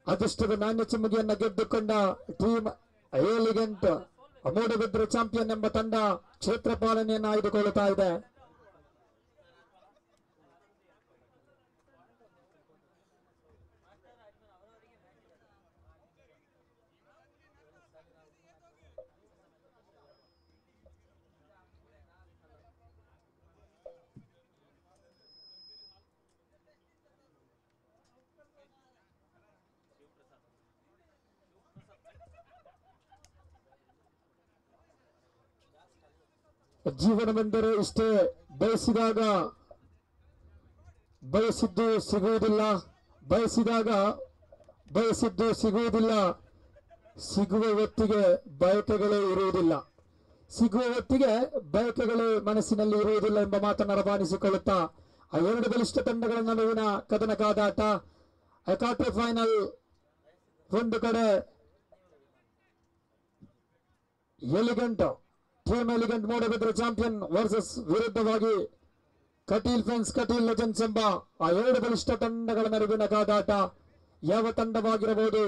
ಅದೃಷ್ಟದ ನಾಣ್ಯ ಚಿಮ್ಮುಗೆಯನ್ನ ಗೆದ್ದುಕೊಂಡ ಟೀಮ್ ಏಲಿಗೆಂಟ್ ಮೂಡಬಿದ್ರೆ ಚಾಂಪಿಯನ್ ಎಂಬ ತಂಡ ಕ್ಷೇತ್ರ ಪಾಲನೆಯನ್ನು ಆಯ್ದುಕೊಳ್ಳುತ್ತಾ ಇದೆ ಜೀವನವೆಂದರೆ ಇಷ್ಟೇ ಬಯಸಿದಾಗ ಬಯಸಿದ್ದು ಸಿಗುವುದಿಲ್ಲ ಬಯಸಿದಾಗ ಬಯಸಿದ್ದು ಸಿಗುವುದಿಲ್ಲ ಸಿಗುವ ಹೊತ್ತಿಗೆ ಬಯಕೆಗಳೇ ಇರುವುದಿಲ್ಲ ಸಿಗುವ ಹೊತ್ತಿಗೆ ಬಯಕೆಗಳು ಮನಸ್ಸಿನಲ್ಲಿ ಇರುವುದಿಲ್ಲ ಎಂಬ ಮಾತನ್ನು ರವಾನಿಸಿಕೊಳ್ಳುತ್ತಾ ಆ ಎರಡು ಬಲಿಷ್ಠ ತಂಡಗಳ ನಡುವಿನ ಕದನ ಕಾದಾಟ ಕ್ವಾರ್ಟರ್ ಫೈನಲ್ ಒಂದು ಕಡೆ elegant team elegant Moodbidri champion versus ವಿರುದ್ಧವಾಗಿ ಕಟೀಲ್ ಫ್ರೆಂಡ್ಸ್ ಕಟೀಲ್ ಲೆಜೆಂಡ್ಸ್ ಎಂಬ ಆ ಎರಡು ಬಲಿಷ್ಠ ತಂಡಗಳ ನಡುವಿನ ಕಾದಾಟ ಯಾವ ತಂಡವಾಗಿರಬಹುದು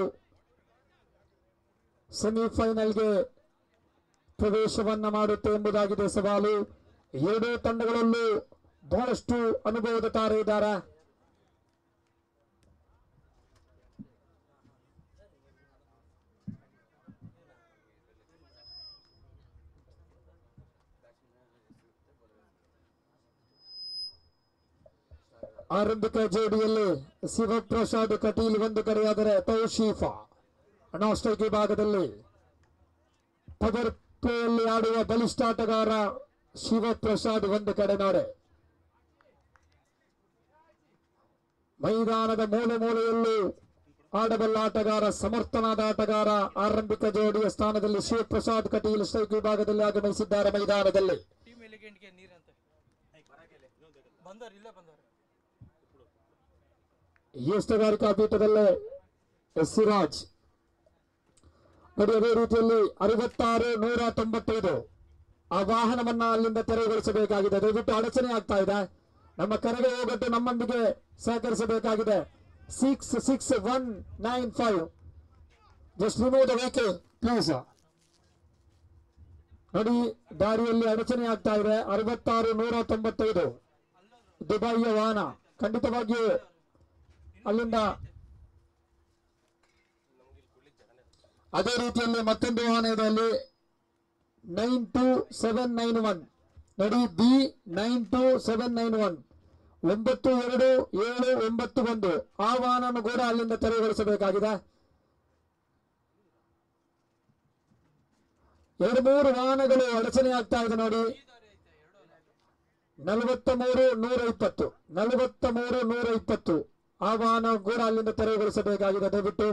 ಸೆಮಿಫೈನಲ್ಗೆ ಪ್ರವೇಶವನ್ನ ಮಾಡುತ್ತೆ ಎಂಬುದಾಗಿದೆ ಸವಾಲು ಎರಡೂ ತಂಡಗಳಲ್ಲೂ ಬಹಳಷ್ಟು ಅನುಭವದ ತಾರೆ ಇದ್ದಾರೆ ಆರಂಭಿಕ ಜೋಡಿಯಲ್ಲಿ ಶಿವಪ್ರಸಾದ್ ಕಟೀಲ್ ಒಂದು ಕಡೆಯಾದರೆ ತೌಶೀಫಾ ನಾಸ್ಟ್ರೈಕ್ ವಿಭಾಗದಲ್ಲಿ ಪವರ್ ಪ್ಲೇಯಲ್ಲಿ ಆಡುವ ಬಲಿಷ್ಠ ಆಟಗಾರ ಶಿವಪ್ರಸಾದ್ ಒಂದು ಕಡೆ ನೋಡೆ ಮೈದಾನದ ಮೂಲೆ ಮೂಲೆಯಲ್ಲೂ ಆಡಬಲ್ಲ ಆಟಗಾರ ಸಮರ್ಥನಾದ ಆಟಗಾರ ಆರಂಭಿಕ ಜೋಡಿಯ ಸ್ಥಾನದಲ್ಲಿ ಶಿವಪ್ರಸಾದ್ ಕಟೀಲ್ ಸ್ಟ್ರೈಕ್ ವಿಭಾಗದಲ್ಲಿ ಆಗಮಿಸಿದ್ದಾರೆ ಮೈದಾನದಲ್ಲಿ ಟೀಮ್ ಎಲಿಗೆಂಟ್ಗೆ ನೀರಂತೆ ಬಂದವ್ರು ಇಲ್ಲೇ ಬಂದವ್ರು ಈಷ್ಟಗಾರಿಕಾ ಪೀಠದಲ್ಲೇ ಎಸ್ ಸಿರಾಜ್ ನೋಡಿ ಅದೇ ರೀತಿಯಲ್ಲಿ ಅರವತ್ತಾರು ನೂರ ತೊಂಬತ್ತೈದು ಆ ವಾಹನವನ್ನ ಅಲ್ಲಿಂದ ತೆರವುಗೊಳಿಸಬೇಕಾಗಿದೆ ದಯವಿಟ್ಟು ಅಡಚಣೆ ಆಗ್ತಾ ಇದೆ ನಮ್ಮ ಕರೆಗೆ ಹೋಗಟ್ಟು ನಮ್ಮೊಂದಿಗೆ ಸಹಕರಿಸಬೇಕಾಗಿದೆ six six one nine five just remove the vehicle please ನೋಡಿ ದಾರಿಯಲ್ಲಿ ಅಡಚಣೆ ಆಗ್ತಾ ಇದೆ ಅರವತ್ತಾರು ನೂರ ತೊಂಬತ್ತೈದು ದುಬೈಯ ವಾಹನ ಖಂಡಿತವಾಗಿಯೂ ಅಲ್ಲಿಂದ ಅದೇ ರೀತಿಯಲ್ಲಿ ಮತ್ತೊಂದು ವಾಹನ ಇದೆ ಅಲ್ಲಿ nine two seven nine one ನೋಡಿ B nine two seven nine one ಒಂಬತ್ತು ಎರಡು ಏಳು ಒಂಬತ್ತು ಒಂದು ಆ ವಾಹನವನ್ನು ಕೂಡ ಅಲ್ಲಿಂದ ತೆರವುಗೊಳಿಸಬೇಕಾಗಿದೆ ಎರಡು ಮೂರು ವಾಹನಗಳು ಅಡಚಣೆ ಆಗ್ತಾ ಇದೆ ನೋಡಿ ನಲವತ್ತ ಮೂರು ನೂರ ಇಪ್ಪತ್ತು ನಲವತ್ತ ಮೂರು ನೂರ ಇಪ್ಪತ್ತು ಆ ವಾಹನ ಕೂಡ ಅಲ್ಲಿಂದ ತೆರವುಗೊಳಿಸಬೇಕಾಗಿದೆ ದಯವಿಟ್ಟು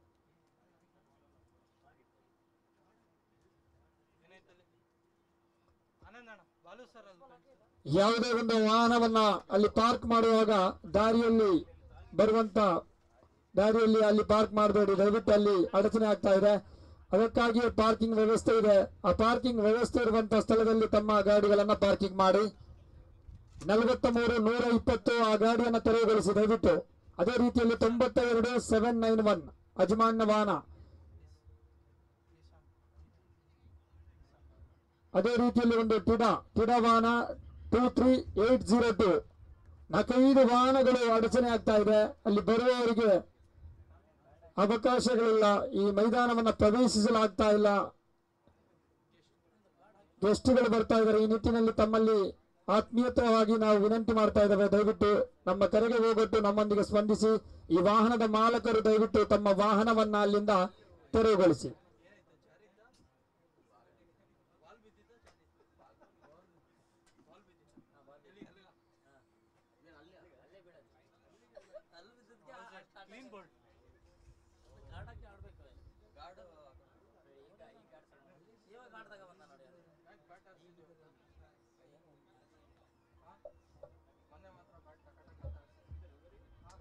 ಏನಾಯ್ತಲ್ಲಿ ಆನಂದ್ ಅಣ್ಣ ಬಾಲು ಸರ್ ಅಲ್ಲಿ ಯಾವುದೇ ಒಂದು ವಾಹನವನ್ನ ಅಲ್ಲಿ ಪಾರ್ಕ್ ಮಾಡುವಾಗ ದಾರಿಯಲ್ಲಿ ಬರುವಂತ ದಾರಿಯಲ್ಲಿ ಅಲ್ಲಿ ಪಾರ್ಕ್ ಮಾಡಬೇಡಿ ದಯವಿಟ್ಟು ಅಲ್ಲಿ ಅಡಚಣೆ ಆಗ್ತಾ ಇದೆ ಅದಕ್ಕಾಗಿ ಪಾರ್ಕಿಂಗ್ ವ್ಯವಸ್ಥೆ ಇದೆ ಆ ಪಾರ್ಕಿಂಗ್ ವ್ಯವಸ್ಥೆ ಇರುವಂತ ಸ್ಥಳದಲ್ಲಿ ತಮ್ಮ ಗಾಡಿಗಳನ್ನ ಪಾರ್ಕಿಂಗ್ ಮಾಡಿ ನಲವತ್ತ ಮೂರು ನೂರ ಇಪ್ಪತ್ತು ಆ ಗಾಡಿಯನ್ನು ತೆರವುಗೊಳಿಸಿ ದಯವಿಟ್ಟು ಅದೇ ರೀತಿಯಲ್ಲಿ ತೊಂಬತ್ತ ಎರಡು ಸೆವೆನ್ ನೈನ್ ಒನ್ ಅಜಮಾನ್ಯ ವಾಹನ ಅದೇ ರೀತಿಯಲ್ಲಿ ಒಂದು ಟಿಡಾ ಟಿಡಾ ವಾಹನ two three eight zero two ನಾಲ್ಕೈದು ವಾಹನಗಳು ಅಡಚಣೆ ಆಗ್ತಾ ಇದೆ ಅಲ್ಲಿ ಬರುವವರಿಗೆ ಅವಕಾಶಗಳಿಲ್ಲ ಈ ಮೈದಾನವನ್ನ ಪ್ರವೇಶಿಸಲಾಗ್ತಾ ಇಲ್ಲ ಗೆಸ್ಟ್ಗಳು ಬರ್ತಾ ಇದ್ದಾರೆ ಈ ನಿಟ್ಟಿನಲ್ಲಿ ತಮ್ಮಲ್ಲಿ ಆತ್ಮೀಯತವಾಗಿ ನಾವು ವಿನಂತಿ ಮಾಡ್ತಾ ಇದ್ದೇವೆ ದಯವಿಟ್ಟು ನಮ್ಮ ಕರೆಗೆ ಹೋಗೊಟ್ಟು ನಮ್ಮೊಂದಿಗೆ ಸ್ಪಂದಿಸಿ ಈ ವಾಹನದ ಮಾಲಕರು ದಯವಿಟ್ಟು ತಮ್ಮ ವಾಹನವನ್ನ ಅಲ್ಲಿಂದ ತೆರವುಗೊಳಿಸಿ ಕ್ಲೀನ್ ಬೋರ್ಡ್ ಗಾರ್ಡಕ್ಕೆ ಆಡ್ಬೇಕು ಗಾರ್ಡು ಈಗ ಈ ಗಾರ್ಡ್ ಇವಾಗ ಆಡ್ದಾಗ ಬಂದ ನೋಡಿ ಅದು. ಮೊನ್ನೆ ಮಾತ್ರ ಬ್ಯಾಟ್ ಟಕ ಟಕ ಅಂತ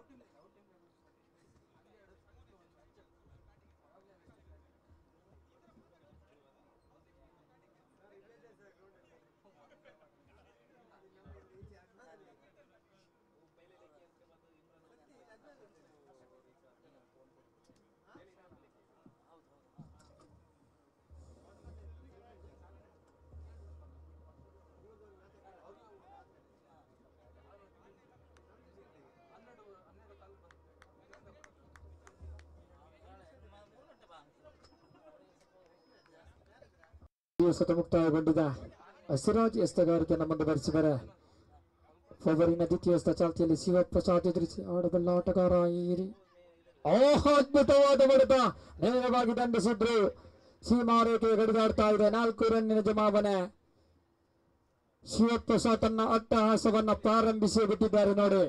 ಈ ಸತ ಮುಕ್ತಾಯಗೊಂಡಿದೆ ಸಿರಾಜ್ ಎಸ್ತಗಾರಿಕೆಯನ್ನು ಮುಂದುವರಿಸಿದರೆ ಫೆಬ್ರವರಿನ ದ್ವಿತೀಯ ಎಸ್ತ ಚಾಲ್ತಿಯಲ್ಲಿ ಶಿವಪ್ರಸಾದ್ ಎದುರಿಸಿ ಆಡಬಲ್ಲ ಆಟಗಾರ ಈ ರೀ- ಓಹ್ ಅದ್ಭುತವಾದ ಹೊಡೆತ ನೇರವಾಗಿ ದಂಡಿಸಿದ್ರು ಸೀಮಾರೇಖೆ ಗಡಿದಾಡ್ತಾ ಇದೆ ನಾಲ್ಕು ರನ್ನಿನ ಜಮಾವಣೆ ಶಿವಪ್ರಸಾದ್ ತನ್ನ ಅಟ್ಟಹಾಸವನ್ನ ಪ್ರಾರಂಭಿಸಿ ಬಿಟ್ಟಿದ್ದಾರೆ ನೋಡಿ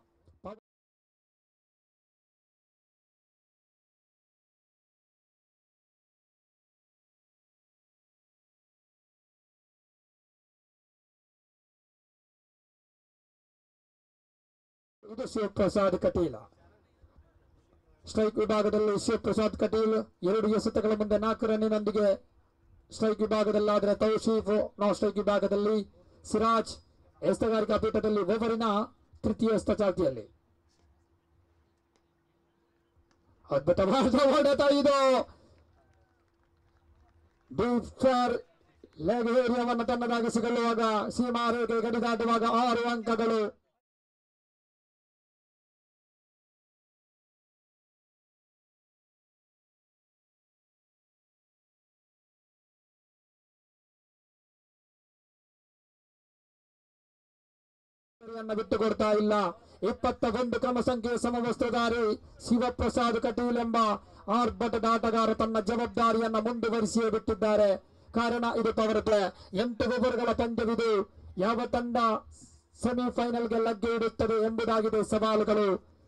ಇದು ಶಿವಪ್ರಸಾದ್ ಕಟೀಲ ಸ್ಟ್ರೈಕ್ ವಿಭಾಗದಲ್ಲಿ ಶಿವಪ್ರಸಾದ್ ಕಟೀಲ್ ಎರಡು ಎಸೆತಗಳ ಮುಂದೆ ನಾಲ್ಕು ರನ್ನಿನೊಂದಿಗೆ ಸ್ಟ್ರೈಕ್ ವಿಭಾಗದಲ್ಲಾದರೆ ತೌಶೀಫ್ ನಾನ್ ಸ್ಟ್ರೈಕ್ ವಿಭಾಗದಲ್ಲಿ ಸಿರಾಜ್ ಎಸ್ತಗಾರಿಕಾ ಪೀಠದಲ್ಲಿ ಓವರಿನ ತೃತೀಯ ಎಸ್ತ ಚಾಲ್ತಿಯಲ್ಲಿ ಅದ್ಭುತವಾದ ಹೊಡೆತ ಇದು ಡೀಫರ್ ಲೆಗ್ ಏರಿಯಾವನ್ನು ತನ್ನದಾಗಿಸಿಕೊಳ್ಳುವಾಗ ಸೀಮಾರೇಖೆ ಗಡಿ ದಾಟುವಾಗ ಆರು ಅಂಕಗಳು ಯನ್ನು ಬಿಟ್ಟು ಕೊಡ್ತಾ ಇಲ್ಲ ಇಪ್ಪತ್ತ ಒಂದು ಕ್ರಮ ಸಂಖ್ಯೆ ಸಮವಸ್ತ್ರಧಾರಿ ಶಿವಪ್ರಸಾದ್ ಕಟೀಲ್ ಎಂಬ ಆರ್ಭಟದ ಆಟಗಾರ ತನ್ನ ಜವಾಬ್ದಾರಿಯನ್ನ ಮುಂದುವರಿಸಿಯೇ ಬಿಟ್ಟಿದ್ದಾರೆ ಕಾರಣ ಇದು ತವರತೆ ಎಂಟು ಓವರ್ಗಳ ಪಂದ್ಯವಿದು ಯಾವ ತಂಡ ಸೆಮಿಫೈನಲ್ಗೆ ಲಗ್ಗೆ ಇಡುತ್ತದೆ ಎಂಬುದಾಗಿದೆ ಸವಾಲುಗಳು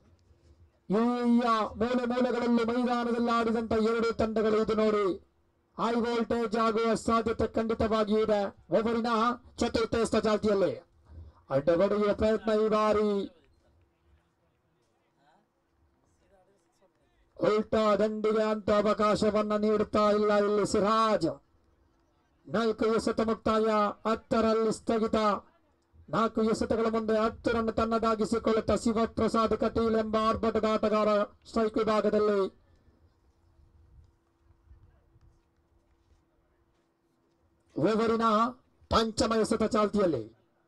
ಈ ಮೂಲೆ ಮೂಲೆಗಳಲ್ಲಿ ಮೈದಾನದಲ್ಲಿ ಆಡಿದಂತ ಎರಡು ತಂಡಗಳು ಇದು ನೋಡಿ ಹೈ ವೋಲ್ಟೇಜ್ ಆಗುವ ಸಾಧ್ಯತೆ ಖಂಡಿತವಾಗಿಯೂ ಇದೆ ಓವರಿನ ಚತುರ್ಥ ಎಸ್ತ ಚಾಲ್ತಿಯಲ್ಲಿ ಅಡ್ಡಗಡೆಯುವ ಪ್ರಯತ್ನ ಈ ಬಾರಿ ಉಲ್ಟಾ ದಂಡಿಗೆ ಅಂತ ಅವಕಾಶವನ್ನ ನೀಡುತ್ತಾ ಇಲ್ಲ ಇಲ್ಲಿ ಸಿರಾಜ್ ನಾಲ್ಕು ಎಸೆತ ಮುಕ್ತಾಯ ಹತ್ತರಲ್ಲಿ ಸ್ಥಗಿತ ನಾಲ್ಕು ಎಸೆತಗಳ ಮುಂದೆ ಹತ್ತರನ್ನು ತನ್ನದಾಗಿಸಿಕೊಳ್ಳುತ್ತಾ ಶಿವಪ್ರಸಾದ್ ಕಟೀಲ್ ಎಂಬ ಆರ್ಭಟದ ಆಟಗಾರ ಸ್ಟ್ರೈಕ್ ವಿಭಾಗದಲ್ಲಿ ಓವರಿನ ಪಂಚಮ ಎಸೆತ ಚಾಲ್ತಿಯಲ್ಲಿ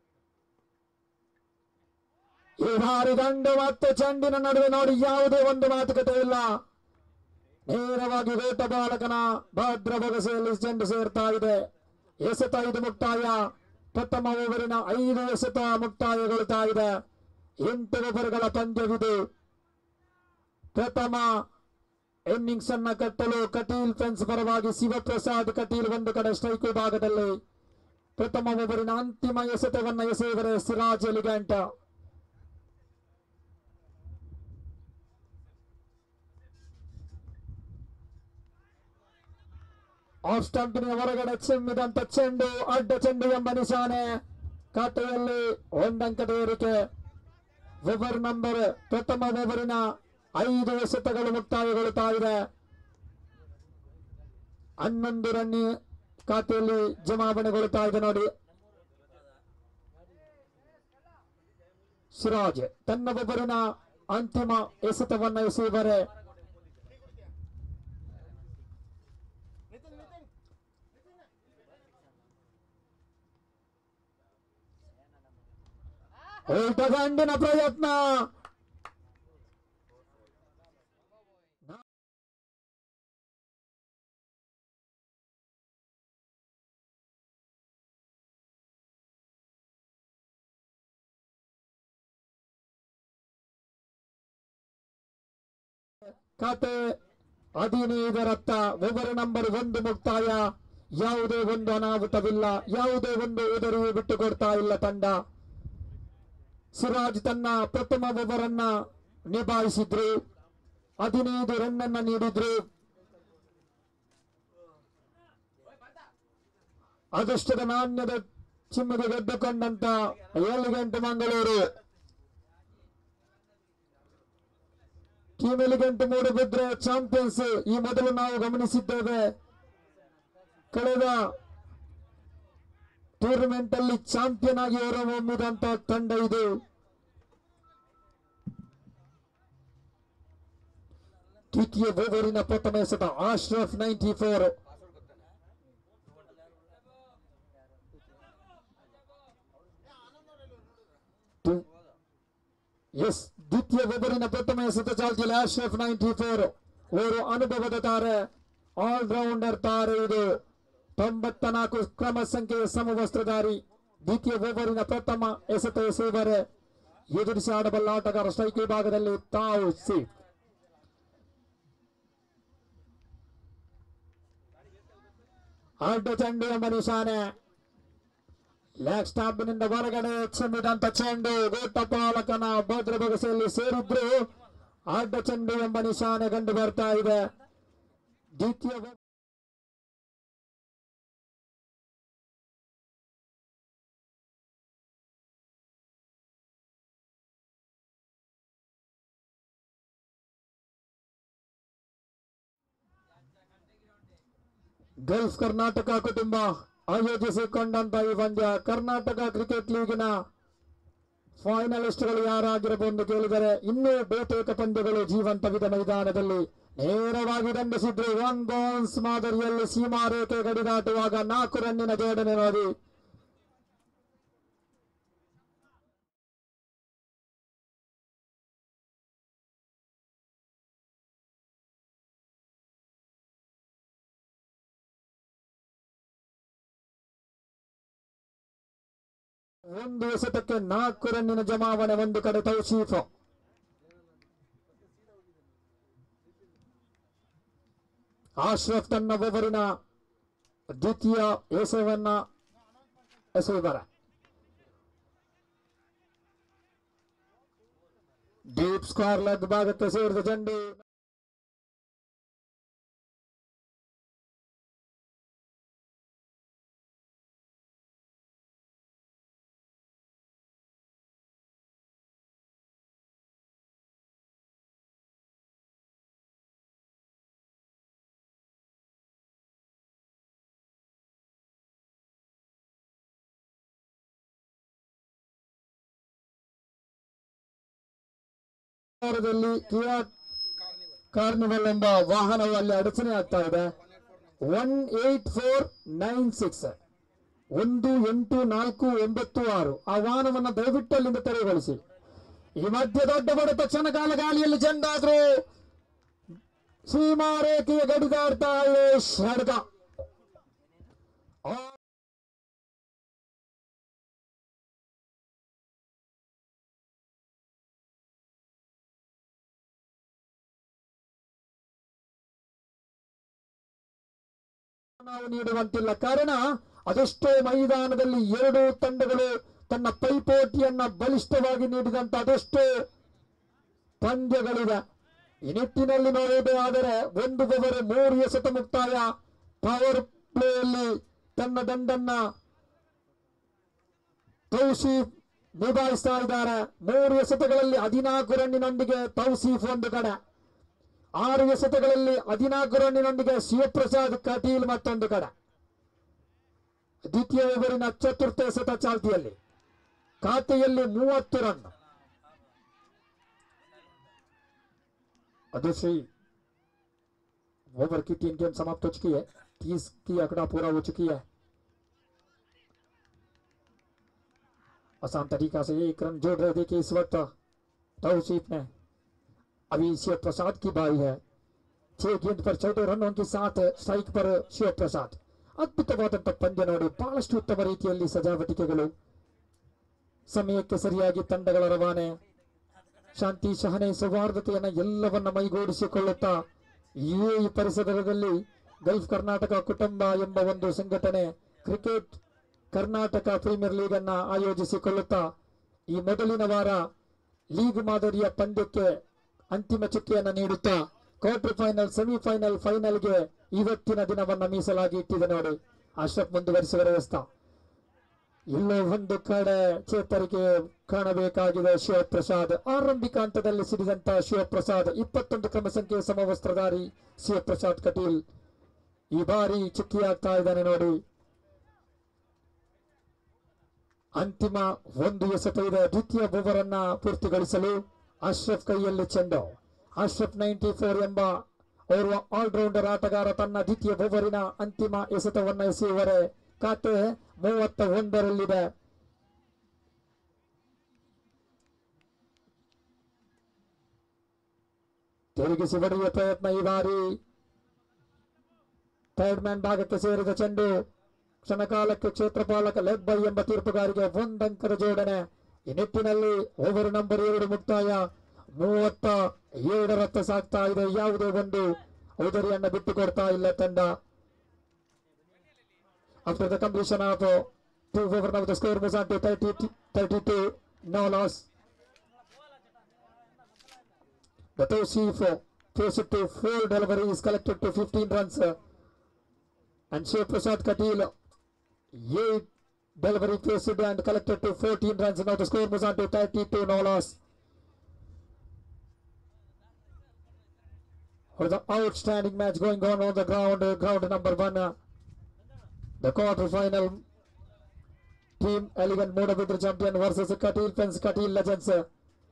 ಈ ಬಾರಿ ದಂಡು ಮತ್ತು ಚೆಂಡಿನ ನಡುವೆ ನೋಡಿ ಯಾವುದೇ ಒಂದು ಮಾತುಕತೆ ಇಲ್ಲ ನೇರವಾಗಿ ವೇಟ ಬಾಲಕನ ಭದ್ರ ಬೊಗಸೆಯಲ್ಲಿ ಚೆಂಡು ಸೇರ್ತಾ ಇದೆ ಎಸೆತ ಇದು ಮುಕ್ತಾಯ ಪ್ರಥಮ ಓವರಿನ ಐದು ಎಸೆತ ಮುಕ್ತಾಯಗೊಳ್ತಾ ಇದೆ ಎಂಟು ಓವರ್ಗಳ ಪಂದ್ಯವಿದು ಪ್ರಥಮ ಇನ್ನಿಂಗ್ಸ್ ಅನ್ನ ಕಟ್ಟಲು ಕಟೀಲ್ ಫೆನ್ಸ್ ಪರವಾಗಿ ಶಿವಪ್ರಸಾದ್ ಕಟೀಲ್ ಒಂದು ಕಡೆ ಸ್ಟ್ರೈಕ್ ವಿಭಾಗದಲ್ಲಿ ಪ್ರಥಮ ಓವರಿನ ಅಂತಿಮ ಎಸೆತವನ್ನ ಎಸೆಯುವರೆ ಸಿರಾಜ್ ಎಲಿಗಂಟ ಆಫ್ ಸ್ಟಂಪಿನ ಹೊರಗಡೆ ಚೆಮ್ಮಿದಂತ ಚೆಂಡು ಅಡ್ಡ ಚೆಂಡು ಎಂಬ ನಿಶಾನೆ ಖಾತೆಯಲ್ಲಿ ಒಂದಂಕದ ಏರಿಕೆ ಓವರ್ ನಂಬರ್ ಪ್ರಥಮ ಓವರಿನ ಐದು ಎಸೆತಗಳು ಮುಕ್ತಾಯಗೊಳ್ಳುತ್ತಾ ಇದೆ ಹನ್ನೊಂದು ರನ್ ಖಾತೆಯಲ್ಲಿ ಜಮಾವಣೆಗೊಳ್ಳುತ್ತಾ ಇದೆ ನೋಡಿ ಸಿರಾಜ್ ತನ್ನ ಒಬ್ಬರಿನ ಅಂತಿಮ ಎಸೆತವನ್ನ ಎಸೆಯುವರೆ ಉಲ್ಟಗಂಡಿನ ಪ್ರಯತ್ನ ಖಾತೆ ಹದಿನೈದರತ್ತ ಓವರ್ ನಂಬರ್ ಒಂದು ಮುಕ್ತಾಯ ಯಾವುದೇ ಒಂದು ಅನಾಹುತವಿಲ್ಲ ಯಾವುದೇ ಒಂದು ಉದರಿಯು ಬಿಟ್ಟು ಕೊಡ್ತಾ ಇಲ್ಲ ತಂಡ ಸಿರಾಜ್ ತನ್ನ ಪ್ರಥಮ ಓವರ್ ಅನ್ನ ನಿಭಾಯಿಸಿದ್ರು ಹದಿನೈದು ರನ್ ಅನ್ನ ನೀಡಿದ್ರು ಅದೃಷ್ಟದ ನಾಣ್ಯದ ಚಿಮ್ಮಿಗೆ ಗೆದ್ದುಕೊಂಡಂತ ಏಳು ಗಂಟೆ ಮಂಗಳೂರು ಕಿಮೆಲಿಗಂಟು ಮೂಡಬಿದ್ರೆ ಚಾಂಪಿಯನ್ಸ್ ಈ ಮೊದಲು ನಾವು ಗಮನಿಸಿದ್ದೇವೆ ಕಳೆದ ಟೂರ್ನಮೆಂಟ್ ಅಲ್ಲಿ ಚಾಂಪಿಯನ್ ಆಗಿ ಹೊರಹೊಮ್ಮಿದಂತ ತಂಡ ಇದು ದ್ವಿತೀಯ ಓವರಿನ ಪ್ರಥಮ ಎಸೆತ ಆಶ್ರಫ್ ನೈಂಟಿ ಫೋರ್ ಎಸ್ ದ್ವಿತೀಯ ಓವರಿನ ಪ್ರಥಮ ಎಸೆತ ಚಾಲ್ತಿಯಲ್ಲಿ ಆಶ್ರಫ್ ನೈಂಟಿ ಫೋರ್ ಓರು ಅನುಭವದ ತಾರೆ ಆಲ್ರೌಂಡರ್ ತಾರೆ ಇದು ತೊಂಬತ್ತ ನಾಲ್ಕು ಕ್ರಮ ಸಂಖ್ಯೆಯ ಸಮವಸ್ತ್ರಧಾರಿ ದ್ವಿತೀಯ ಓವರಿನ ಪ್ರಥಮ ಎಸೆತ ಎಸೆಯುವರೆ ಎದುರಿಸಿ ಆಡಬಲ್ಲ ಆಟಗಾರ ಸ್ಟ್ರೈಕ್ ವಿಭಾಗದಲ್ಲಿ ತಾವು ಸೇಫ್ ಅಡ್ಡ ಚೆಂಡು ಎಂಬ ನಿಶಾನೆ ಲೆಗ್ ಸ್ಟಾಂಪಿನಿಂದ ಹೊರಗಡೆ ಚೆಂದಿದಂತ ಚೆಂಡು ಗೋಟಪಾಲಕನ ಭದ್ರ ಬೊಗಸೆಯಲ್ಲಿ ಸೇರಿದ್ರು ಅಡ್ಡ ಚೆಂಡು ಎಂಬ ನಿಶಾನೆ ಕಂಡು ಬರ್ತಾ ಇದೆ ದ್ವಿತೀಯ ಓ- ಗಲ್ಫ್ ಕರ್ನಾಟಕ ಕುಟುಂಬ ಆಯೋಜಿಸಿಕೊಂಡಂತ ಈ ಪಂದ್ಯ ಕರ್ನಾಟಕ ಕ್ರಿಕೆಟ್ ಲೀಗಿನ ಫೈನಲಿಸ್ಟ್ಗಳು ಯಾರಾಗಿರಬಹುದು ಕೇಳಿದರೆ ಇನ್ನೂ ಬಹುತೇಕ ಪಂದ್ಯಗಳು ಜೀವಂತವಿದ ಮೈದಾನದಲ್ಲಿ ನೇರವಾಗಿ ದಂಡಿಸಿದ್ರು ಒನ್ ಬೌನ್ಸ್ ಮಾದರಿಯಲ್ಲಿ ಸೀಮಾ ರೇಖೆ ಗಡಿದಾಟುವಾಗ ನಾಲ್ಕು ರನ್ನಿನ ಜೋಡಣೆ ನೋಡಿ ಒಂದು ಎಸೆತಕ್ಕೆ ನಾಲ್ಕು ರನ್ನಿನ ಜಮಾವಣೆ ಒಂದು ಕಡೆ ತೌಶೀಫ್ ಆಶ್ರಫ್ ತನ್ನ ಓವರಿನ ದ್ವಿತೀಯ ಎಸೆವನ್ನ ಎಸೆಯುವರ ಡೀಪ್ ಸ್ಕ್ವೇರ್ ಲೆಗ್ ಭಾಗಕ್ಕೆ ಸೇರಿದ ಚೆಂಡು ವಾರದಲ್ಲಿ ಕಿಯಾ ಕಾರ್ನಿವಲ್ ಎಂಬ ವಾಹನವು ಅಲ್ಲಿ ಅಡಚಣೆ ಆಗ್ತಾ ಇದೆ one eight four nine six ಒಂದು ಎಂಟು ನಾಲ್ಕು ಒಂಬತ್ತು ಆರು ಆ ವಾಹನವನ್ನು ದಯವಿಟ್ಟು ಅಲ್ಲಿಂದ ತೆರವುಗೊಳಿಸಿ ಈ ಮಧ್ಯೆ ದೊಡ್ಡ ಬಡ ತಕ್ಷಣ ಕಾಲ ಗಾಳಿಯಲ್ಲಿ ಚೆಂಡಾದ್ರು ಸೀಮಾ ರೇಖೆಯ ಗಡಿದಾಡ್ತಾ ಇದೆ ಷಡ್ಗ ಆ ನಾವು ನೀಡುವಂತಿಲ್ಲ ಕಾರಣ ಅದೆಷ್ಟೋ ಮೈದಾನದಲ್ಲಿ ಎರಡು ತಂಡಗಳು ತನ್ನ ಪೈಪೋಟಿಯನ್ನ ಬಲಿಷ್ಠವಾಗಿ ನೀಡಿದಂತ ಅದೆಷ್ಟೋ ಪಂದ್ಯಗಳಿವೆ ಈ ನಿಟ್ಟಿನಲ್ಲಿ ನೋಡುವುದೇ ಆದರೆ ಒಂದು ಓವರ್ ಮೂರು ಎಸೆತ ಮುಕ್ತಾಯ ಪವರ್ ಪ್ಲೇಯಲ್ಲಿ ತನ್ನ ದಂಡನ್ನ ತೌಸೀಫ್ ನಿಭಾಯಿಸ್ತಾ ಇದ್ದಾರೆ ಮೂರು ಎಸೆತಗಳಲ್ಲಿ ಹದಿನಾಲ್ಕು ರನ್ನಿನೊಂದಿಗೆ ತೌಸೀಫ್ ಒಂದು ಕಡೆ ಆರು ಎಸೆತಗಳಲ್ಲಿ ಹದಿನಾಲ್ಕು ರನ್ನಿನೊಂದಿಗೆ ಶಿವಪ್ರಸಾದ್ ಕಟೀಲ್ ಮತ್ತೊಂದು ಕಡೆ ದ್ವಿತೀಯ ಓವರಿನ ಚತುರ್ಥ ಎಸೆತ ಚಾಲ್ತಿಯಲ್ಲಿ ಖಾತೆಯಲ್ಲಿ ಮೂವತ್ತು ರನ್ ಅದು श्री ओवर की तीन गेम समाप्त हो चुकी है तीस की आंकड़ा पूरा हो चुकी है आसान तरीका से एक रन जोड़ रहे थे कि इस वक्त तौसीफ ने अभी शिव प्रसाद की बारी है छह गेंद पर चौदह रनों के साथ स्ट्ರೈಕ್ पर ಶಿವ ಪ್ರಸಾದ್ ಅದ್ಭುತವಾದಂಥ ಪಂದ್ಯ ನೋಡಿ ಬಹಳಷ್ಟು ಉತ್ತಮ ರೀತಿಯಲ್ಲಿ ಸಜಾವಟಿಕೆಗಳು ಸಮಯಕ್ಕೆ ಸರಿಯಾಗಿ ತಂಡಗಳ ರವಾನೆ ಶಾಂತಿ ಸಹನೆ ಸೌಹಾರ್ದತೆಯನ್ನ ಎಲ್ಲವನ್ನ ಮೈಗೂಡಿಸಿಕೊಳ್ಳುತ್ತಾ ಈ ಪರಿಸರದಲ್ಲಿ ಗಲ್ಫ್ ಕರ್ನಾಟಕ ಕುಟುಂಬ ಎಂಬ ಒಂದು ಸಂಘಟನೆ ಕ್ರಿಕೆಟ್ ಕರ್ನಾಟಕ ಪ್ರೀಮಿಯರ್ ಲೀಗ್ ಅನ್ನ ಆಯೋಜಿಸಿಕೊಳ್ಳುತ್ತಾ ಈ ಮೊದಲಿನ ವಾರ ಲೀಗ್ ಮಾದರಿಯ ಪಂದ್ಯಕ್ಕೆ ಅಂತಿಮ ಚುಕ್ಕೆಯನ್ನು ನೀಡುತ್ತಾ ಕ್ವಾರ್ಟರ್ ಫೈನಲ್ ಸೆಮಿಫೈನಲ್ ಫೈನಲ್ಗೆ ಇವತ್ತಿನ ದಿನವನ್ನ ಮೀಸಲಾಗಿ ಇಟ್ಟಿದೆ ನೋಡಿ ಅಶ್ರಫ್ ಮುಂದುವರಿಸುವ ವ್ಯವಸ್ಥೆ ಇಲ್ಲೋ ಒಂದು ಕಡೆ ಚೇತರಿಕೆ ಕಾಣಬೇಕಾಗಿದೆ ಶಿವಪ್ರಸಾದ್ ಆರಂಭಿಕ ಹಂತದಲ್ಲಿ ಸಿಡಿದಂತ ಶಿವಪ್ರಸಾದ್ ಇಪ್ಪತ್ತೊಂದು ಕ್ರಮ ಸಂಖ್ಯೆ ಸಮವಸ್ತ್ರಧಾರಿ ಶಿವಪ್ರಸಾದ್ ಕಟೀಲ್ ಈ ಬಾರಿ ಚುಕ್ಕಿಯಾಗ್ತಾ ಇದ್ದಾನೆ ನೋಡಿ ಅಂತಿಮ ಒಂದು ಎಸೆತ ಇದೆ ದ್ವಿತೀಯ ಓವರ್ ಅನ್ನ ಪೂರ್ತಿಗೊಳಿಸಲು ಅಶ್ರಫ್ ಕೈಯಲ್ಲಿ ಚೆಂಡು ಅಶ್ರಫ್ ನೈಂಟಿ ಫೋರ್ ಎಂಬ ಓರ್ವ ಆಲ್ರೌಂಡರ್ ಆಟಗಾರ ತನ್ನ ದ್ವಿತೀಯ ಓವರಿನ ಅಂತಿಮ ಎಸೆತವನ್ನ ಎಸೆಯುವರೆ ಖಾತೆ ಮೂವತ್ತ ಒಂದರಲ್ಲಿದೆ ತಿರುಗಿಸಿ ಹೊಡೆಯುವ ಪ್ರಯತ್ನ ಈ ಬಾರಿ ಥರ್ಡ್ ಮ್ಯಾನ್ ಭಾಗಕ್ಕೆ ಸೇರಿದ ಚೆಂಡು ಕ್ಷಣಕಾಲಕ್ಕೆ ಕ್ಷೇತ್ರಪಾಲಕ ಲೆಗ್ ಬೈ ಎಂಬ ತೀರ್ಪುಗಾರಿಗೆ ಒಂದಂಕದ ಜೋಡಣೆ ಈ ನಿಟ್ಟಿನಲ್ಲಿ ಓವರ್ ನಂಬರ್ ಎರಡು ಮುಕ್ತಾಯ ಮೂವತ್ತ ಏಳರತ್ತ ಸಾಗ್ತಾ ಇದೆ ಯಾವುದೇ ಒಂದು ಔದರಿಯನ್ನ ಬಿಟ್ಟು ಕೊಡ್ತಾ ಇಲ್ಲ ತಂಡ after the completion of two over ನಾವು the score moves on to thirty thirty two no loss The Tawsif takes it to four deliveries collected to 15 runs. And Shiv Prasad Katil, eight delivery faced and collected to 14 runs. Now the score moves on to 32 no loss. For the outstanding match going on on the ground, uh, ground number one. uh, the quarter final team Elegant Modabudra champion versus Katil Fence Katil Legends. uh,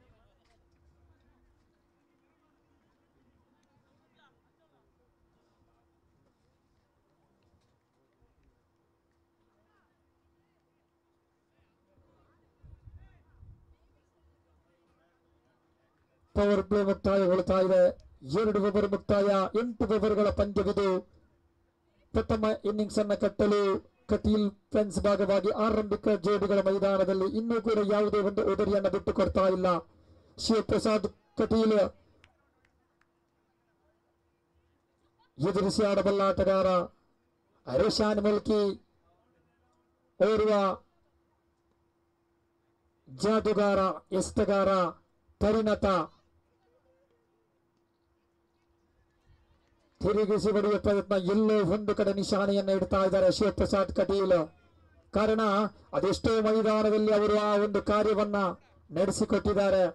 power play ಮುಕ್ತಾಯಗೊಳ್ತಾ ಇದೆ ಎರಡು over ಮುಕ್ತಾಯ ಎಂಟು ಓವರ್ಗಳ ಪಂದ್ಯವಿದು ಪ್ರಥಮ innings ಅನ್ನ ಕಟ್ಟಲು Kateel fence ಭಾಗವಾಗಿ ಆರಂಭಿಕ ಜೋಡಿಗಳ ಮೈದಾನದಲ್ಲಿ ಇನ್ನೂ ಕೂಡ ಯಾವುದೇ ಒಂದು ಉದರಿಯನ್ನ ಬಿಟ್ಟು ಕೊಡ್ತಾ ಇಲ್ಲ ಶಿವಪ್ರಸಾದ್ ಕಟೀಲ್ ಎದುರಿಸಿ ಆಡಬಲ್ಲ ಆಟಗಾರ ರೇಷಾನ್ ಮುಲ್ಕಿ ಓರ್ವ ಜಾದುಗಾರ ಎಸ್ತಗಾರ ಪರಿಣತ ತಿರುಗಿಸಿ ಬಡಿಯುವ ಪ್ರಯತ್ನ ಎಲ್ಲೋ ಒಂದು ಕಡೆ ನಿಶಾನೆಯನ್ನ ಇಡ್ತಾ ಇದ್ದಾರೆ ಶಿವಪ್ರಸಾದ್ ಕಟೀಲ್ ಕಾರಣ ಅದೆಷ್ಟೋ ಮೈದಾನದಲ್ಲಿ ಅವರು ಆ ಒಂದು ಕಾರ್ಯವನ್ನ ನಡೆಸಿಕೊಟ್ಟಿದ್ದಾರೆ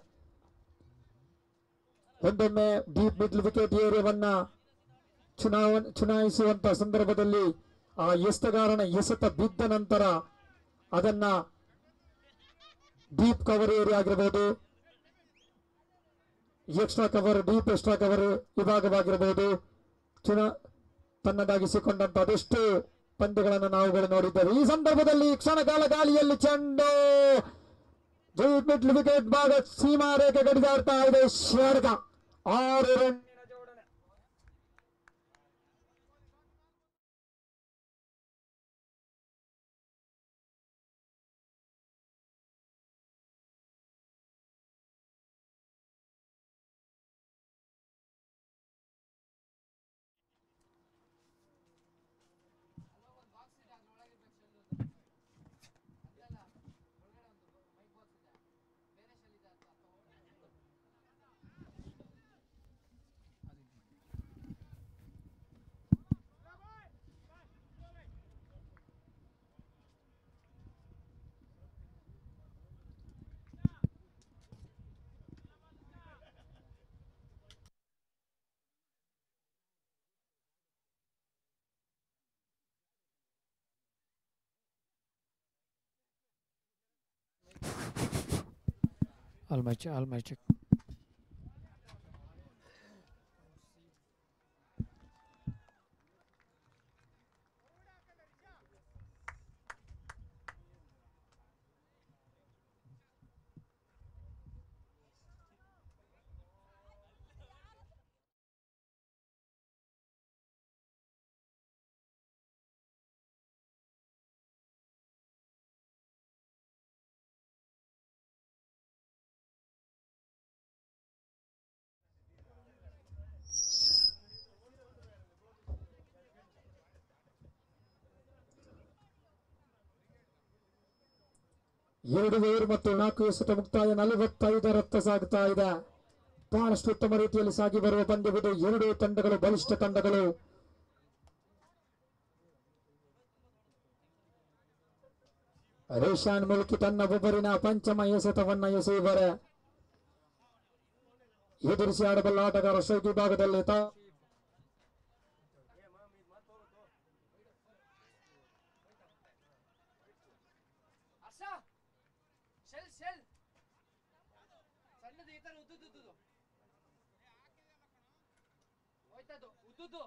ಒಂದೊಮ್ಮೆ ಡೀಪ್ ಮಿಡ್ಲ್ ವಿಕೆಟ್ ಏರಿಯಾವನ್ನ ಚುನಾವಣೆ ಚುನಾಯಿಸುವಂತ ಸಂದರ್ಭದಲ್ಲಿ ಆ ಎಸ್ತಗಾರನ ಎಸೆತ ಬಿದ್ದ ನಂತರ ಅದನ್ನ ಡೀಪ್ ಕವರ್ ಏರಿಯಾ ಆಗಿರಬಹುದು extra cover deep extra cover ವಿಭಾಗವಾಗಿರಬಹುದು ಚುನಾ ತನ್ನದಾಗಿಸಿಕೊಂಡಂತ ಅದೆಷ್ಟು ಪಂದ್ಯಗಳನ್ನು ನಾವುಗಳು ನೋಡಿದ್ದೇವೆ ಈ ಸಂದರ್ಭದಲ್ಲಿ ಕ್ಷಣಕಾಲ ಗಾಳಿಯಲ್ಲಿ ಚೆಂಡು ಡೀಪ್ ಮಿಡ್ಲ್ ವಿಕೆಟ್ ಭಾಗ ಸೀಮಾ ರೇಖೆ ಗಡಿದಾಡ್ತಾ ಇದೆ ಶಾರ್ಗ ಆರು run All my check, all my check. ಎರಡು ಓವರ್ ಮತ್ತು ನಾಲ್ಕು ಎಸೆತ ಮುಕ್ತಾಯ ನಲವತ್ತೈದರತ್ತ ಸಾಗ್ತಾ ಇದೆ ಬಹಳಷ್ಟು ಉತ್ತಮ ರೀತಿಯಲ್ಲಿ ಸಾಗಿ ಬರುವ ಪಂದ್ಯವಿದು ಎರಡು ತಂಡಗಳು ಬಲಿಷ್ಠ ತಂಡಗಳು ರೇಷಾನ್ ಮುಲ್ಕಿ ತನ್ನ ಒಬ್ಬರಿನ ಪಂಚಮ ಎಸೆತವನ್ನ ಎಸೆಯುವರೆ ಎದುರಿಸಿ ಆಡಬಲ್ಲ ಆಟಗಾರ ಸ್ಟ್ರೈಕ್ ವಿಭಾಗದಲ್ಲಿ ತಾ ಹರ್ಷ ಶೆಲ್ ಶೆಲ್ ಸಣ್ಣದು ಈ ತರ ಉದ್ದುದ್ದು ಹೋಯ್ತದು ಉದ್ದುದ್ದು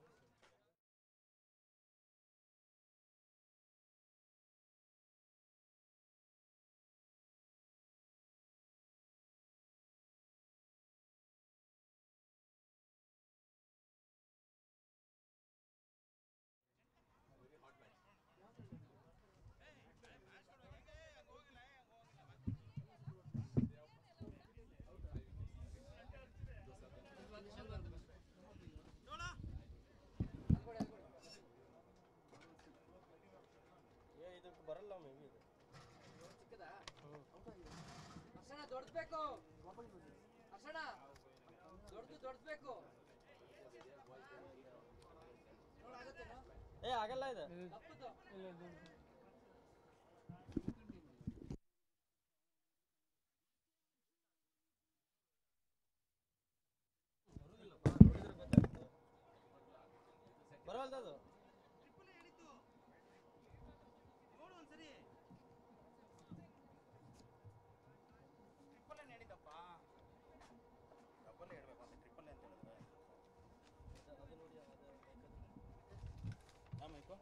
ಏ ಇದಕ್ಕೆ ಬರಲ್ಲ ಮೇ ಬಿ ಇದು ಚಿಕ್ಕದಾ ಹರ್ಷಣ ದೊಡ್ಡಬೇಕು ಹರ್ಷಣ ದೊಡ್ಡದು ದೊಡ್ಡಬೇಕು ನೋಡಾಗತ್ತೇನೋ ಏ ಆಗಲ್ಲ ಇದು ತಪ್ಪದು ಬರವಲ್ದು ಅದು ಅದು ನೋಡಿ ಅದು ಆ ಮೈಕು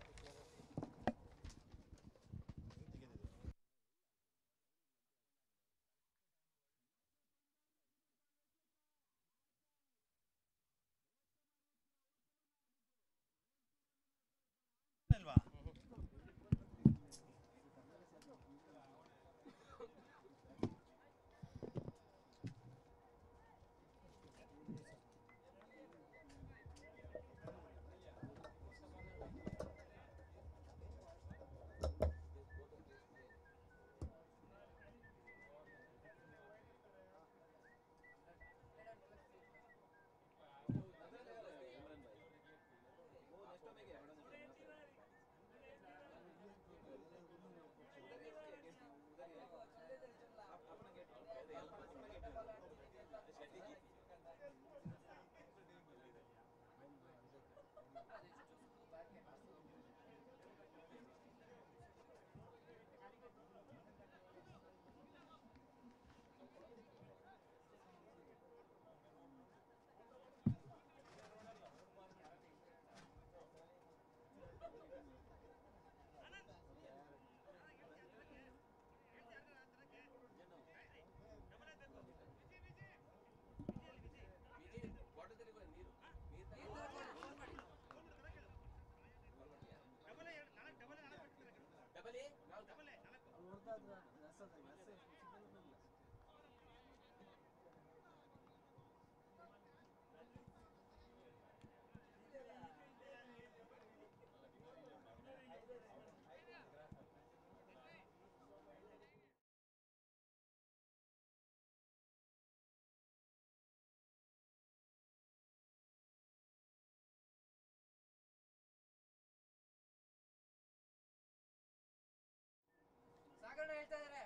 ಸಾಗರಣ ಹೇಳ್ತಾ ಇದಾರೆ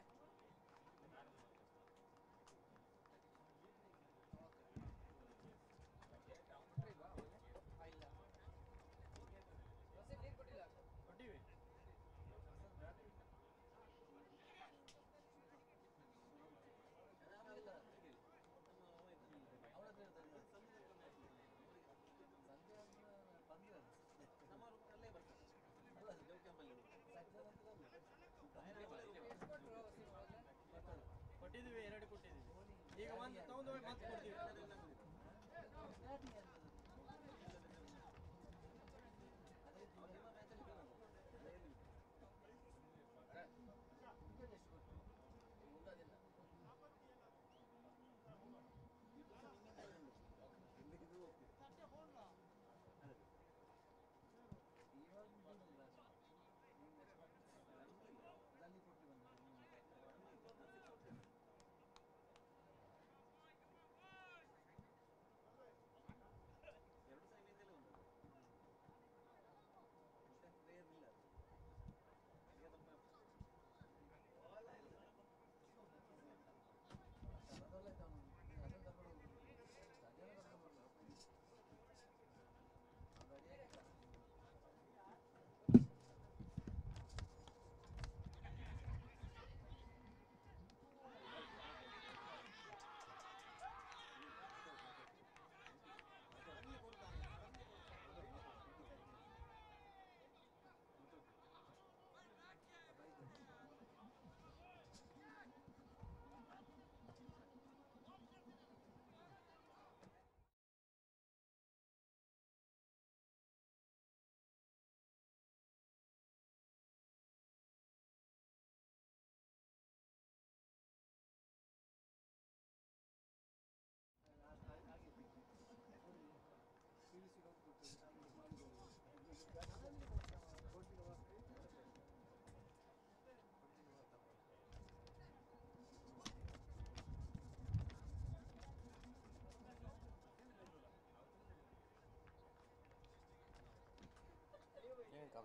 ನೀರು ಕೊಟ್ಟಿಲ್ಲ ಕೊಟ್ಟಿವಿ ಕೊಟ್ಟಿದ್ವಿ ಎರಡು ಕೊಟ್ಟಿದ್ವಿ ಈಗ ಒಂದು ತಗೊಂಡು ಹೋಗಿ ಮತ್ತೆ ಕೊಡ್ತೀವಿ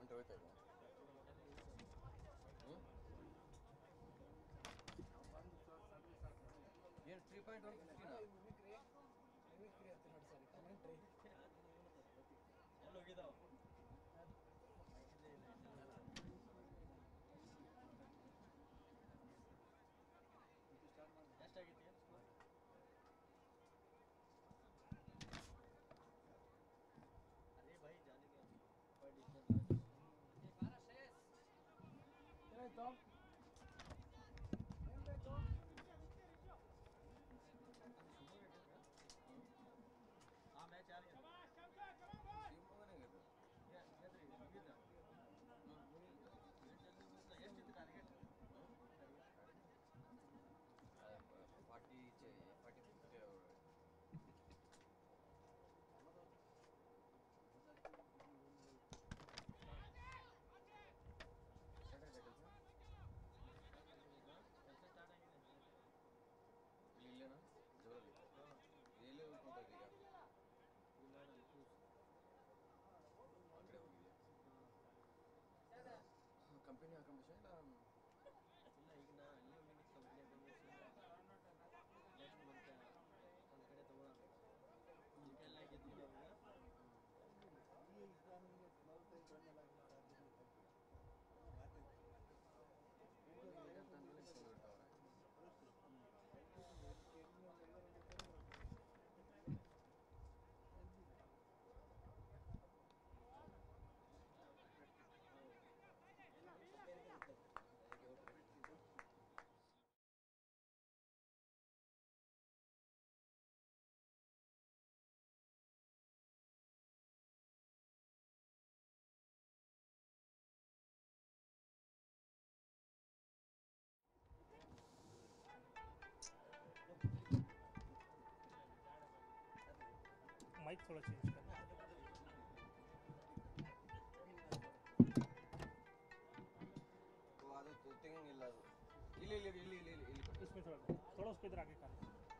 ಗಂಟೆ ಹೋಯ್ತಾ ಈಗ ಏನು ತ್ರೀ ಪಾಯಿಂಟ್ ಒನ್ ಫಿಫ್ಟಿನಾ ಎಲ್ಲ ಹೋಗಿದಾವ ಎಷ್ಟಾಗೈತಿ ಅರೆ ಭಾई जाने का पर डिस्टेंस ಏ, ಬಾರ ಶ್ರೇಯಸ್ ಆ ಮ್ಯಾಚ್ ಯಾರಿಗೆ ಎಷ್ಟಿತ್ತು ಟಾರ್ಗೆಟ್ ಫಾರ್ಟಿ ಚೆ ಫಾರ್ಟಿ ಫಿಫ್ಟಿ ಕೆಲಸ ಸ್ಟಾರ್ಟ್ ಆಗಿದೆ ಇಲ್ಲಿ ಇಲ್ಲೇನಾ ಜೋರಲ್ಲಿ ಎಲ್ಲಿ ಹೋಗ್ತಾ ಈಗ ಆ ಕಡೆ ಹೋಗಿದ್ಯಾ ಕಂಪನಿ ಅಕಾಮಿಡೇಷನ್ ಇಲ್ಲ ಇಲ್ಲ ಈಗ ನಾ ಅಲ್ಲಿ ಹೋಗಿನಿ ಕಂಪ್ನಿ ನೆಕ್ಸ್ಟ್ ಮಂತ್ ಒಂದು ಕಡೆ ತಗೊಳ್ಳೋಣ ಡೀಟೇಲ್ ಆಗಿದ್ದಿಲ್ಲ ಈಗ ಅಂತಂದ್ರೆ ಇಸ್ಕೊಂಡು ಬಿಡ್ತಾವ್ರೆ माइक थोड़ा चेंज करना ಓ ಅದು ತೆಗಂಗಿಲ್ಲ ಅದು ಇಲ್ಲಿ ಇಲ್ಲಿ ಇಲ್ಲಿ ಇಲ್ಲಿ ಇಲ್ಲಿ ಇಲ್ಲಿ ಕೊಡಿ. इसमें थोड़ा थोड़ा उसको इधर आगे कर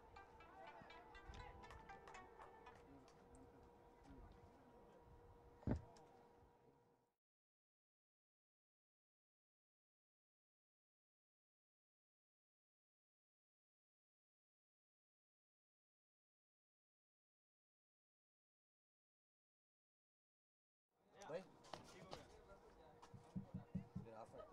ಬೈ ಇದು ಆಫ್ ಆಯ್ತಾ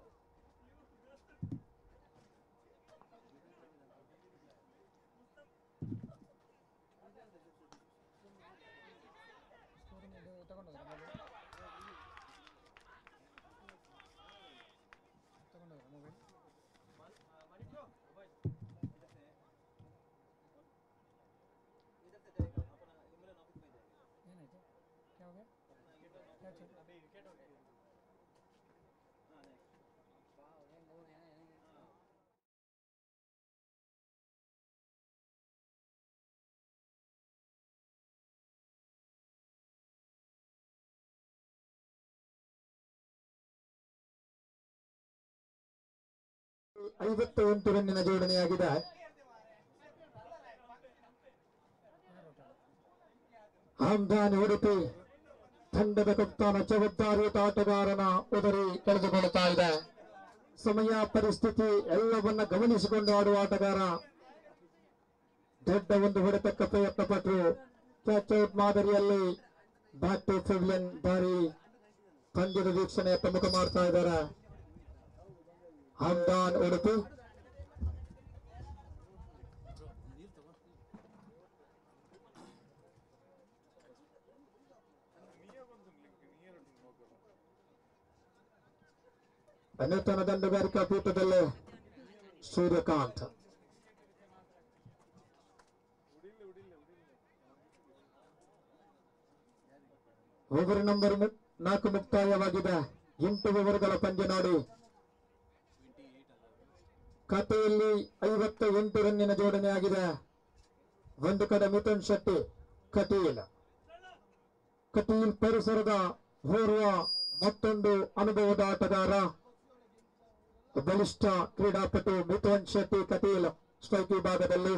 मनीष ब्रो भाई इधर से जाएगा अपना इमरान ऑफिस में जाएगा ಏನಾಯ್ತು ಯಾವ अपना ये तो क्या चल अभी विकेट हो गया हां नेक्स्ट हां ಐವತ್ತ ಎಂಟು ರನ್ನಿನ ಜೋಡಣೆಯಾಗಿದೆ ಹಮ್ದಾನ್ ಉಡುಪಿ ತಂಡದ ಕಪ್ತಾನ ಜವಾಬ್ದಾರಿಯುತ ಆಟಗಾರನ ಉದರಿ ಕಳೆದುಕೊಳ್ಳುತ್ತಾ ಇದೆ ಸಮಯ ಪರಿಸ್ಥಿತಿ ಎಲ್ಲವನ್ನ ಗಮನಿಸಿಕೊಂಡು ಆಡುವ ಆಟಗಾರ ದೊಡ್ಡ ಒಂದು ಹೊಡೆತಕ್ಕ ಪ್ರಯತ್ನ ಪಟ್ಟರು ಕ್ಯಾಚ್ ಔಟ್ ಮಾದರಿಯಲ್ಲಿ ಬ್ಯಾಕ್ ಟು ಫಿವ್ಲಿಯನ್ ದಾರಿ ಪಂದ್ಯದ ವೀಕ್ಷಣೆ ಪ್ರಮುಖ ಮಾಡ್ತಾ ಇದ್ದಾರೆ ಹಮ್ದಾನ್ ಉಡುಪಿ ನೂತನ ದಂಡಗಾರಿಕಾ ಪೀಠದಲ್ಲಿ ಸೂರ್ಯಕಾಂತ್ ಓವರ್ ನಂಬರ್ ಮು- ನಾಲ್ಕು ಮುಕ್ತಾಯವಾಗಿದೆ ಎಂಟು ಓವರ್ಗಳ ಪಂದ್ಯ ನೋಡಿ ಖಾತೆಯಲ್ಲಿ ಐವತ್ತ ಎಂಟು ರನ್ನಿನ ಜೋಡಣೆಯಾಗಿದೆ ಒಂದು ಕಡೆ ಮಿಥುನ್ ಶೆಟ್ಟಿ ಕಟೀಲ್ ಕಟೀಲ್ ಪರಿಸರದ ಓರ್ವ ಮತ್ತೊಂದು ಅನುಭವದ ಆಟಗಾರ ಬಲಿಷ್ಠ ಕ್ರೀಡಾಪಟು ಮಿಥುನ್ ಶೆಟ್ಟಿ ಕಟೀಲ್ ಸ್ಟ್ರೈಕ್ ವಿಭಾಗದಲ್ಲಿ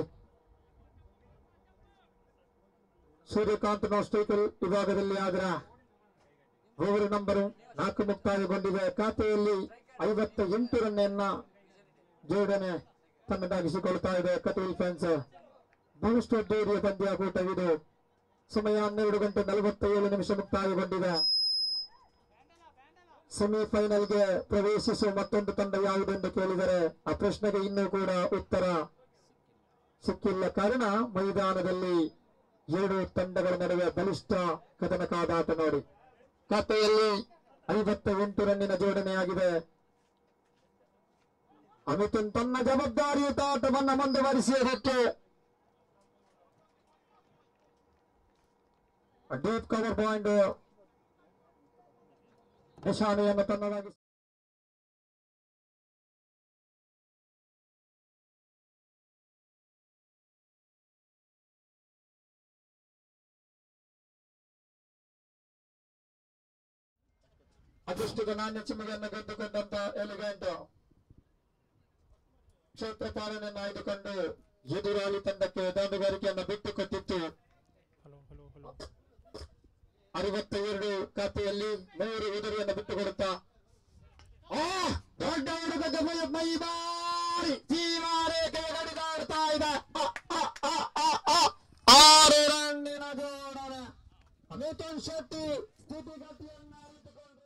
ಸೂರ್ಯಕಾಂತ್ ಸ್ಟ್ರೈಕ್ ವಿಭಾಗದಲ್ಲಿ ಆದ್ರ ಓವರ್ ನಂಬರು ನಾಲ್ಕು ಮುಕ್ತಾಯಗೊಂಡಿದೆ ಖಾತೆಯಲ್ಲಿ ಐವತ್ತ ಎಂಟು ರನ್ನೆಯನ್ನ ಜೋಡಣೆ ತನ್ನದಾಗಿಸಿಕೊಳ್ತಾ ಇದೆ ಕಟೀಲ್ ಫ್ಯಾನ್ಸ್ ಬಹಳಷ್ಟು ಅದ್ದೂರಿಯ ಪಂದ್ಯಾಕೂಟವಿದು ಸಮಯ ಹನ್ನೆರಡು ಗಂಟೆ ನಲವತ್ತೇಳು ನಿಮಿಷ ಮುಕ್ತಾಯಗೊಂಡಿದೆ ಸೆಮಿಫೈನಲ್ಗೆ ಪ್ರವೇಶಿಸುವ ಮತ್ತೊಂದು ತಂಡ ಯಾವುದೆಂದು ಕೇಳಿದರೆ ಆ ಪ್ರಶ್ನೆಗೆ ಇನ್ನೂ ಕೂಡ ಉತ್ತರ ಸಿಕ್ಕಿಲ್ಲ ಕಾರಣ ಮೈದಾನದಲ್ಲಿ ಎರಡು ತಂಡಗಳ ನಡುವೆ ಬಲಿಷ್ಠ ಕದನ ಕಾದಾಟ ನೋಡಿ ಖಾತೆಯಲ್ಲಿ ಐವತ್ತ ಎಂಟು ರನ್ನಿನ ಜೋಡಣೆಯಾಗಿದೆ ಅಮಿತನ್ ತನ್ನ ಜವಾಬ್ದಾರಿಯುತ ಆಟವನ್ನು ಮುಂದುವರಿಸುವುದಕ್ಕೆ ಡೀಪ್ ಕವರ್ ಪಾಯಿಂಟ್ ನಿಶಾನೆಯನ್ನು ತನ್ನದಾಗಿ ಅದೃಷ್ಟದ ನಾಣ್ಯ ಚಿಮ್ಮಗಳನ್ನು ಗೆದ್ದುಕೊಂಡಂತ ಎಲಿಗೆಂಟ್ ಕ್ಷೇತ್ರ ಪಾಲನೆಯನ್ನು ಆಯ್ದುಕೊಂಡು ಎದುರಾಳಿ ತಂಡಕ್ಕೆ ದಾಂಡುಗಾರಿಕೆಯನ್ನು ಬಿಟ್ಟು ಕೊಟ್ಟಿತ್ತು ಹಲೋ ಹಲೋ ಹಲೋ ಅರವತ್ತ ಎರಡು ಖಾತೆಯಲ್ಲಿ ಮೂರು ಉದುರಿಯನ್ನು ಬಿಟ್ಟುಕೊಡುತ್ತಾ ಆ ದೊಡ್ಡ ಹುಡುಗ ಮೈ ಮೈ ಬಾರಿ ಜೀವಾರೇಖೆಯ ಗಡಿದಾಡ್ತಾ ಇದೆ ಆ, ಆ, ಆ, ಆ, ಆ. ಆರು ರನ್ನಿನ ಜೋಡಣೆ ಅಮಿತನ್ ಶೆಟ್ಟಿ ಸ್ಥಿತಿಗತಿಯನ್ನ ಅರಿತುಕೊಂಡು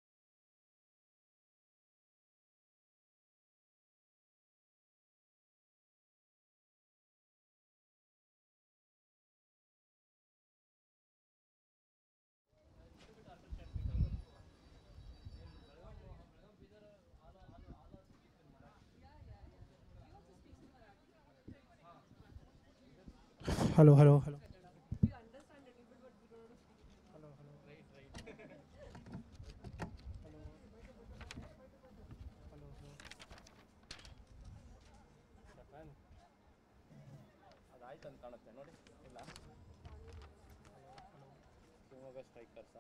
ಹಲೋ ಹಲೋ ಹಲೋ ಅದಾಯ್ತು ಅಂತ ಕಾಣುತ್ತೆ ನೋಡಿ ಇಲ್ಲ ಶಿವಮೊಗ್ಗ ಸ್ಟ್ರೈಕರ್ಸಾ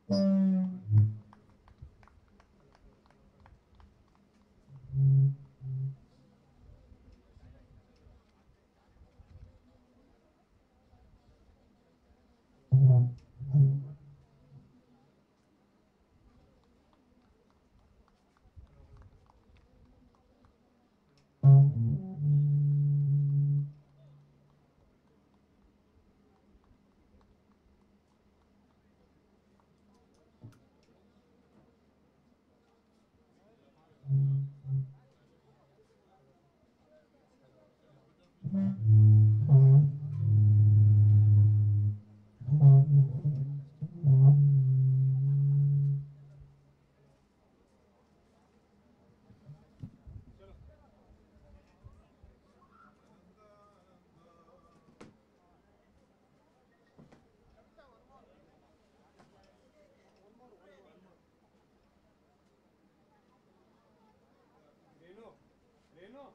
रेनू रेनू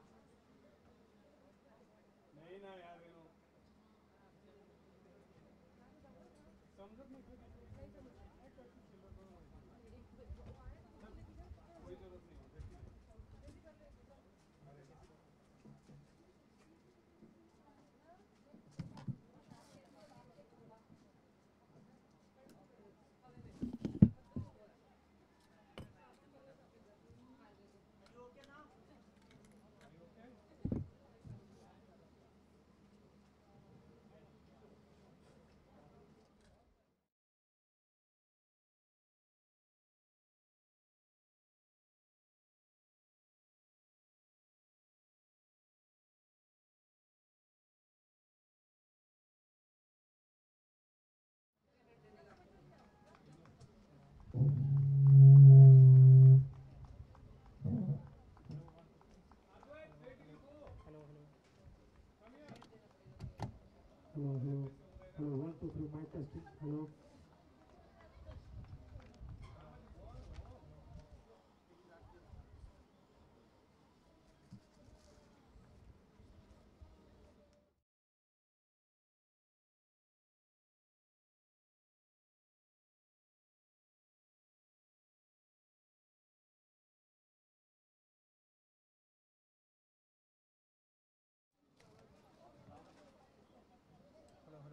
नहीं ना यार रेनू समझत नहीं कोई जरूरत नहीं hello hello Hello, hello. Hello, one, two, three, mic testing. Hello. hello hello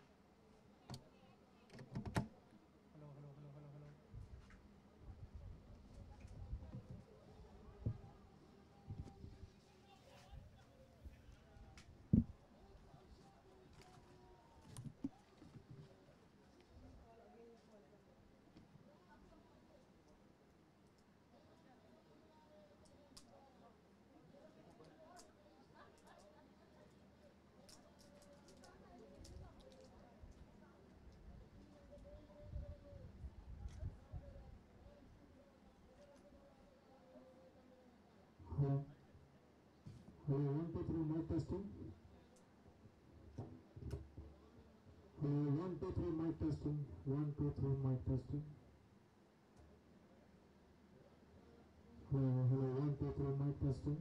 hello hello hello hello hello Hello. Hello, one, two, three, mic testing. Hello, one, two, three, mic testing. One, two, three, mic testing. Hello, hello, one, two, three, mic testing.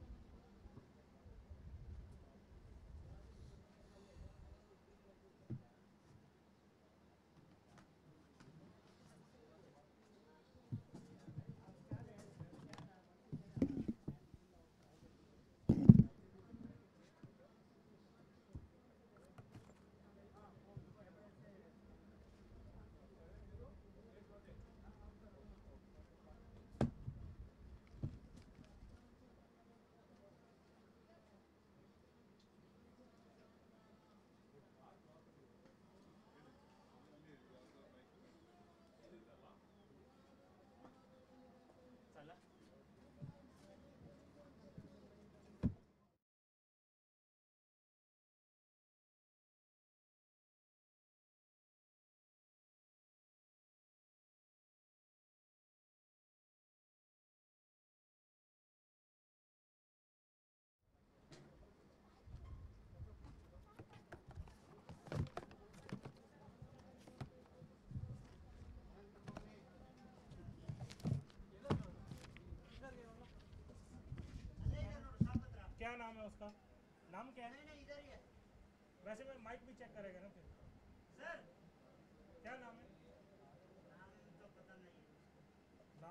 क्या नाम है उसका नाम क्या है नहीं इधर ही है वैसे मैं माइक भी चेक करेगा ना फिर सर क्या नाम है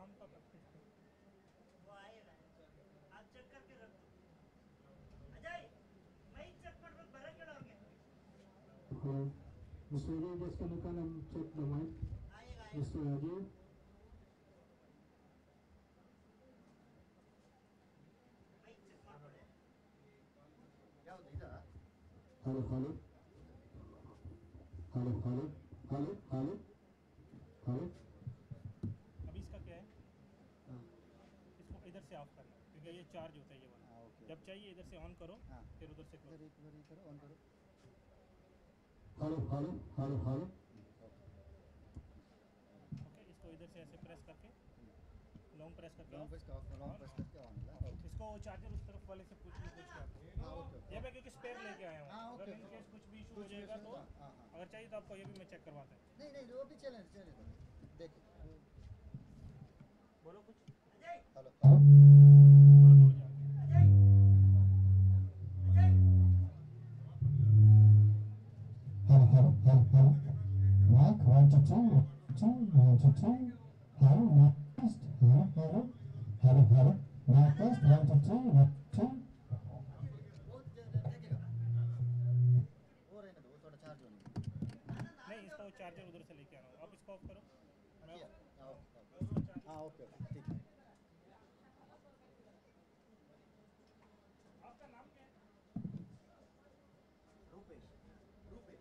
शाम का प्रैक्टिस करो वो आएगा आप चेक करके रख दो अजय मैं चेक कर बरं केळवगे Hello. Mr. Ajay, just can you come and check the mic? आएगा आएगा Mr. Ajay? मैं चेक ಮಾಡ್ಕೊಳ್ಳಿ ಯಾವ್ದು ಇದಾ Hello, hello. Hello, hello. Hello, hello. Hello. अभी इसका क्या है इसको इधर से ऑफ करना क्योंकि ये चार्ज होता है ये वाला हाँ ओके जब चाहिए इधर से ऑन करो हाँ। फिर उधर से करो इधर एक बार करो ऑन करो Hello, hello. Hello, hello. Okay इसको इधर से ऐसे प्रेस करके लॉन्ग प्रेस करके लॉन्ग off। प्रेस का लॉन्ग प्रेस करके ऑन ला ओके इसको वो चार्जर उस तरफ वाले से पूछ लो पूछ लो हाँ ओके ये मैं क्योंकि स्पेयर लेके आया हूँ हाँ, अगर ओके, इन ओके। केस कुछ भी इशू हो कुछ भी जाएगा issue तो हाँ, हाँ, हाँ। अगर चाहिए तो आपको ये भी मैं चेक करवाता हूँ नहीं नहीं वो भी चलें चलें देखो बोलो कुछ अजय हेलो थोड़ा दूर जाके Ajay Ajay Hello, hello, hello, hello. Mic one to two, two, one to two. Hello, mic test. Hello, hello, hello, hello. Mic test one to two, one two. वो दे- दे- देखेगा वो रहने दो वो थोड़ा चार्ज होने दो नहीं इसका वो चार्जर उधर से लेके आना आप इसको ऑफ करो मैं किया? हाँ, ओके, ओके। उसको चार्ज हाँ ओके ओके ठीक है आपका नाम क्या है रूपेश रूपेश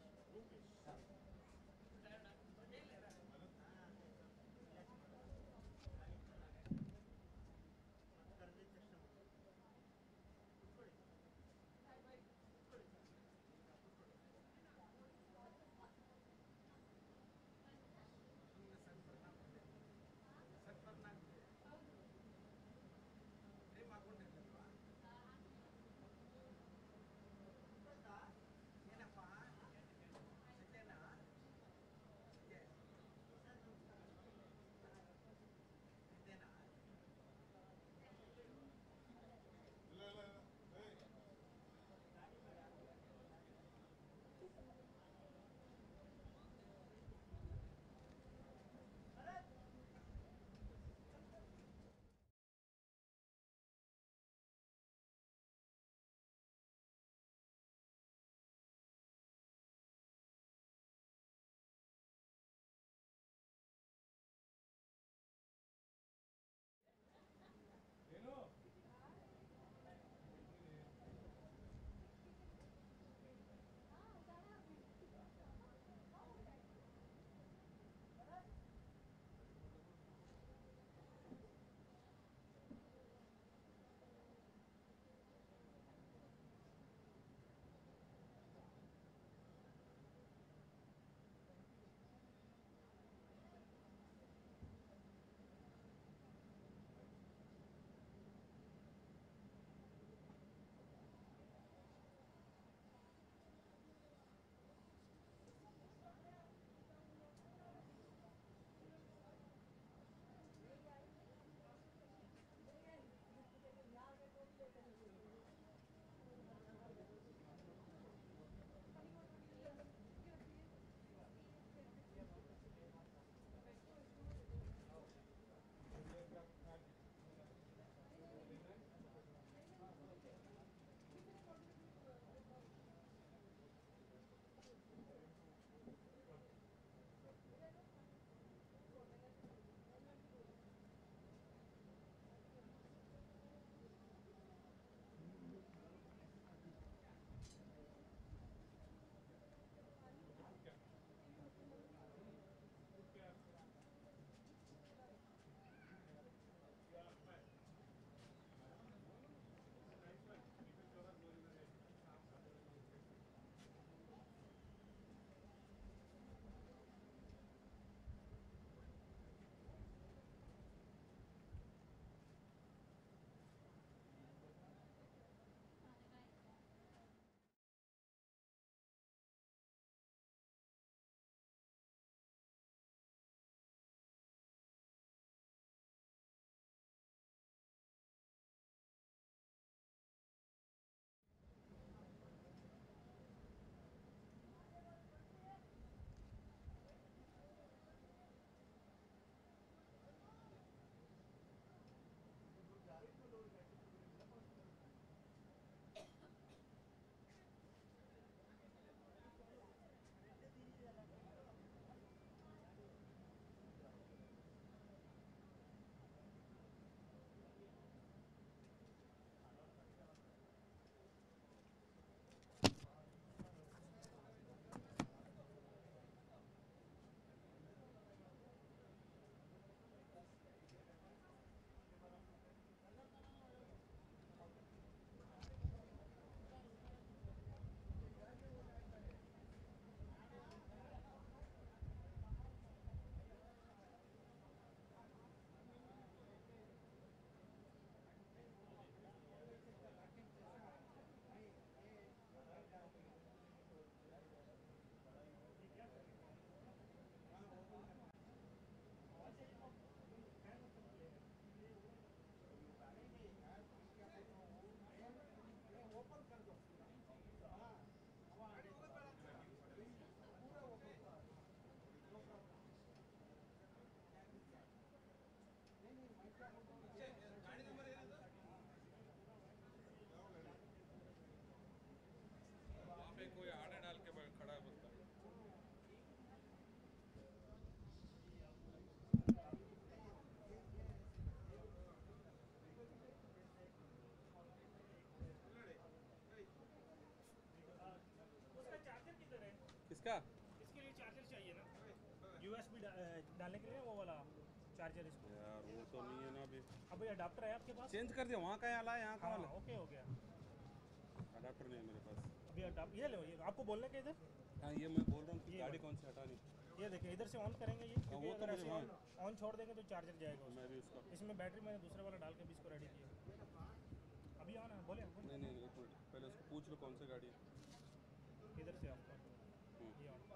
इसका इसके लिए चार्जर चाहिए ना यूएसबी डालने के लिए वो वाला चार्जर इसको यार वो तो नहीं है ना अभी अभी अडाप्टर है आपके पास चेंज कर दिया वहाँ का यहाँ लाया यहाँ का हाँ वाला ओके हो गया अडाप्टर नहीं है मेरे पास अभी अडाप्ट ये लो ये आपको बोलने के इधर हाँ ये मैं बोल रहा हूँ ये गाड़ी वाला। कौन सी हटानी ये देखिए इधर से ऑन करेंगे ये क्योंकि वो तो अगर मुझे ऐसे वहाँ- ऑन ऑन छोड़ देंगे तो चार्जर जाएगा उसमें मैं भी उसका इसमें बैटरी मैंने दूसरे वाला डाल के भी इसको रेडी किया अभी ऑन है बोले बोले। नहीं नहीं एक मिनट पहले उसको पूछ लो कौन सी गाड़ी है इधर से आपका ये ऑन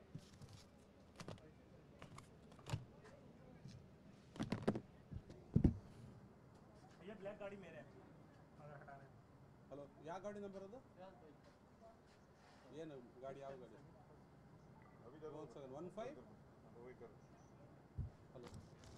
ये ब्लैक गाड़ी मेरे है अगर हटाना है ಹಲೋ ಯಾವ ಗಾಡಿ ನಂಬರ್ ಅದು ಏನು ಗಾಡಿ ಯಾವ ಗಾಡಿ ಒಂದು second one five hello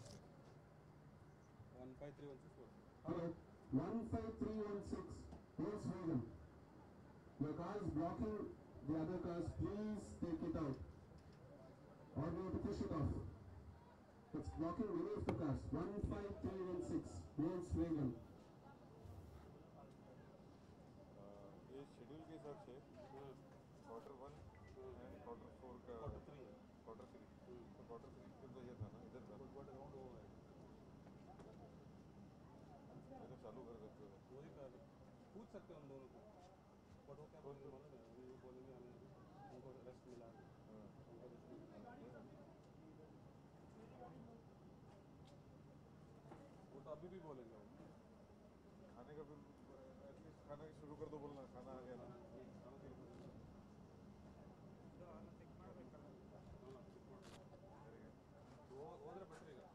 one five three one six Hello, 15316 Volkswagen. Your car is blocking the other cars. Please take it out. Or we have to push it off. It's blocking many of the cars. 15316 Volkswagen. ये schedule के हिसाब से quarter one and quarter four का Quarter three है। Quarter three तो quarter three फिर तो ये था ना इधर था ये तो चालू कर सकते हो वही कर पूछ सकते हैं हम दोनों को बट वो क्या बोलेंगे मालूम है वो बोलेंगे हमें उनको रेस्ट मिला उनको रेस्ट मिला वो तो अभी भी बोलेंगे वो खाने का फिर एटलीस्ट खाना शुरू कर दो बोलना खाना आ गया ना ಹೋ- ಹೋದ್ರೆ ಬೆಟ್ರ್ ಈಗ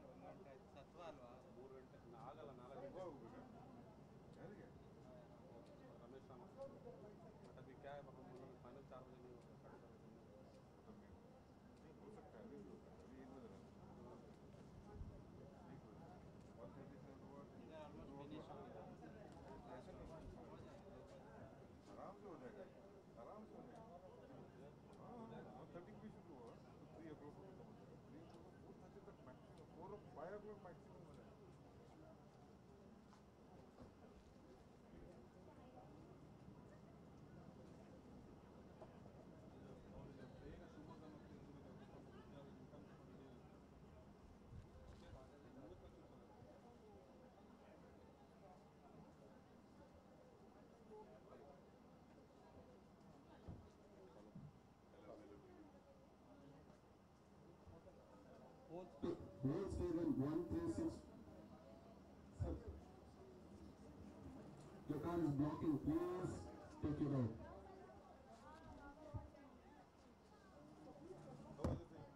ಮೂರು ಗಂಟೆ ನಾ- ಆಗಲ್ಲ ನಾಲ್ಕು ಗಂಟೆ ಯಾರಿಗೆ रमेश रामा बट अभी क्या है हम लोग फाइनल चार बजे नहीं होगा साढ़े चार बजे नहीं होगा हो सकता है अभी भी होता है अभी इन में वन थर्टी सेवन आराम से हो जाएगा आराम से हो जाएगा हाँ वन थर्टी भी शुरू हुआ तो थ्री ओ क्लॉक खत्म हो जाएगा three o'clock four thirty तक maximum four five o'clock maximum हो जाएगा Volkswagen 136. Your car is blocking. Please take it out. How is it?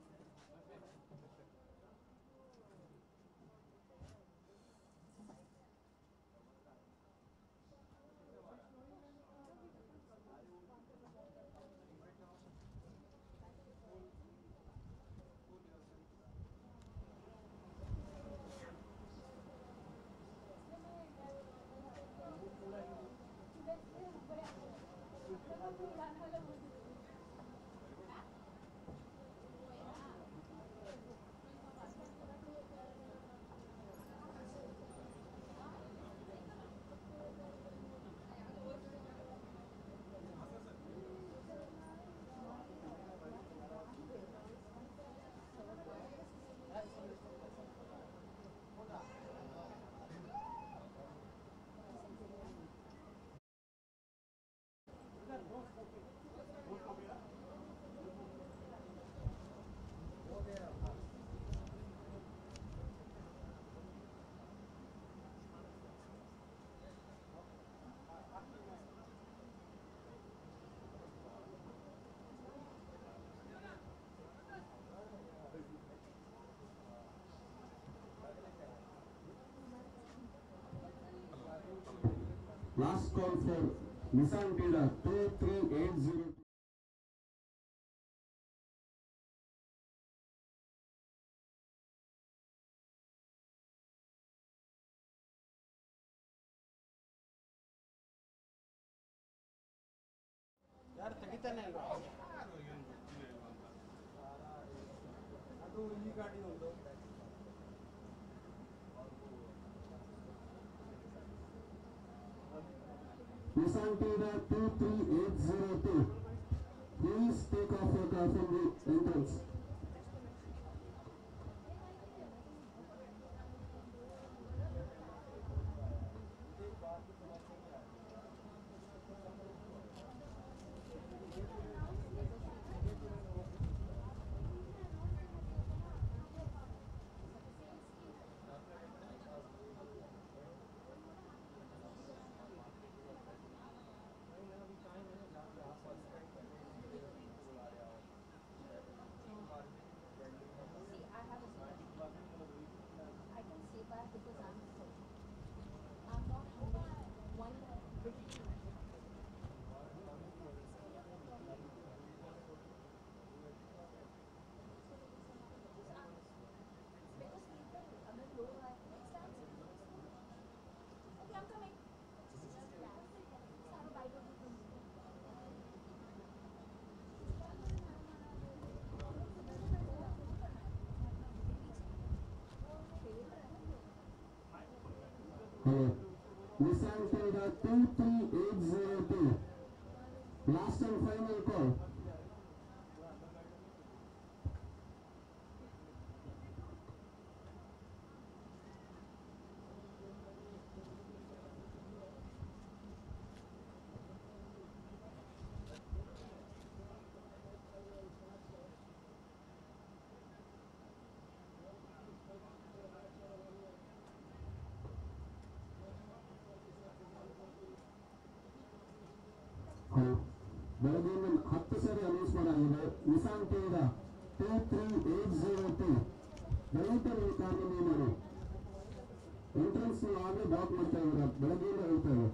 Last call for Nissan Vida 2380. ಯಾರು ತೆಗಿತಾನೆ ಇಲ್ವಾ ಅದು ಈ ಗಾಡಿ ಒಂದು Nissan Vida 23802. Please take off your car from the entrance. See, I have a small. I can say that because I'm sick. I'm not holding one big Because people, I mean, low life, next time. Okay, I'm coming. Just have a bite of the food. Hello. Nissan Toyota 23802. Last and final call. Hello ಬೆಳಗ್ಗೆಯಿಂದ ಹತ್ತು ಸರಿ announce ಮಾಡಾಗಿದೆ Nissan Toyota two three eight zero two ದಯವಿಟ್ಟು ನೀವು ಕಾರ್ನ ನೀವು ಮಾಡಿ entrance ನೀವು ಆಗಲೇ ಬ್ಲಾಕ್ ಮಾಡ್ತಾ ಇದ್ದೀರಾ ಬೆಳಗ್ಗೆಯಿಂದ ಹೇಳ್ತಾ ಇದ್ದಾರೆ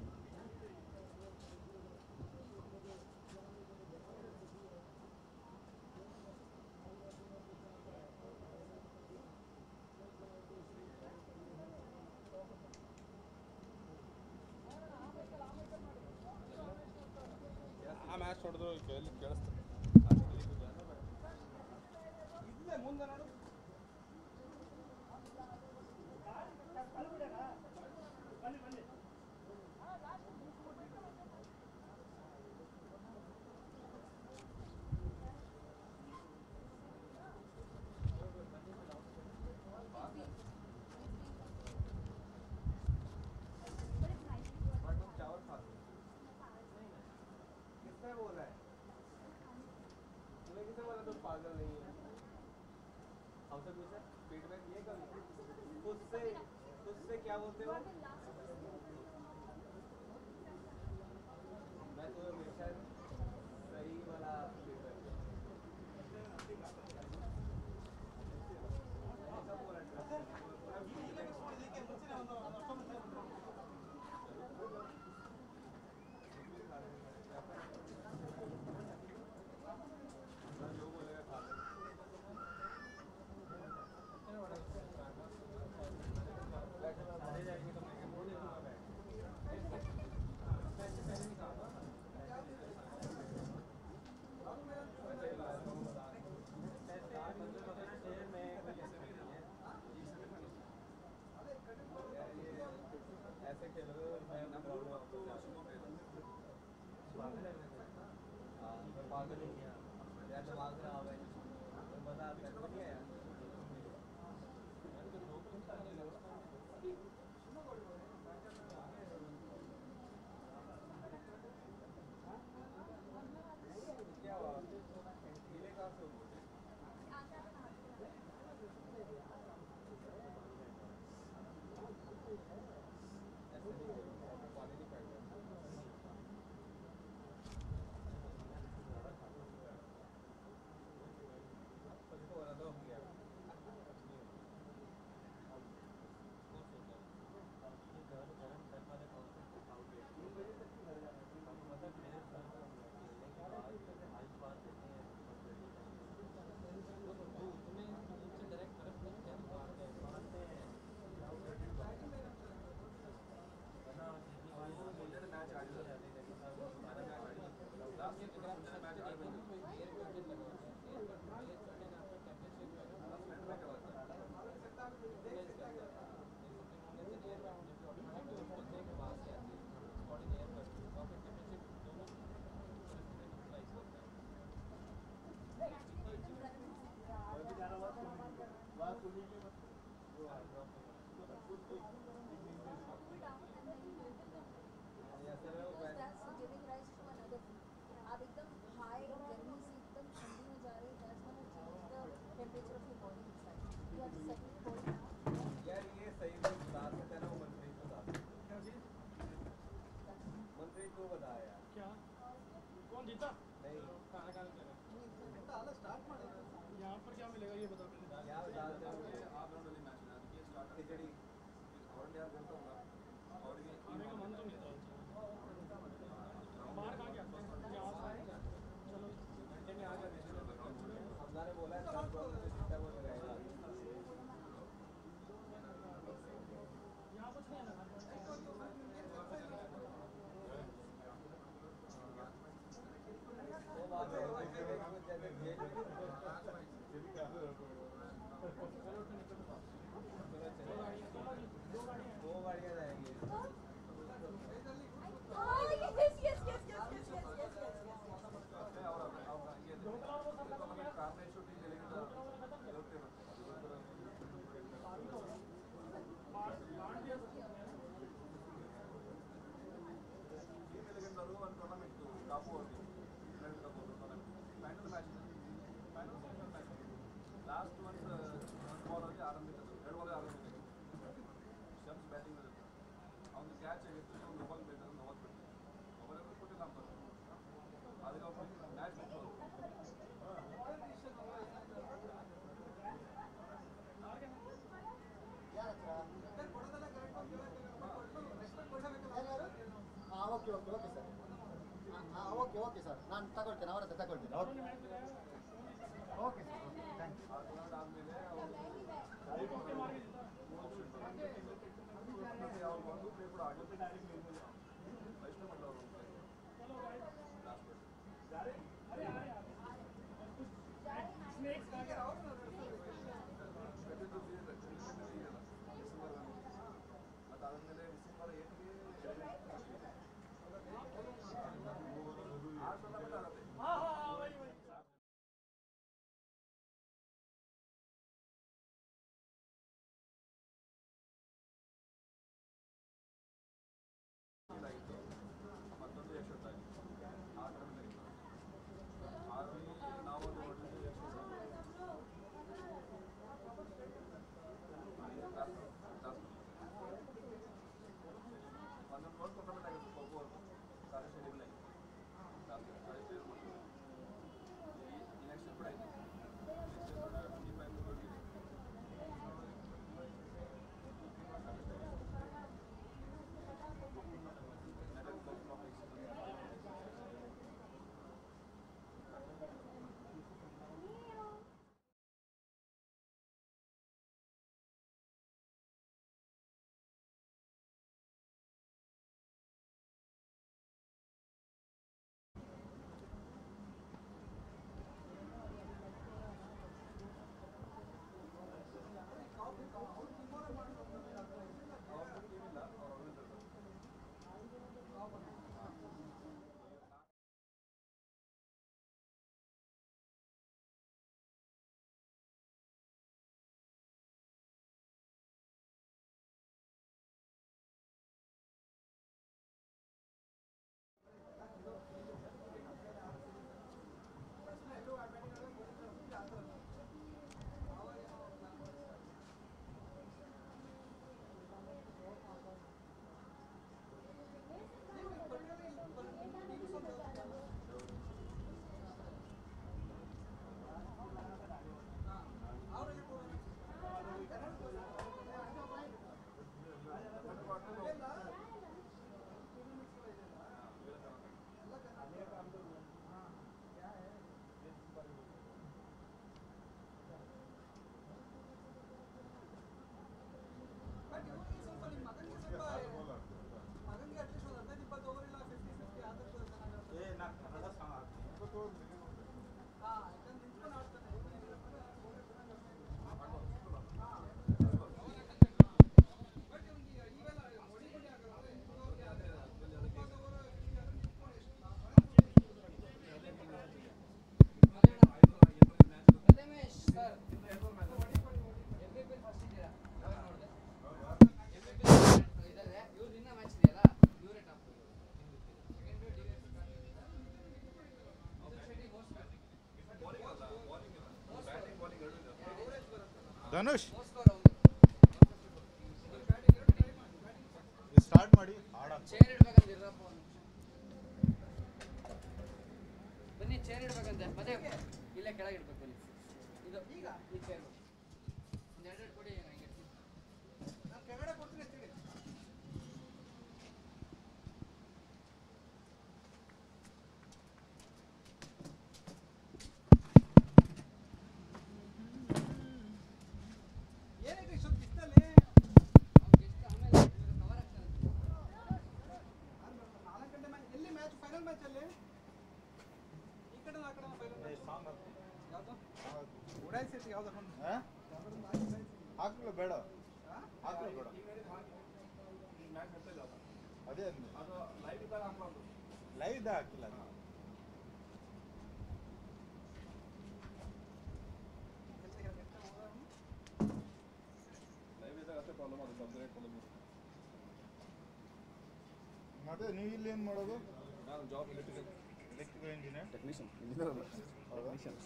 ಆ ಮ್ಯಾಚ್ ಹೊಡೆದು ಕೇಳಿ ಕೇಳಿಸ್ತಾರೆ ಇಲ್ಲೇ ಮುಂದೆ ನೋಡು किसने बोला है तुम्हें किसने बोला तुम पागल नहीं है हमसे पूछा फीडबैक ये कभी उससे उससे क्या बोलते हो मैं तुम्हें हमेशा सही वाला फीडबैक ऐसा बोला जो बोलेगा खा ले चले जाएंगे तो मैं बोल दूंगा ऐसे खेलोगे तो मैं अपना प्रॉब्लम आपको हाँ मैं पागल नहीं है मेरा दिमाग खराब है तो मजा आता है नहीं है यार क्या हुआ ढीले कहाँ से हो गए? ऐसे नहीं होगा, पानी नहीं फेंकना। सबको वाला तो हो गया। जीता नहीं कहाँ कहाँ चला यहाँ पर क्या मिलेगा ये बताओ पहले ಯಾವ ಜಾಗದಲ್ಲಿ ಖಿಚಡಿ खाने का मन तो नहीं था बाहर खा के आते हैं यहाँ से चलो घंटे में आ जाते हमने बोला है चार करोड़ से जितना वो रहेगा यहाँ कुछ नहीं है ना वो बात है कुछ जैसे जेल दो गाड़ियाँ जाएंगी Oh, yes, yes, yes, yes, yes, yes, yes, yes, yes. Last ಒಂದು ಒಂದು ಬಾಲಲ್ಲಿ ಆರಂಭಿಸಿದ್ರು ಎರಡು ಬಾಲ್ ಆರಂಭಿಸಿದ್ರು ಶಮ್ಸ್ ಬ್ಯಾಟಿಂಗ್ ಅವ್ನು ಕ್ಯಾಚ್ ಆಗಿತ್ತು ಒಂದು ಬಾಲ್ ಬೇಕಾದ್ರೆ ನವತ್ ಬಿಟ್ಟು ಮೊಬೈಲ್ ಕೊಟ್ಟಿಲ್ಲ ಅಂತ ಅದಕ್ಕೆ ಅವ್ನು ಮ್ಯಾಚ್ ಬಿಟ್ಟು ಹಾಂ ಓಕೆ ಓಕೆ ಓಕೆ ಸರ್ ಹಾಂ ಓಕೆ ಓಕೆ ಸರ್ ನಾನು ತಗೊಳ್ತೇನೆ ಅವರ ಹತ್ರ ತಗೊಳ್ತೇನೆ okay okay sir okay thank you ಆದ್ಮೇಲೆ ಅವ್ರು ಒಂದು ಪ್ಲೇ ಕೂಡ ಆಗಿತ್ತು ವೈಷ್ಣವ್ ಮಟ್ಟ ಅವರು स्नैक्स खा के आओ ಮತ್ತು ಅದಾದ್ಮೇಲೆ ಡಿಸೆಂಬರ್ ಏಟ್ಗೆ ಆರು ಸಲ ಬಿಟ್ಟು ಆಗುತ್ತೆ हाँ हाँ हाँ वही वही ಇದಾಗಿತ್ತು ಮತ್ತೊಂದು ಯಶೋತ್ ಆಗಿತ್ತು ಆ ಟೈಮಲ್ಲಿ ಆರಲ್ಲಿ ನಾವೊಂದು ಒಳ್ಳೆ ಯಶೋತ್ ಒಂದೊಂದು ಒಂದು ಟೂರ್ನಮೆಂಟ್ ಆಗಿತ್ತು ಖೋಖೋ ಕಾಲೇಜ್ ಸ್ಟೇಡಿಯಮ್ನಲ್ಲಿ ಈ ನೆಕ್ಸ್ಟ್ ಕೂಡ ಇದೆ next twenty five February Ramesh sir M B P first ಇದ್ದೀರಾ ಯಾವಾಗ ನೋಡಿದೆ ಎಂ ಬಿ ಪಿ ಇದ್ದಾರೆ ಇವ್ರು ಇನ್ನ ಮ್ಯಾಚ್ ಇದೆಯಲ್ಲ ಇವರೇ top second D S Shetty most Dhanush most score ಅವರು ಸ್ಟಾರ್ಟ್ ಮಾಡಿ ಆಡ ಚೇರ್ ಇಡ್ಬೇಕಂತ ಇರಪ್ಪ ಒಂದು ಚೇರ್ ಇಡ್ಬೇಕಂತೆ ಮತ್ತೆ ಇಲ್ಲೇ ಕೆಳಗೆ ಇಡ್ಬೇಕು ಇಲ್ಲಿ ಇದು ಈಗ ಈ ಚೇರ್ ಒಂದು ಎರಡು ಕೊಡಿ ನನಗೆ ನಾನು ಕೆಳಗಡೆ ಕೊಡ್ತೀನಿ ತಿಳಿ ಏನೈತೆ ಇಷ್ಟೊತ್ತು ಗಿಫ್ಟಲ್ಲಿ ನಾಲ್ಕು ಗಂಟೆ ಮ್ಯಾಚ್ ಎಲ್ಲಿ ಮ್ಯಾಚ್ ಫೈನಲ್ ಮ್ಯಾಚ್ ಅಲ್ಲಿ ಈ ಕಡೆ ಆ ಕಡೆ ಫೈನಲ್ ಮ್ಯಾಚ್ ಯಾವುದು ಉಡಾಯಿಸಿ ಯಾವ್ದು ಹಾಕ್ಲು ಬೇಡ ಹಾಕ್ಲು ಬೇಡ ಅದೇ ಅಂದೆ ಅದು ಲೈವ್ ಇದ್ದಾಗ ಹಾಕ್ಬಾರ್ದು ಲೈವ್ ಇದ್ದ ಹಾಕಿಲ್ಲ ನಾನು ಲೈವ್ ಇದ್ದಾಗ ಅಷ್ಟೇ ಪ್ರಾಬ್ಲಮ್ ಅದು ಸಬ್ಜೆಕ್ಟ್ ಪ್ರಾಬ್ಲಮ್ ಮತ್ತೆ ನೀವು ಇಲ್ಲಿ ಏನು ಮಾಡೋದು ನಾನು job electrical electrical engineer technician engineer ಅಲ್ಲ ಟೆಕ್ನಿಷಿಯನ್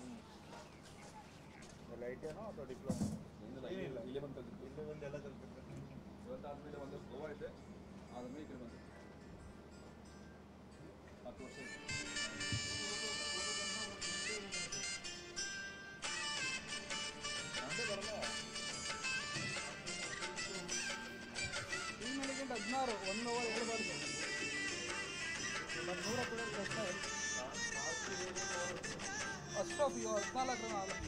ಎಲ್ಲ ಐ ಟಿ ಏನೋ ಅಥವಾ ಡಿಪ್ಲೊಮಾ ಏನಿಲ್ಲ ಇಲ್ಲೇ ಬಂದು ಕಲ್ತಿದ್ದು ಇಲ್ಲೇ ಬಂದು ಎಲ್ಲ ಕಲ್ತಿರ್ತಾರೆ ಇವತ್ತಾದ್ಮೇಲೆ ಒಂದು ಗೋವಾ ಇದೆ ಆದ್ಮೇಲೆ ಈ ಕಡೆ ಬಂದೆ ಹತ್ತು ವರ್ಷ ಆಯ್ತು. ನಂದೇ ಬರಲ್ಲ ಈ ಮನೆಗಿಂತ ಹದಿನಾರು ಒನ್ ಓವರ್ ಹೇಳ್ಬಾರ್ದು ನೂರ ಕೊಡೋದು ಕಷ್ಟ ಅಷ್ಟೊಫ್ ಇವು ಹದಿನಾಲ್ಕು ರನ್ ಆಲ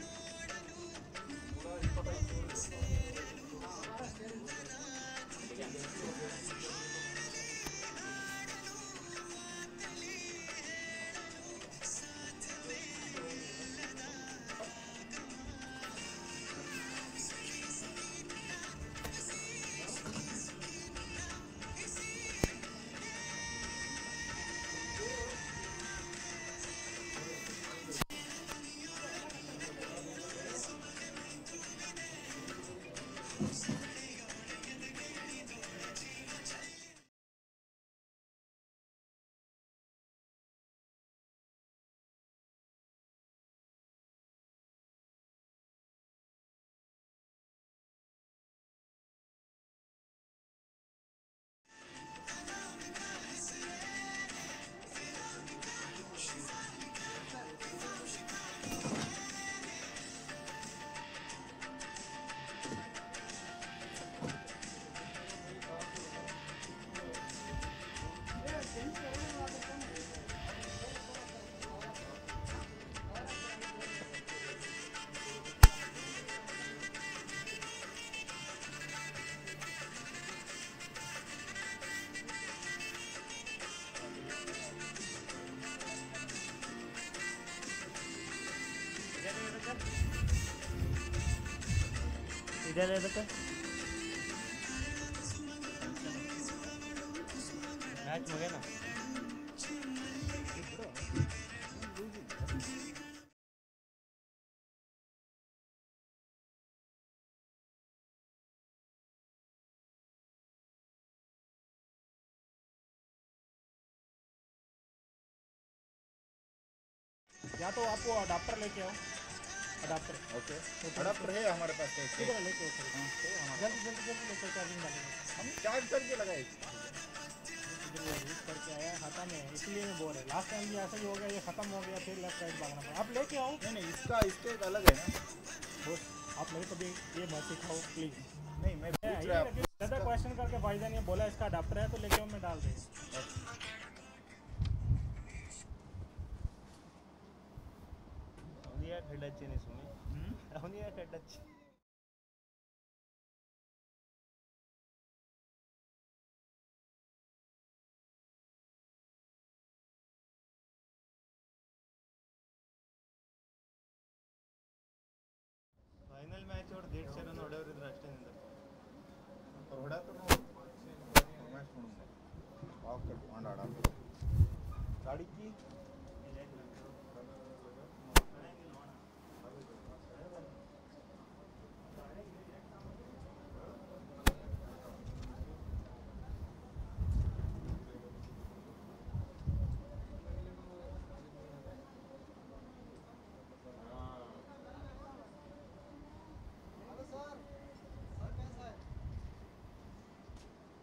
ಇದೆಲ್ಲ ಇದಕ್ಕೆ ಮ್ಯಾಚ್ ಮುಗೇನ या तो आप वो अडाप्टर लेके आओ अडाप्टर ओके अडाप्टर है हमारे पास तो इसके। इधर लेके आओ सर। जल्दी जल्दी जल्दी लेकर चार्जिंग डालेंगे हम चार्ज करके लगाए इधर ये यूज करके आया है खत्म है इसलिए मैं बोल रहा लास्ट टाइम भी ऐसा ही हो गया ये खत्म हो गया फिर लेफ्ट राइट भागना पड़ा आप लेके आओ नहीं नहीं इसका इसका एक अलग है ना बस आप मेरे कभी ये मत सिखाओ प्लीज नहीं मैं पूछ रहा हूँ ज़्यादा क्वेश्चन करके फायदा नहीं है बोला इसका अडाप्टर है तो लेके आओ मैं डाल देगा ಅವನಿಯ ಹೆಡ್ಡಚ್ಚೇನೆ ಸುಮ್ಮನೆ ಅವನಿಯ ಹೆಡ್ಡಚ್ಚಿ ಫೈನಲ್ ಮ್ಯಾಚ್ ಹೊಡೆದು ದೇಡ್ ಶೇರ್ ಹೊಡೆಯೋರಿದ್ರೆ ಅಷ್ಟೇ ನಿಂದ और बड़ा तो मैं सुनूंगा ऑफ कर ऑन अडाप्टर गाड़ी की हेलो सर सर कैसा है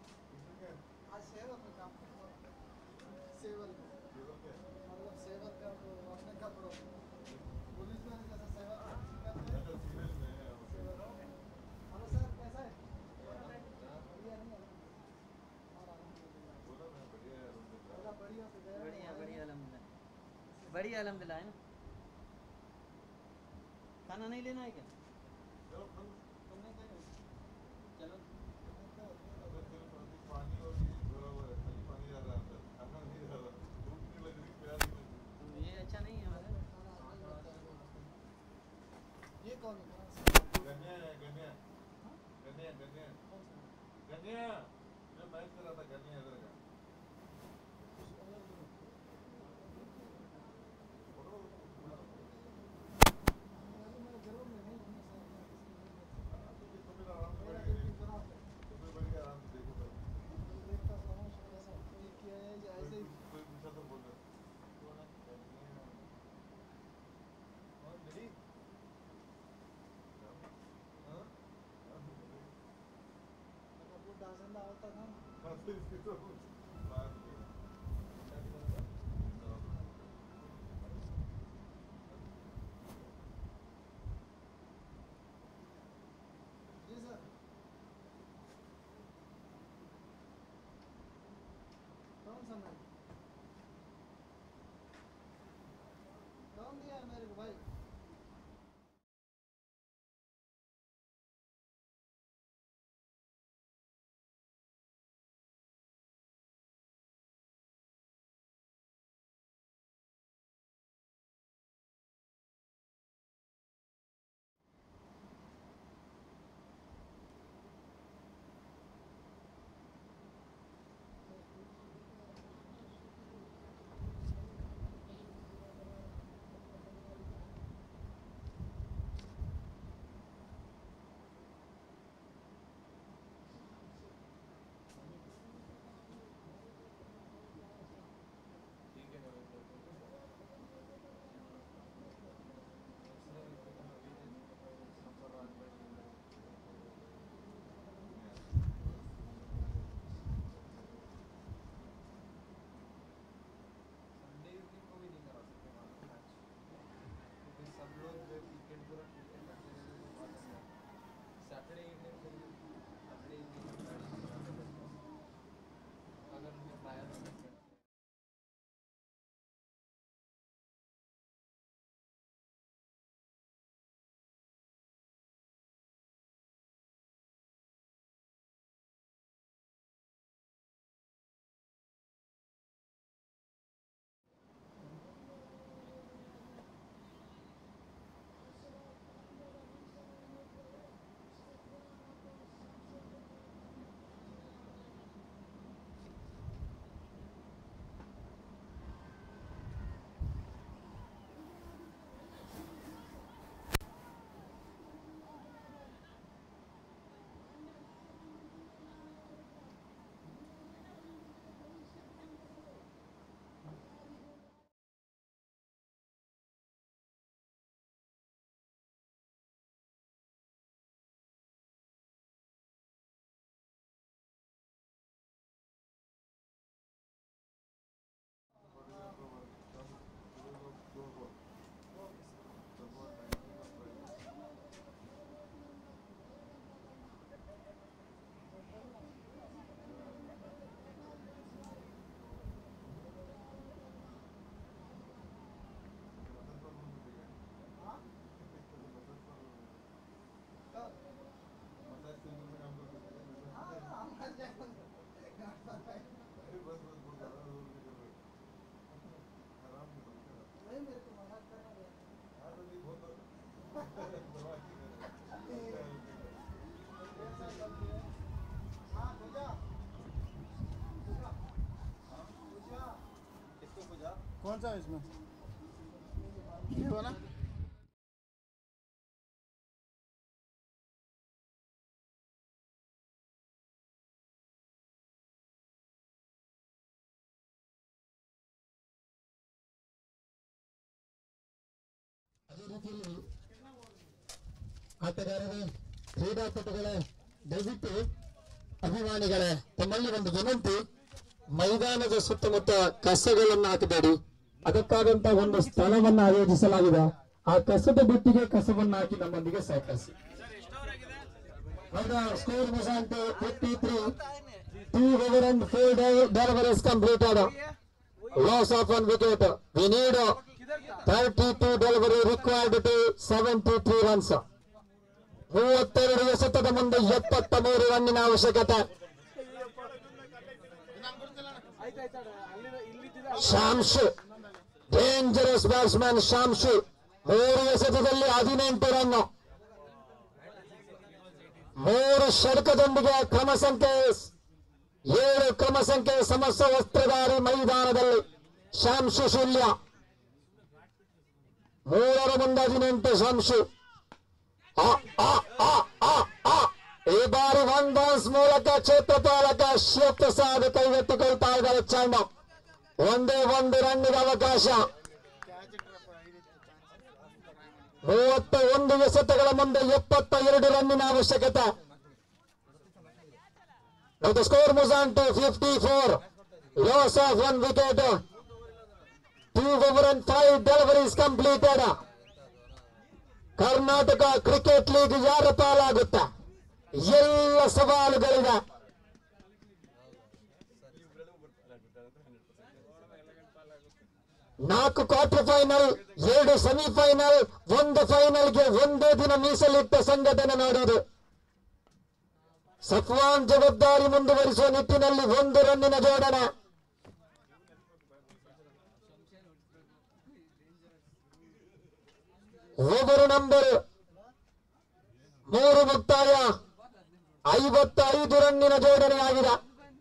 आज सेवल में काम करता हूँ सेवल में मतलब सेवल का अपने कपड़ों पुलिस में जैसे सेवा करते हैं हेलो सर कैसा है बढ़िया नहीं है पूरा बढ़िया से गया बढ़िया बढ़िया अलहमदिल्ला बढ़िया अलहमदिल्ला है ना खाना नहीं लेना है क्या तुमने क्या किया? चलो ये अच्छा नहीं है हमारा ये कौन है देखता समझ कैसा ये किया है या ऐसे ही और मेरी अगर वो दासंदा होता था जी सर कौन सा मैम कौन दिया है मेरे को भाई संडे इवनिंग को भी नहीं करा सकते वहाँ पे मैच क्योंकि सब लोग जो वीकेंड पूरा क्रिकेट करते हैं तो बात नहीं है सैटरडे इवनिंग को भी सैटरडे इवनिंग को मैच नहीं करा सकते अगर उनके प्लायर होते हैं नहीं मेरे को मना करना है हाँ पूजा पूजा पूजा किसको पूछा कौन सा है इसमें ये वाला ಅದೇ ರೀತಿಯಲ್ಲಿ ಆಟಗಾರರೇ ಕ್ರೀಡಾಪಟುಗಳೇ ದಯವಿಟ್ಟು ಅಭಿಮಾನಿಗಳೇ ತಮ್ಮಲ್ಲಿ ಒಂದು ವಿನಂತಿ ಮೈದಾನದ ಸುತ್ತಮುತ್ತ ಕಸಗಳನ್ನು ಹಾಕಬೇಡಿ ಅದಕ್ಕಾದಂತ ಒಂದು ಸ್ಥಳವನ್ನ ಆಯೋಜಿಸಲಾಗಿದೆ ಆ ಕಸದ ಬುಟ್ಟಿಗೆ ಕಸವನ್ನ ಹಾಕಿ ನಮ್ಮೊಂದಿಗೆ ಸಹಕರಿಸಿ ಸ್ಕೋರ್ ಮುಸಾಂಟೆ fifty three two over and four deliveries completed loss of one wicket we need thirty two delivery required to seventy three runs ಮೂವತ್ತೆರಡು ಎಸೆತದ ಮುಂದೆ ಎಪ್ಪತ್ತ ಮೂರು ರನ್ನಿನ ಅವಶ್ಯಕತೆ ಶಾಂಶು ಡೇಂಜರಸ್ ಬ್ಯಾಟ್ಸ್ಮನ್ ಶಾಂಶು ಮೂರು ಎಸೆತದಲ್ಲಿ ಹದಿನೆಂಟು ರನ್ ಮೂರು ಷಡ್ಕದೊಂದಿಗೆ ಕ್ರಮ ಸಂಖ್ಯೆ ಏಳು ಕ್ರಮ ಸಂಖ್ಯೆ ಸಮಸ್ತ ವಸ್ತ್ರಧಾರಿ ಮೈದಾನದಲ್ಲಿ ಶಾಂಶು ಶೂಲ್ಯ ಮೂರರ ಮುಂದೆ ಹದಿನೆಂಟು ಶಾಂಶು ಆ, ಆ, ಆ, ಆ, ಆ. ಈ ಬಾರಿ ಒನ್ ಬೌನ್ಸ್ ಮೂಲಕ ಕ್ಷೇತ್ರಪಾಲಕ ಶಿವಪ್ರಸಾದ್ ಕೈಗೆತ್ತಿಕೊಳ್ತಾ ಇದ್ದಾರೆ ಚೆಂಡು ಒಂದೇ ಒಂದು ರನ್ನಿಗೆ ಅವಕಾಶ ಮೂವತ್ತ ಒಂದು ಎಸೆತಗಳ ಮುಂದೆ ಎಪ್ಪತ್ತ ಎರಡು ರನ್ನಿನ ಅವಶ್ಯಕತೆ Now the score moves on to 54. Loss of one wicket. Two over and five deliveries completed. Karnataka cricket league ಯಾರ ಪಾಲಾಗುತ್ತೆ ಎಲ್ಲ ಸವಾಲುಗಳಿವೆ ನಾಲ್ಕು ಕ್ವಾರ್ಟರ್ ಫೈನಲ್ ಎರಡು ಸೆಮಿಫೈನಲ್ ಒಂದು ಫೈನಲ್ಗೆ ಒಂದೇ ದಿನ ಮೀಸಲಿಟ್ಟ ಸಂಘಟನೆ ನೋಡಿದೆ ಸಫ್ವಾನ್ ಜವಾಬ್ದಾರಿ ಮುಂದುವರಿಸುವ ನಿಟ್ಟಿನಲ್ಲಿ ಒಂದು ರನ್ನಿನ ಜೋಡಣೆ ಓವರ್ ನಂಬರ್ ಮೂರು ಮುಕ್ತಾಯ ಐವತ್ತೈದು ರನ್ನಿನ ಜೋಡಣೆಯಾಗಿದೆ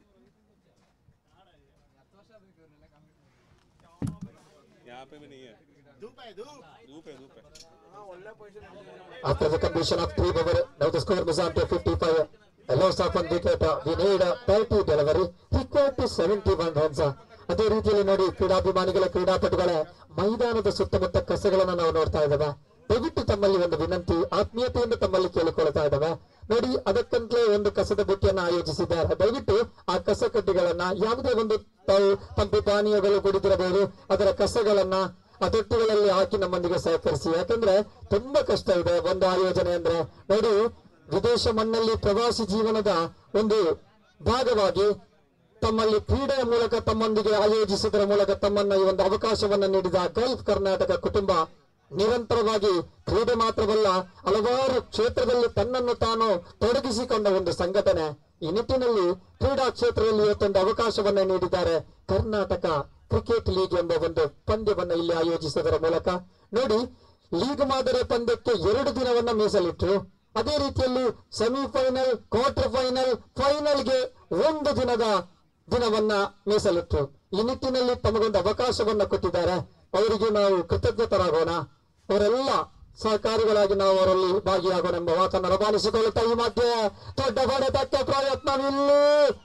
यहाँ पे भी नहीं है धूप है धूप धूप है धूप है After the completion of three over, now the score moves on to 55. A loss of one wicket. uh, We need a 30 delivery. Required to 71 runs. ಅದೇ ರೀತಿಯಲ್ಲಿ ನೋಡಿ ಕ್ರೀಡಾಭಿಮಾನಿಗಳ ಕ್ರೀಡಾಪಟುಗಳೇ ಮೈದಾನದ ಸುತ್ತಮುತ್ತ ಕಸಗಳನ್ನು ನಾವು ನೋಡ್ತಾ ಇದ್ದೇವೆ ದಯವಿಟ್ಟು ತಮ್ಮಲ್ಲಿ ಒಂದು ವಿನಂತಿ ಆತ್ಮೀಯತೆಯಿಂದ ತಮ್ಮಲ್ಲಿ ಕೇಳಿಕೊಳ್ತಾ ಇದ್ದೇವೆ ನೋಡಿ ಅದಕ್ಕಂತಲೇ ಒಂದು ಕಸದ ಬುಟ್ಟಿಯನ್ನ ಆಯೋಜಿಸಿದ್ದಾರೆ ದಯವಿಟ್ಟು ಆ ಕಸ ಕಡ್ಡಿಗಳನ್ನ ಯಾವುದೇ ಒಂದು ತಾವು ತಂಪು ಪಾನೀಯಗಳು ಕುಡಿದಿರಬಹುದು ಅದರ ಕಸಗಳನ್ನ ಆ ತೊಟ್ಟಿಗಳಲ್ಲಿ ಹಾಕಿ ನಮ್ಮೊಂದಿಗೆ ಸಹಕರಿಸಿ ಯಾಕಂದ್ರೆ ತುಂಬಾ ಕಷ್ಟ ಇದೆ ಒಂದು ಆಯೋಜನೆ ಅಂದ್ರೆ ನೋಡಿ ವಿದೇಶ ಮಣ್ಣಲ್ಲಿ ಪ್ರವಾಸಿ ಜೀವನದ ಒಂದು ಭಾಗವಾಗಿ ತಮ್ಮಲ್ಲಿ ಕ್ರೀಡೆಯ ಮೂಲಕ ತಮ್ಮೊಂದಿಗೆ ಆಯೋಜಿಸುವುದರ ಮೂಲಕ ತಮ್ಮನ್ನ ಈ ಒಂದು ಅವಕಾಶವನ್ನು ನೀಡಿದ ಗಲ್ಫ್ ಕರ್ನಾಟಕ ಕುಟುಂಬ ನಿರಂತರವಾಗಿ ಕ್ರೀಡೆ ಮಾತ್ರವಲ್ಲ ಹಲವಾರು ಕ್ಷೇತ್ರದಲ್ಲಿ ತನ್ನನ್ನು ತಾನು ತೊಡಗಿಸಿಕೊಂಡ ಒಂದು ಸಂಘಟನೆ ಈ ನಿಟ್ಟಿನಲ್ಲಿ ಕ್ರೀಡಾ ಕ್ಷೇತ್ರದಲ್ಲಿ ಇವತ್ತೊಂದು ಅವಕಾಶವನ್ನ ನೀಡಿದ್ದಾರೆ ಕರ್ನಾಟಕ ಕ್ರಿಕೆಟ್ ಲೀಗ್ ಎಂಬ ಒಂದು ಪಂದ್ಯವನ್ನ ಇಲ್ಲಿ ಆಯೋಜಿಸುವುದರ ಮೂಲಕ ನೋಡಿ ಲೀಗ್ ಮಾದರಿಯ ಪಂದ್ಯಕ್ಕೆ ಎರಡು ದಿನವನ್ನ ಮೀಸಲಿಟ್ಟರು ಅದೇ ರೀತಿಯಲ್ಲಿ ಸೆಮಿಫೈನಲ್ ಕ್ವಾರ್ಟರ್ ಫೈನಲ್ ಫೈನಲ್ಗೆ ಒಂದು ದಿನದ ದಿನವನ್ನ ಮೀಸಲಿಟ್ಟರು ಈ ನಿಟ್ಟಿನಲ್ಲಿ ತಮಗೊಂದು ಅವಕಾಶವನ್ನ ಕೊಟ್ಟಿದ್ದಾರೆ ಅವರಿಗೆ ನಾವು ಕೃತಜ್ಞತರಾಗೋಣ ಅವರೆಲ್ಲ ಸಹಕಾರಿಗಳಾಗಿ ನಾವು ಅವರಲ್ಲಿ ಭಾಗಿಯಾಗೋಣ ಎಂಬ ಮಾತನ್ನು ರವಾನಿಸಿಕೊಳ್ಳುತ್ತಾ ಈ ಮಧ್ಯೆ ದೊಡ್ಡ ಹೊಡೆತಕ್ಕೆ ಪ್ರಯತ್ನವಿಲ್ಲಿ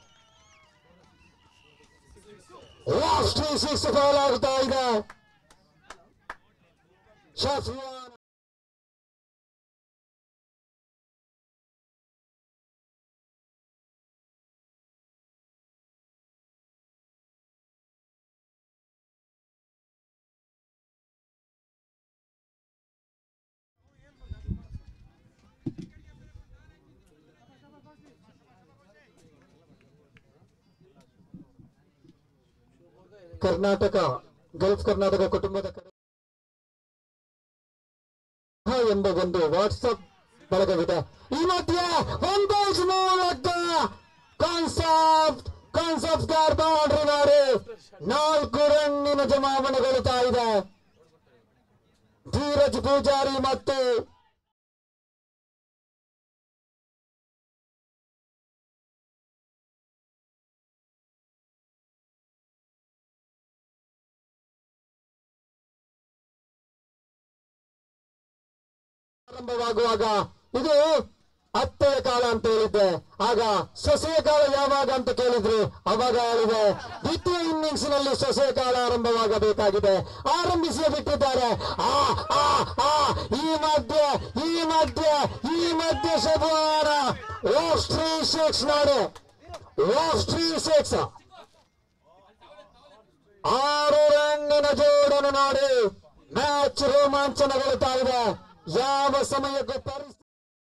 ಲಾಸ್ಟ್ ಸಿಕ್ಸ್ ಬಾಲ್ ಆಗ್ತಾ ಇದೆ ಶಫಿಯಾನ್ ಕರ್ನಾಟಕ ಗಲ್ಫ್ ಕರ್ನಾಟಕ ಕುಟುಂಬದ ಕಡೆ ಹ ಎಂಬ ಒಂದು ವಾಟ್ಸಪ್ ಬಳಗವಿದೆ ಈ ಮಧ್ಯೆ ಒಂದು ಮೂಲಕ ಕಾನ್ಸೆಪ್ಟ್ ಕಾನ್ಸೆಪ್ಟ್ ಕಾರ್ ಬೌಂಡ್ರಿ ಮಾಡಿ ನಾಲ್ಕು ರನ್ನಿನ ಜಮಾವಣೆಗೊಳ್ತಾ ಇದೆ ಧೀರಜ್ ಪೂಜಾರಿ ಮತ್ತು ಆರಂಭವಾಗುವಾಗ ಇದು ಅತ್ತೆಯ ಕಾಲ ಅಂತ ಹೇಳಿದ್ದೆ ಆಗ ಸೊಸೆಯ ಕಾಲ ಯಾವಾಗ ಅಂತ ಕೇಳಿದ್ರು ಅವಾಗ ಹೇಳಿದೆ ದ್ವಿತೀಯ ಇನ್ನಿಂಗ್ಸ್ ನಲ್ಲಿ ಸೊಸೆಯ ಕಾಲ ಆರಂಭವಾಗಬೇಕಾಗಿದೆ ಆರಂಭಿಸಿ ಬಿಟ್ಟಿದ್ದಾರೆ ಆ ಆ ಆ ಈ ಮಧ್ಯೆ ಈ ಮಧ್ಯೆ ಈ ಮಧ್ಯೆ ಶುಭವಾರ ಓಫ್ ತ್ರೀ ಸಿಕ್ಸ್ ನೋಡಿ ಓಫ್ ತ್ರೀ ಸಿಕ್ಸ್ ಆರು ರನ್ನಿನ ಒಳಜೋಡನ್ನು ನೋಡಿ ಮ್ಯಾಚ್ ರೋಮಾಂಚನಗೊಳ್ತಾ ಇದೆ ಯಾವ ಸಮಯಕ್ಕೂ ಪರಿಸ್ಥಿತಿ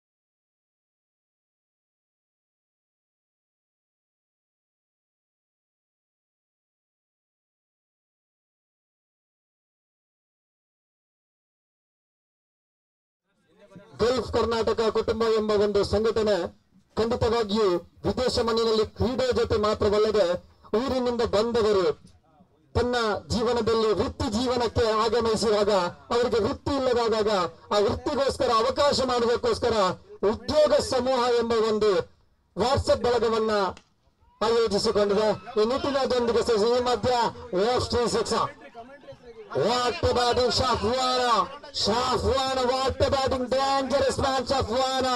ಗಲ್ಫ್ ಕರ್ನಾಟಕ ಕುಟುಂಬ ಎಂಬ ಒಂದು ಸಂಘಟನೆ ಖಂಡಿತವಾಗಿಯೂ ವಿದೇಶ ಮಣ್ಣಿನಲ್ಲಿ ಕ್ರೀಡೆ ಜೊತೆ ಮಾತ್ರವಲ್ಲದೆ ಊರಿನಿಂದ ಬಂದವರು ತನ್ನ ಜೀವನದಲ್ಲಿ ವೃತ್ತಿ ಜೀವನಕ್ಕೆ ಆಗಮಿಸುವಾಗ ಅವರಿಗೆ ವೃತ್ತಿ ಇಲ್ಲದಾದಾಗ ಆ ವೃತ್ತಿಗೋಸ್ಕರ ಅವಕಾಶ ಮಾಡುವುದಕ್ಕೋಸ್ಕರ ಉದ್ಯೋಗ ಸಮೂಹ ಎಂಬ ಒಂದು ವಾಟ್ಸಪ್ ಬಳಗವನ್ನ ಆಯೋಜಿಸಿಕೊಂಡಿದೆ ಈ ನಿಟ್ಟಿನದೊಂದಿಗೆ ಸ- ಈ ಮಧ್ಯ off three six What about Shafwana? Shafwana, what about dangerous man Shafwana?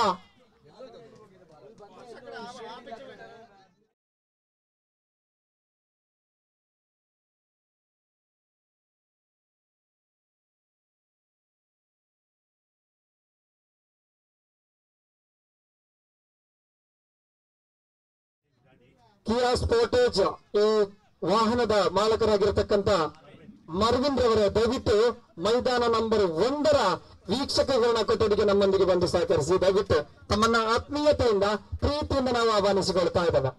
Kia Sportage ಈ ವಾಹನದ ಮಾಲಕರಾಗಿರತಕ್ಕಂತ ಮರ್ವಿನ್ ರವರೇ ದಯವಿಟ್ಟು ಮೈದಾನ ನಂಬರ್ ಒಂದರ ವೀಕ್ಷಕಗಳನ್ನ ಕೊಠಡಿಗೆ ನಮ್ಮೊಂದಿಗೆ ಬಂದು ಸಹಕರಿಸಿ ದಯವಿಟ್ಟು ತಮ್ಮನ್ನ ಆತ್ಮೀಯತೆಯಿಂದ ಪ್ರೀತಿಯಿಂದ ನಾವು ಆಹ್ವಾನಿಸಿಕೊಳ್ತಾ ಇದ್ದೇವೆ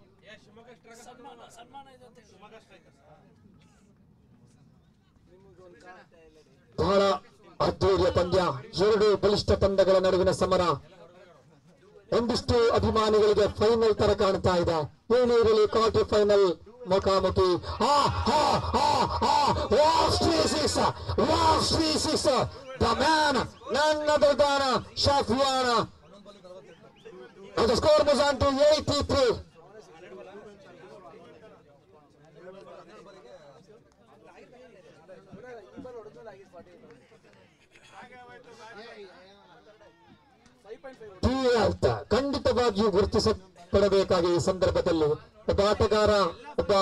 ಬಹಳ ಅದ್ದೂರಿಯ ಪಂದ್ಯ ಎರಡು ಬಲಿಷ್ಠ ತಂಡಗಳ ನಡುವಿನ ಸಮರ ಒಂದಿಷ್ಟು ಅಭಿಮಾನಿಗಳಿಗೆ ಫೈನಲ್ ತರ ಕಾಣ್ತಾ ಇದೆ ಏನಿರಲಿ ಕ್ವಾರ್ಟರ್ ಫೈನಲ್ ಮುಖಾಮುಖಿ ಆ, ಆ, ಆ, ಆ, ವಾವ್ ಶ್ರೀಸಿಸ್, ವಾವ್ ಶ್ರೀಸಿಸ್, the man, none other than Shafiana. And the score moves on to 83. ಟೀ ಅಂತ ಖಂಡಿತವಾಗಿಯೂ ಗುರುತಿಸಪಡಬೇಕಾಗಿ ಈ ಸಂದರ್ಭದಲ್ಲಿ ಒಬ್ಬ ಆಟಗಾರ ಒಬ್ಬ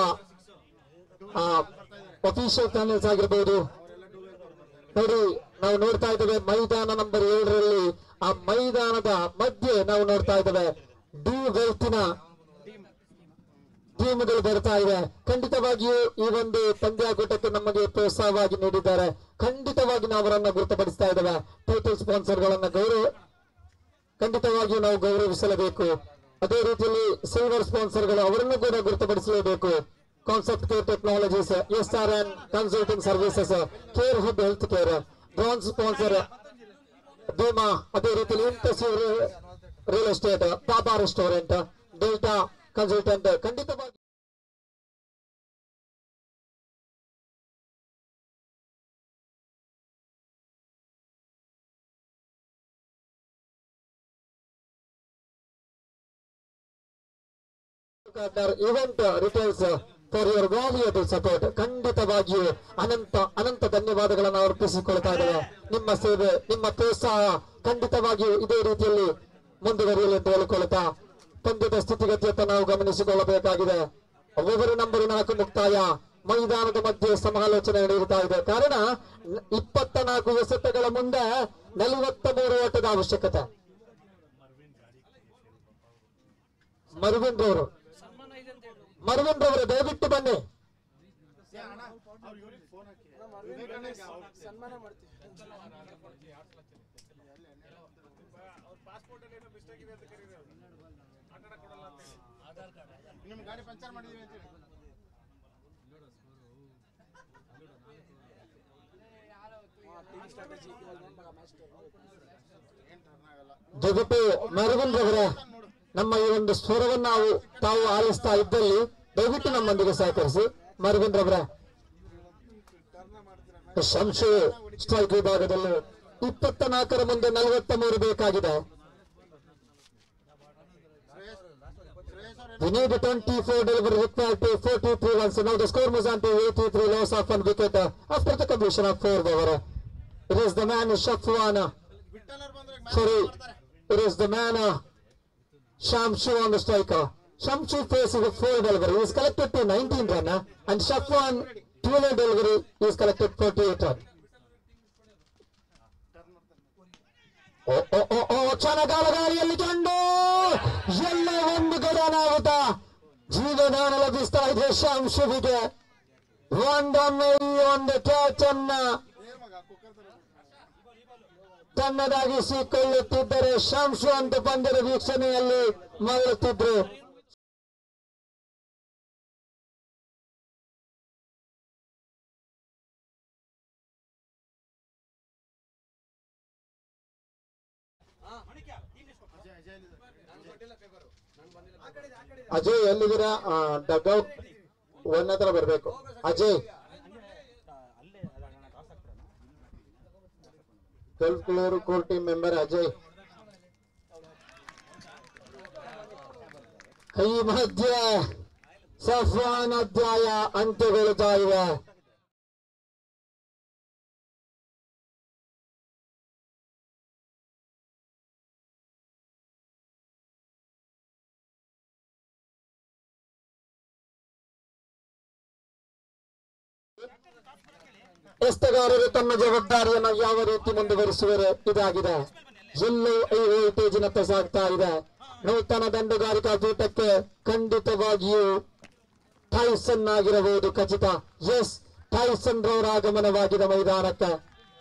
ಅಫಿಷಿಯಲ್ ಚಾನೆಲ್ಸ್ ಆಗಿರ್ಬೋದು ನೋಡಿ ನಾವು ನೋಡ್ತಾ ಇದ್ದೇವೆ ಮೈದಾನ ನಂಬರ್ ಏಳರಲ್ಲಿ ಆ ಮೈದಾನದ ಮಧ್ಯೆ ನಾವು ನೋಡ್ತಾ ಇದ್ದೇವೆ ಡಿ ವೆಲ್ತಿನ ಟೀಮ್ಗಳು ಬರ್ತಾ ಇವೆ ಖಂಡಿತವಾಗಿಯೂ ಈ ಒಂದು ಪಂದ್ಯಾಕೂಟಕ್ಕೆ ನಮಗೆ ಪ್ರೋತ್ಸಾಹವಾಗಿ ನೀಡಿದ್ದಾರೆ ಖಂಡಿತವಾಗಿ ನಾವು ಅವರನ್ನ ಗುರುತುಪಡಿಸ್ತಾ ಇದ್ದೇವೆ ಟೈಟಲ್ ಸ್ಪಾನ್ಸರ್ಗಳನ್ನ ಗೌರವ ಖಂಡಿತವಾಗಿಯೂ ನಾವು ಗೌರವಿಸಲೇಬೇಕು ಅದೇ ರೀತಿಯಲ್ಲಿ ಸಿಲ್ವರ್ ಸ್ಪಾನ್ಸರ್ಗಳು ಅವರನ್ನು ಕೂಡ ಗುರುತುಪಡಿಸಲೇಬೇಕು concept care technologies S R N consulting services care hub health care bronze sponsor Bhima ಅದೇ ರೀತಿಯಲ್ಲಿ intensive real estate Baba restaurant Delta consultant ಖಂಡಿತವಾಗಿ event retails for your valuable support ಖಂಡಿತವಾಗಿಯೂ ಅನಂತ ಅನಂತ ಧನ್ಯವಾದಗಳನ್ನು ಅರ್ಪಿಸಿಕೊಳ್ತಾ ಇದ್ದೇವೆ ನಿಮ್ಮ ಸೇವೆ ನಿಮ್ಮ ಪ್ರೋತ್ಸಾಹ ಖಂಡಿತವಾಗಿಯೂ ಇದೇ ರೀತಿಯಲ್ಲಿ ಮುಂದುವರಿಯಲಿ ಅಂತ ಹೇಳಿಕೊಳ್ತಾ ಪಂದ್ಯದ ಸ್ಥಿತಿಗತಿಯತ್ತ ನಾವು ಗಮನಿಸಿಕೊಳ್ಳಬೇಕಾಗಿದೆ ಓವರ್ ನಂಬರ್ ನಾಲ್ಕು ಮುಕ್ತಾಯ ಮೈದಾನದ ಮಧ್ಯೆ ಸಮಾಲೋಚನೆ ನಡೆಯುತ್ತಾ ಇದೆ ಕಾರಣ ನ- ಇಪ್ಪತ್ತ ನಾಲ್ಕು ಎಸೆತಗಳ ಮುಂದೆ ನಲವತ್ತ ಮೂರು ಓಟದ ಅವಶ್ಯಕತೆ ಮರುವಿನ್ ರವರು ಮರುವಿನ್ ರವರು ದಯವಿಟ್ಟು ಬನ್ನಿ ಸನ್ಮಾನ ಮಾಡ್ತೀವಿ ನಿಮ್ಮ ಗಾಡಿ ಪಂಚರ್ ಮಾಡಿದೀವಿ ಅಂತ ಹೇಳಿ ಟೀಮ್ ಸ್ಟ್ರಾಟಜಿ ಇವಾಗ ನೋಡ್ಬೇಕು ಮ್ಯಾಚ್ ಏನ್ ಟರ್ನ್ ಆಗಲ್ಲ ದಯವಿಟ್ಟು ಮರುವಿನ್ ರವರೇ ನಮ್ಮ ಈ ಒಂದು ಸ್ವರವನ್ನು ನಾವು ತಾವು ಆಲಿಸ್ತಾ ಇದ್ದಲ್ಲಿ ದಯವಿಟ್ಟು ನಮ್ಮೊಂದಿಗೆ ಸಹಕರಿಸಿ ಮರುವಿನ್ ರವರೇ ಶಂಶು ಸ್ಟ್ರೈಕ್ ವಿಭಾಗದಲ್ಲಿ ಇಪ್ಪತ್ತ ನಾಲ್ಕರ ಮುಂದೆ ನಲವತ್ತ ಮೂರು ಬೇಕಾಗಿದೆ We need 24 delivery required to 43 runs. Now the score moves on to 83 loss of one wicket uh, after the completion of four over. It is the man Shafwana. ಬಿಟ್ಟಲ್ಲರ್ ಬಂದ್ರೆ Sorry, it is the man uh, Shamshu on the striker. Shamshu facing a four delivery. He is collected to 19 run uh, and Shafwan 12 delivery. He is collected 48 run. ಓ ಓ ಓ ಓ ಕ್ಷಣಕಾಲ ಗಾಳಿಯಲ್ಲಿ ಕಂಡು ಎಲ್ಲ ಒಂದು ಗಡ ಅನಾಹುತ ಜೀವದಾನ ಲಭಿಸ್ತಾ ಇದೆ ಶಾಂಶುವಿಗೆ ಒಂದೊಮ್ಮೆ ಈ ಒಂದು ಕ್ಯಾಚ್ ಅನ್ನ ತನ್ನದಾಗಿಸಿಕೊಳ್ಳುತ್ತಿದ್ದರೆ ಶಂಶು ಅಂತ ಪಂದ್ಯದ ವೀಕ್ಷಣೆಯಲ್ಲಿ ಮರಳುತ್ತಿದ್ರು ಅಜಯ್ ಎಲ್ಲಿದ್ದೀರಾ ಡಗ್ಔಟ್ ಒನ್ ಹತ್ರ ಬರ್ಬೇಕು Ajay Kalkuluru core team member Ajay ಈ ಮಧ್ಯೆ ಸಫ್ವಾನ್ ಅಧ್ಯಾಯ ಅಂತ್ಯಗೊಳ್ಳುತ್ತಾ ಇವೆ ಎಸ್ತಗಾರರು ತಮ್ಮ ಜವಾಬ್ದಾರಿಯನ್ನು ಯಾವ ರೀತಿ ಮುಂದುವರಿಸುವರು ಇದಾಗಿದೆ ಎಲ್ಲೂ ಈ ವೋಲ್ಟೇಜಿನತ್ತ ಸಾಗ್ತಾ ಇದೆ ನೂತನ ದಂಡುಗಾರಿಕಾ ಪೀಠಕ್ಕೆ ಖಂಡಿತವಾಗಿಯೂ ಟೈಸನ್ ಆಗಿರಬಹುದು ಖಚಿತ ಎಸ್ ಟೈಸನ್ ರವರ ಆಗಮನವಾಗಿದೆ ಮೈದಾನಕ್ಕೆ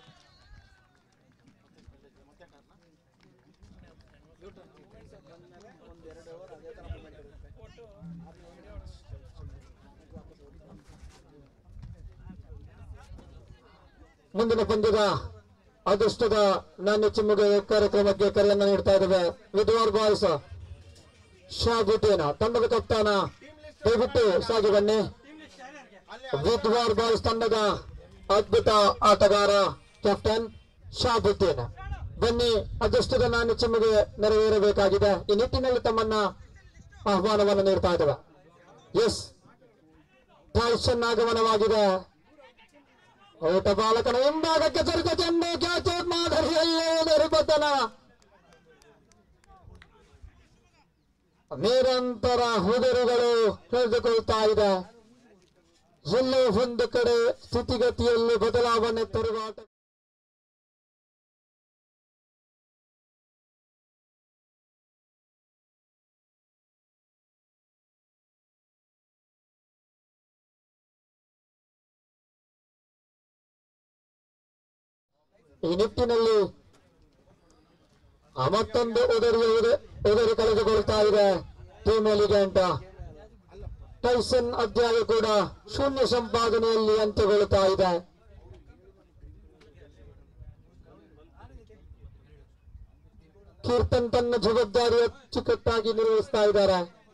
ಮುಂದಿನ ಪಂದ್ಯದ ಅದೃಷ್ಟದ ನಾಣ್ಯ ಚಿಮ್ಮುಗ ಕಾರ್ಯಕ್ರಮಕ್ಕೆ ಕರೆಯನ್ನು ನೀಡ್ತಾ ಇದ್ದೇವೆ ವಿದ್ವಾರ್ ಬಾಯ್ಸ್ ಶಾಗುಟೇನ ತಂಡದ ಕಪ್ತಾನ ದಯವಿಟ್ಟು ಸಾಗಿ ಬನ್ನಿ ವಿದ್ವಾರ್ ಬಾಯ್ಸ್ ತಂಡದ ಅದ್ಭುತ ಆಟಗಾರ ಕ್ಯಾಪ್ಟನ್ ಶಾಬುದ್ದೀನ್ ಬನ್ನಿ ಅದೃಷ್ಟದ ನಾಣ್ಯ ಚಿಮ್ಮಿಗೆ ನೆರವೇರಬೇಕಾಗಿದೆ ಈ ನಿಟ್ಟಿನಲ್ಲಿ ತಮ್ಮನ್ನ ಆಹ್ವಾನವನ್ನು ನೀಡ್ತಾ ಇದ್ದೇವೆ ಎಸ್ ಟೈಸನ್ ಆಗಮನವಾಗಿದೆ ಓಟ ಬಾಲಕನ ಹಿಂಭಾಗಕ್ಕೆ ಚರಿತ ಚೆಂಡು ಕ್ಯಾಚ್ ಮಾದರಿಯಲ್ಲೇ ನಿರ್ಬಂಧನ ನಿರಂತರ ಹುದುರುಗಳು ಕಳೆದುಕೊಳ್ತಾ ಇದೆ ಎಲ್ಲೋ ಒಂದು ಕಡೆ ಸ್ಥಿತಿಗತಿಯಲ್ಲಿ ಬದಲಾವಣೆ ತರುವ ಆಟ ಈ ನಿಟ್ಟಿನಲ್ಲಿ ಆ ಮತ್ತೊಂದು ಉದರಿಯ ಉದ- ಉದರಿ ಕಳೆದುಕೊಳ್ತಾ ಇದೆ ಟೀಮ್ ಎಲಿಗೆಂಟ ಟೈಸನ್ ಅಧ್ಯಾಯ ಕೂಡ ಶೂನ್ಯ ಸಂಪಾದನೆಯಲ್ಲಿ ಅಂತ್ಯಗೊಳ್ಳುತ್ತಾ ಇದೆ ಕೀರ್ತನ್ ತನ್ನ ಜವಾಬ್ದಾರಿ ಅಚ್ಚುಕಟ್ಟಾಗಿ ನಿರ್ವಹಿಸ್ತಾ ಇದ್ದಾರೆ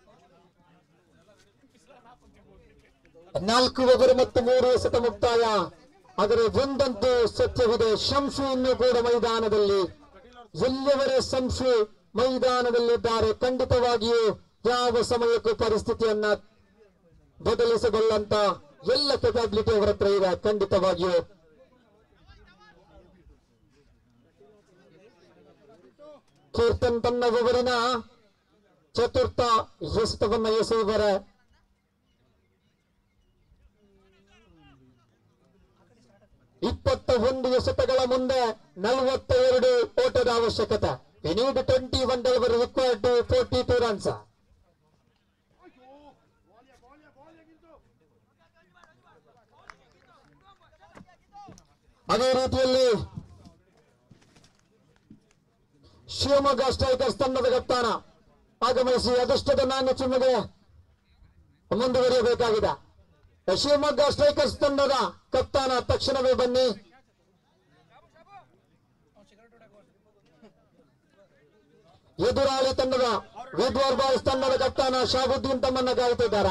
ನಾಲ್ಕು ಓವರ್ ಮತ್ತು ಮೂರು ಎಸೆತ ಮುಕ್ತಾಯ ಆದರೆ ಒಂದಂತೂ ಸತ್ಯವಿದೆ ಶಂಶು ಇನ್ನೂ ಕೂಡ ಮೈದಾನದಲ್ಲಿ ಎಲ್ಲಿಯವರೇ ಶಂಶು ಮೈದಾನದಲ್ಲಿದ್ದಾರೆ ಖಂಡಿತವಾಗಿಯೂ ಯಾವ ಸಮಯಕ್ಕೂ ಪರಿಸ್ಥಿತಿಯನ್ನ ಬದಲಿಸಬಲ್ಲಂತ ಎಲ್ಲ ಕೆಪಾಬಿಲಿಟಿ ಅವರ ಹತ್ರ ಇದೆ ಖಂಡಿತವಾಗಿಯೂ ಕೀರ್ತನ್ ತನ್ನ ಒವರಿನ ಚತುರ್ಥ ಎಸೆತವನ್ನ ಎಸೆಯುವರೆ ಇಪ್ಪತ್ತ ಒಂದು ಎಸೆತಗಳ ಮುಂದೆ ನಲವತ್ತ ಎರಡು ಓಟದ ಅವಶ್ಯಕತೆ we need twenty one delivery required to forty two runs ಅದೇ ರೀತಿಯಲ್ಲಿ ಶಿವಮೊಗ್ಗ ಸ್ಟ್ರೈಕರ್ಸ್ ತಂಡದ ಕಪ್ತಾನ ಆಗಮಿಸಿ ಅದೃಷ್ಟದ ನಾಣ್ಯ ಚಿಮ್ಮಿಗೆ ಮುಂದುವರಿಯಬೇಕಾಗಿದೆ ಶಿವಮೊಗ್ಗ ಸ್ಟ್ರೈಕರ್ಸ್ ತಂಡದ ಕಪ್ತಾನ ತಕ್ಷಣವೇ ಬನ್ನಿ ಎದುರಾಳಿ ತಂಡದ ವಿದ್ವಾರ್ ಬಾಯ್ಸ್ ತಂಡದ ಕಪ್ತಾನ ಶಾಬುದ್ದೀನ್ ತಮ್ಮನ್ನ ಕಾಯುತ್ತಿದ್ದಾರೆ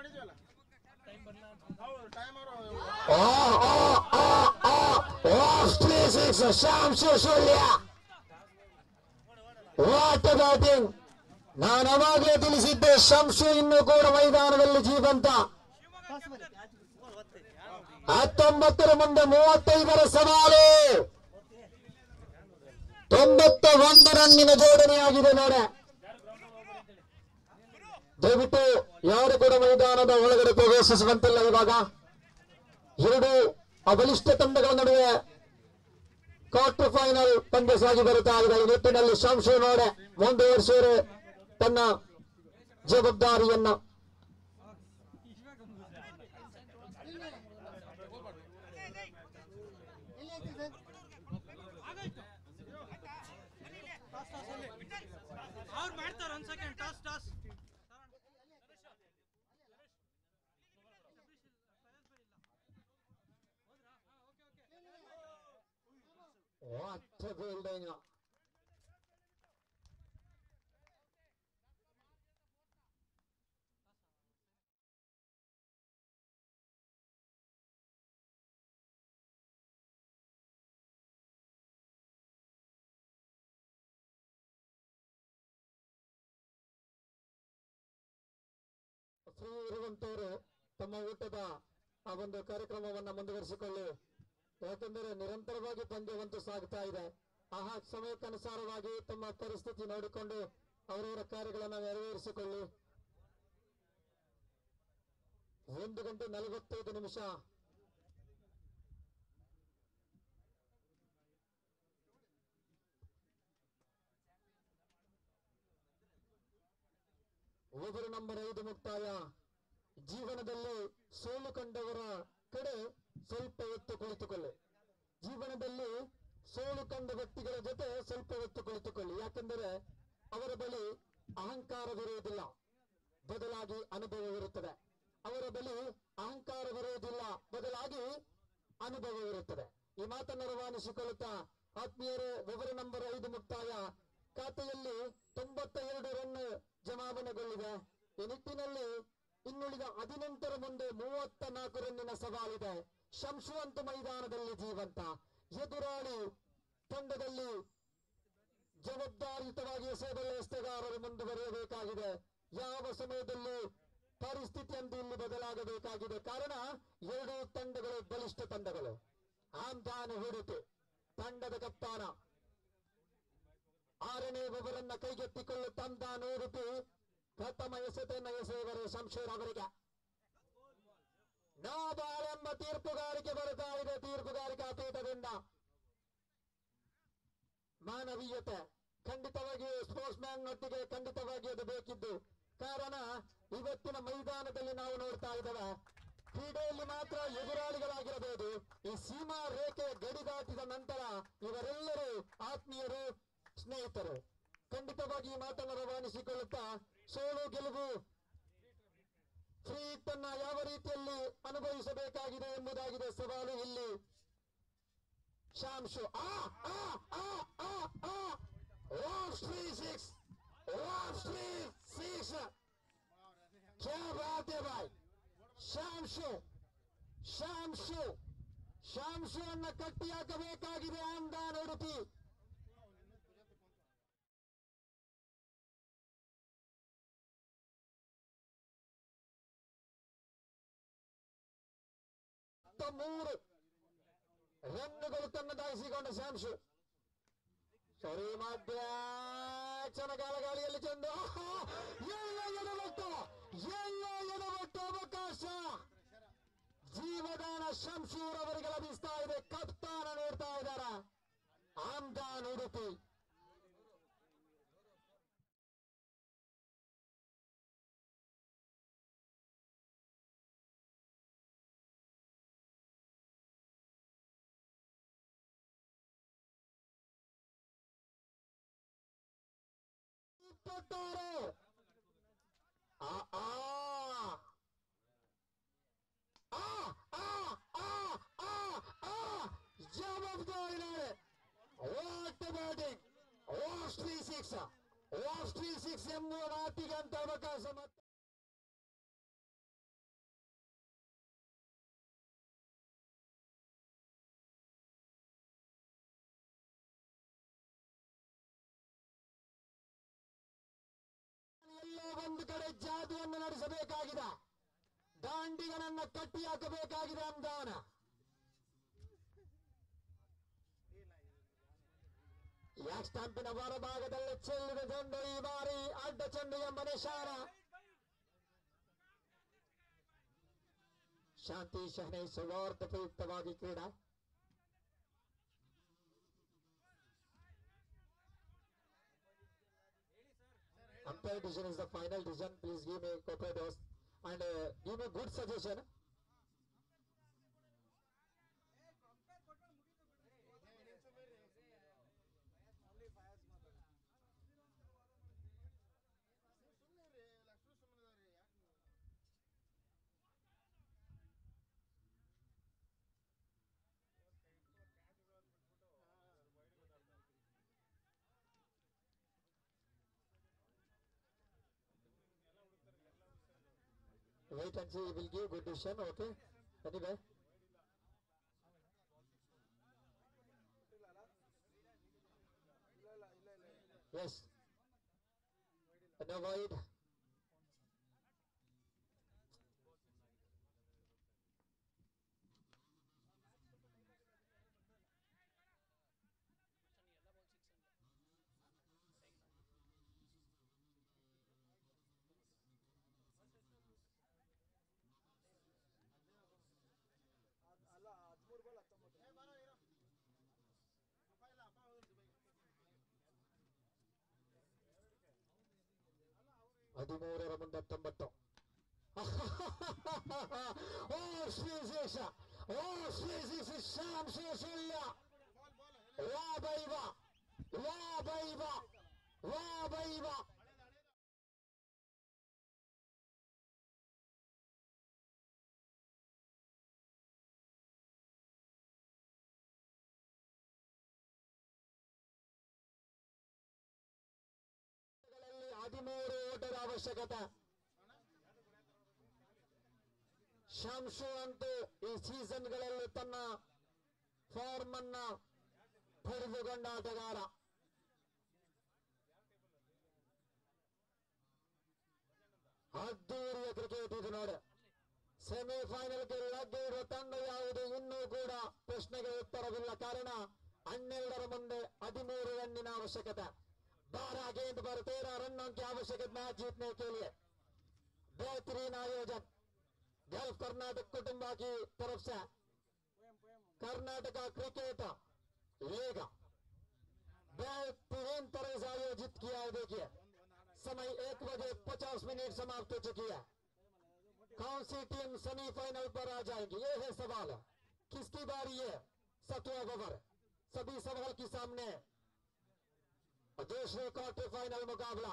ಆ, ಆ, ಆ, ಆ, off three six, Shamshu Sullia what batting ನಾನು ಅವಾಗಲೇ ತಿಳಿಸಿದ್ದೆ ಶಂಶು ಇನ್ನೂ ಕೂಡ ಮೈದಾನದಲ್ಲಿ ಜೀವಂತ ಹತ್ತೊಂಬತ್ತರ ಮುಂದೆ ಮೂವತ್ತೈದರ ಸವಾಲು ತೊಂಬತ್ತ ಒಂದು ರನ್ನಿನ ಜೋಡಣೆಯಾಗಿದೆ ನೋಡೆ ದಯವಿಟ್ಟು ಯಾರು ಕೂಡ ಮೈದಾನದ ಒಳಗಡೆ ಪ್ರವೇಶಿಸುವಂತಿಲ್ಲ ಇವಾಗ ಎರಡು ಅಬಲಿಷ್ಠ ತಂಡಗಳ ನಡುವೆ ಕ್ವಾರ್ಟರ್ ಫೈನಲ್ ಪಂದ್ಯ ಸಾಗಿ ಬರುತ್ತಾ ಇದೆ ಈ ನಿಟ್ಟಿನಲ್ಲಿ ಶಂಶು ನೋಡೆ ಮುಂದುವರಿಸಿದರೆ ತನ್ನ ಜವಾಬ್ದಾರಿಯನ್ನ ಅವ್ರು ಮಾಡ್ತಾರೆ ಒಂದ್ second toss toss What a building. Free ಇರುವಂತವರು ತಮ್ಮ ಊಟದ ಆ ಒಂದು ಕಾರ್ಯಕ್ರಮವನ್ನ ಮುಂದುವರಿಸಿಕೊಳ್ಳಿ ಯಾಕೆಂದರೆ ನಿರಂತರವಾಗಿ ಪಂದ್ಯವಂತೂ ಸಾಗ್ತಾ ಇದೆ ಆಹಾ ಸಮಯಕ್ಕನುಸಾರವಾಗಿ ತಮ್ಮ ಪರಿಸ್ಥಿತಿ ನೋಡಿಕೊಂಡು ಅವರವರ ಕಾರ್ಯಗಳನ್ನು ನೆರವೇರಿಸಿಕೊಳ್ಳಿ ಒಂದು ಗಂಟೆ ನಲವತ್ತೈದು ನಿಮಿಷ ಓವರ್ ನಂಬರ್ ಐದು ಮುಕ್ತಾಯ ಜೀವನದಲ್ಲಿ ಸೋಲು ಕಂಡವರ ಕಡೆ ಸ್ವಲ್ಪ ಹೊತ್ತು ಕುಳಿತುಕೊಳ್ಳಿ ಜೀವನದಲ್ಲಿ ಸೋಲು ಕಂಡ ವ್ಯಕ್ತಿಗಳ ಜೊತೆ ಸ್ವಲ್ಪ ಹೊತ್ತು ಕುಳಿತುಕೊಳ್ಳಿ ಯಾಕೆಂದರೆ ಅವರ ಬಳಿ ಅಹಂಕಾರವಿರುವುದಿಲ್ಲ ಬದಲಾಗಿ ಅನುಭವವಿರುತ್ತದೆ ಅವರ ಬಳಿ ಅಹಂಕಾರವಿರುವುದಿಲ್ಲ ಬದಲಾಗಿ ಅನುಭವವಿರುತ್ತದೆ ಈ ಮಾತನ್ನು ರವಾನಿಸಿಕೊಳ್ಳುತ್ತಾ ಆತ್ಮೀಯರೇ ವಿವರ ನಂಬರ್ ಐದು ಮುಕ್ತಾಯ ಖಾತೆಯಲ್ಲಿ ತೊಂಬತ್ತ ಎರಡು ರನ್ ಜಮಾವಣೆಗೊಂಡಿದೆ ಈ ನಿಟ್ಟಿನಲ್ಲಿ ಇನ್ನುಳಿದ ಹದಿನೆಂಟರ ಮುಂದೆ ಮೂವತ್ತ ನಾಲ್ಕು ರನ್ನಿನ ಸವಾಲಿದೆ ಶಂಶುವಂತ ಮೈದಾನದಲ್ಲಿ ಜೀವಂತ ಎದುರಾಳಿ ತಂಡದಲ್ಲಿ ಜವಾಬ್ದಾರಿಯುತವಾಗಿ ಎಸೆಬಲ್ಲ ಎಸೆಗಾರರು ಮುಂದುವರಿಯಬೇಕಾಗಿದೆ ಯಾವ ಸಮಯದಲ್ಲಿ ಪರಿಸ್ಥಿತಿ ಅಂತ ಇಲ್ಲಿ ಬದಲಾಗಬೇಕಾಗಿದೆ ಕಾರಣ ಎರಡು ತಂಡಗಳು ಬಲಿಷ್ಠ ತಂಡಗಳು ಆಮ್ದಾನ ಹೂಡಿತು ತಂಡದ ಕಪ್ತಾನ ಆರನೇ ಓವರನ್ನ ಕೈಗೆತ್ತಿಕೊಳ್ಳುತ್ತ ಆಮ್ದಾನ ಹೂಡಿತು ಪ್ರಥಮ ಎಸೆತನ್ನ ಎಸೆಯುವರು ಶಂಶೇರ್ ಅವರಿಗೆ ನೋ ಬಾಲ್ ಎಂಬ ತೀರ್ಪುಗಾರಿಕೆ ಬರ್ತಾ ಇದೆ ತೀರ್ಪುಗಾರಿಕಾ ಪೀಠದಿಂದ ಮಾನವೀಯತೆ ಖಂಡಿತವಾಗಿ ಸ್ಪೋರ್ಟ್ಸ್ ಮ್ಯಾನ್ ನೊಟ್ಟಿಗೆ ಖಂಡಿತವಾಗಿ ಅದು ಬೇಕಿದ್ದು ಕಾರಣ ಇವತ್ತಿನ ಮೈದಾನದಲ್ಲಿ ನಾವು ನೋಡ್ತಾ ಇದ್ದೇವೆ ಕ್ರೀಡೆಯಲ್ಲಿ ಮಾತ್ರ ಎದುರಾಳಿಗಳಾಗಿರಬಹುದು ಈ ಸೀಮಾ ರೇಖೆ ಗಡಿ ದಾಟಿದ ನಂತರ ಇವರೆಲ್ಲರೂ ಆತ್ಮೀಯರು ಸ್ನೇಹಿತರು ಖಂಡಿತವಾಗಿ ಈ ಮಾತನ್ನು ರವಾನಿಸಿಕೊಳ್ಳುತ್ತಾ ಸೋಲು ಗೆಲುವು ಫ್ರೀ ತನ್ನ ಯಾವ ರೀತಿಯಲ್ಲಿ ಅನುಭವಿಸಬೇಕಾಗಿದೆ ಎಂಬುದಾಗಿದೆ ಸವಾಲು ಇಲ್ಲಿ ಶಾಂಶು ಆ ಆ ಆ ಆ ಆ One three six. One three six. क्या बात है भाई ಶಾಂಶು ಶಾಂಶು ಶಾಂಶು ಅನ್ನ ಕಟ್ಟಿ ಹಾಕಬೇಕಾಗಿದೆ ಆಮ್ದಾನ್ ಉಡುಪಿ ಮೂರು ರನ್ನುಗಳು ತನ್ನದಾಗಿಸಿಕೊಂಡ ಶಾಂಶು ಸರಿ ಮಧ್ಯ ಚನಗಾಲ ಗಾಳಿಯಲ್ಲಿ ಚೆಂದು ಆಹಾ! ಎಲ್ಲ ಎಡವಟ್ಟು ಎಲ್ಲ ಎಡವಟ್ಟು ಅವಕಾಶ ಜೀವದಾನ ಶಂಶೂರ್ ಅವರಿಗೆ ಲಭಿಸ್ತಾ ಇದೆ ಕಪ್ತಾನ ನೀಡ್ತಾ ಇದ್ದಾರೆ ಆಮ್ದಾನ್ ಉಡುಪಿ ಇಪ್ಪತ್ತಾರು ಆ ಆ ಆ ಆ ಆ ಆ ಆ ಜವಾಬ್ದಾರಿದ್ದಾರೆ ವಾಟ್ ಬ್ಯಾಟಿಂಗ್ ವಾಸ್ಟ್ ತ್ರೀ ಸಿಕ್ಸ್ ವಾಸ್ಟ್ ತ್ರೀ ಸಿಕ್ಸ್ ಎಂಬುವ ಮಾತಿಗೆ ಅಂತ ಅವಕಾಶ ಮತ್ತೆ ಎಲ್ಲೋ ಒಂದು ಕಡೆ ಜಾದುವನ್ನು ನಡೆಸಬೇಕಾಗಿದೆ ದಾಂಡಿಗನನ್ನ ಕಟ್ಟಿ ಹಾಕಬೇಕಾಗಿದೆ ಅಮ್ದಾನ ಯಾಕ್ ಸ್ಟಾಂಪಿನ ಹೊರಭಾಗದಲ್ಲಿ ಚೆಲ್ಲಿದ ಚೆಂಡು ಈ ಬಾರಿ ಅಡ್ಡ ಚೆಂಡು ಎಂಬ ನಿಶಾನ ಶಾಂತಿ ಶಹನೆ ಸೌಹಾರ್ದಪಯುಕ್ತವಾಗಿ ಕ್ರೀಡಾ Umpire decision is the final decision. Please give me cooperate host. and uh, give me good suggestion. Only ಫೈರ್ಸ್ ಮಾತಾಡಿ Wait and see, we will give good decision, okay? Anyway, ಇಲ್ಲ ಅಲ್ಲ ಇಲ್ಲ ಇಲ್ಲ ಇಲ್ಲ ಇಲ್ಲ ಇಲ್ಲ yes. And avoid. ಎಲ್ಲ ಬಾಲ್ ಸಿಕ್ಸ್ ಅಂತ ಅದ್- ಅಲ್ಲ ಹದಿಮೂರು ಬಾಲ್ ಹತ್ತೊಂಬತ್ತು ಹದಿಮೂರರ ಮುಂದೆ ಹತ್ತೊಂಬತ್ತು ಓ ಶ್ರೀಶೇಷ ಓ ಶ್ರೀಶೇಷ ಶ್ಯಾಮ್ ಶೇಷಲ್ಯ ವಾ ಬೈವ ವಾ ಬೈವ ವಾ ಬೈವ ಗಳಲ್ಲಿ ಹದಿಮೂರು ಓಟದ ಅವಶ್ಯಕತೆ ಶಂಶು ಅಂತೂ ಈ ಸೀಸನ್ಗಳಲ್ಲಿ ತನ್ನ ಫಾರ್ಮ್ ಅನ್ನ ಪಡೆದುಕೊಂಡ ಆಟಗಾರ ಅದ್ದೂರಿಯ ಕ್ರಿಕೆಟ್ ಇದು ನೋಡಿ ಸೆಮಿಫೈನಲ್ಗೆ ಲಗ್ಗೆ ಇರುವ ತಂಡ ಯಾವುದು ಇನ್ನೂ ಕೂಡ ಪ್ರಶ್ನೆಗೆ ಉತ್ತರವಿಲ್ಲ ಕಾರಣ ಹನ್ನೆರಡರ ಮುಂದೆ ಹದಿಮೂರು ರನ್ನಿನ ಅವಶ್ಯಕತೆ बारह गेंद पर तेरह रनों की आवश्यकता मैच जीतने के लिए बेहतरीन आयोजन गल्फ कर्नाटक कुटुंबा की तरफ से कर्नाटका क्रिकेट लीग बेहतरीन तरह से आयोजित किया है देखिए समय एक बजे पचास मिनट समाप्त हो चुकी है कौन सी टीम सेमीफाइनल पर आ जाएगी ये है सवाल किसकी बारी है सतवा ओवर सभी सवाल के सामने और दूसरे क्वार्टर फाइनल मुकाबला